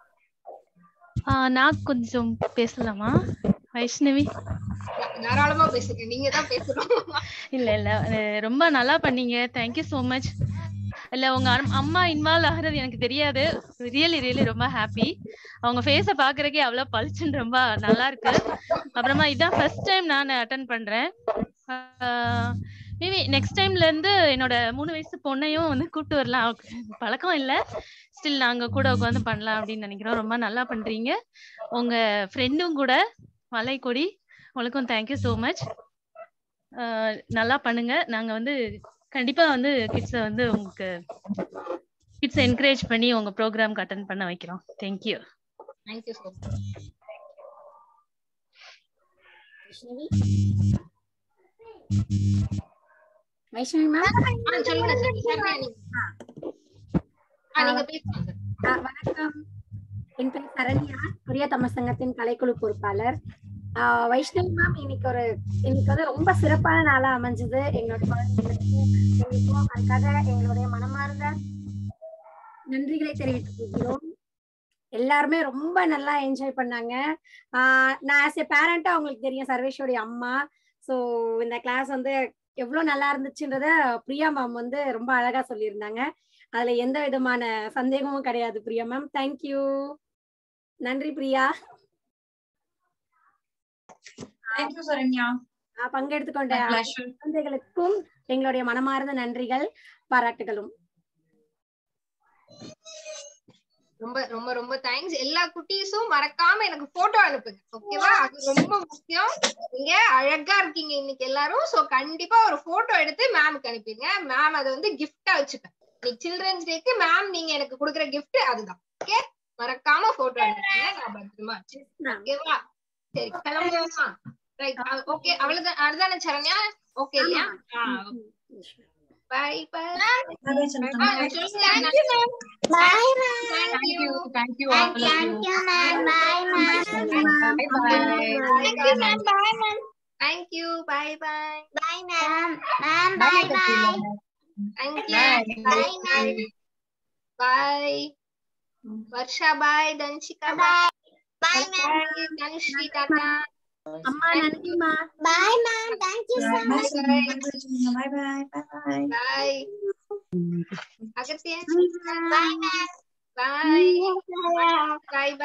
ஆஹ் நான் கொஞ்சம் பேசலாமா வைஷ்ணவி தாராளமா பேசுங்க நீங்க தான் பேசணும் இல்ல இல்ல அஹ் ரொம்ப நல்லா பண்ணீங்க தேங்க்யூ so மச் இல்ல உங்க அம்- அம்மா இன்வால்வ் ஆகுறது எனக்கு தெரியாது ரியலி ரியலி ரொம்ப ஹாப்பி அவங்க ஃபேஸ பாக்குறதுக்கே அவ்வளவு பளிச்சுன்னு ரொம்ப நல்லா இருக்கு அப்புறமா இதான் ஃபர்ஸ்ட் டைம் நான் அட்டன் பண்றேன் மேபி நெக்ஸ்ட் டைம்ல இருந்து என்னோட மூணு வயசு பொண்ணையும் வந்து கூப்பிட்டு வரலாம் அவளுக்கு பழக்கம் இல்ல ஸ்டில் நாங்க கூட உட்காந்து பண்ணலாம் அப்படின்னு நினைக்கிறோம் ரொம்ப நல்லா பண்றீங்க உங்க ஃப்ரெண்டும் கூட மலைக்கொடி உங்களுக்கும் தேங்க்யூ ஸோ மச் நல்லா பண்ணுங்க நாங்க வந்து கண்டிப்பா வந்து கிட்ஸை வந்து உங்களுக்கு கிட்ஸ் என்கரேஜ் பண்ணி உங்க ப்ரோக்ராம்க்கு அட்டன் பண்ண வைக்கிறோம் thank you thank you so much Vaishnavi Vaishnavi ma'am ஆ, சொல்லுங்க சார் சரண்யா நீங்க ஆ, நீங்க பேசலாம் சார் ஆ, வணக்கம் என் பேர் சரண்யா கொரியா தமிழ் சங்கத்தின் கலைக்குழு பொறுப்பாளர் ஆ, வைஷ்ணவி மேம் இன்னைக்கு ஒரு இன்னைக்கு வந்து ரொம்ப சிறப்பான நாளா அமைஞ்சது எங்களோட குழந்தைகளுக்கு எங்களுக்கும் அதுக்காக எங்களுடைய மனமார்ந்த நன்றிகளை தெரிவித்துக் கொள்கிறோம் எல்லாருமே ரொம்ப நல்லா என்ஜாய் பண்ணாங்க ஆஹ் நான் ஆஸ் எ பேரண்டா உங்களுக்கு தெரியும் சர்வேஷோடைய அம்மா ஸோ இந்த கிளாஸ் வந்து எவ்வளவு நல்லா இருந்துச்சுன்றத பிரியா மேம் வந்து ரொம்ப அழகா சொல்லியிருந்தாங்க அதுல எந்த விதமான சந்தேகமும் கிடையாது பிரியா மேம் தேங்க்யூ நன்றி பிரியா தேங்க்யூ சரண்யா ஆஹ் பங்கெடுத்துக்கொண்ட My pleasure. குழந்தைகளுக்கும் எங்களுடைய மனமார்ந்த நன்றிகள் பாராட்டுகளும் ரொம்ப ரொம்ப ரொம்ப தேங்க்ஸ் எல்லா குட்டீஸும் மறக்காம எனக்கு போட்டோ அனுப்புங்க ஓகேவா அது ரொம்ப முக்கியம் நீங்க அழகா இருக்கீங்க இன்னைக்கு எல்லாரும் சோ கண்டிப்பா ஒரு போட்டோ எடுத்து மேம்க்கு அனுப்பிடுங்க மேம் அதை வந்து கிஃப்டா வச்சுப்பேன் இன்னைக்கு சில்ட்ரன்ஸ் டேக்கு மேம் நீங்க எனக்கு கொடுக்குற gift அதுதான் ஓகே மறக்காம போட்டோ அனுப்புங்க நான் பத்திரமா வச்சிருக்கேன் ஓகேவா சரி கிளம்புவோமா ரைட் ஓகே அவ்வளவுதான் அதுதானே சரண்யா ஓகே இல்லையா bye bye Bye, ma'am. Thank you. Thank you Thank you, ma'am. Bye, ma'am. Thank you, ma'am. Bye, ma'am. Thank you. Bye bye. Bye, ma'am. Ma'am, bye, bye. Thank Bye, you. bye, ma'am. Bye. Varsha bye. Danshika bye. Bye, ma'am. Bye. Danshri tata. அம்மா நன்றிமா Bye, ma'am. Thank you so much. Bye bye. Bye bye. Bye. Agatya. Bye, ma'am. Bye. Bye bye.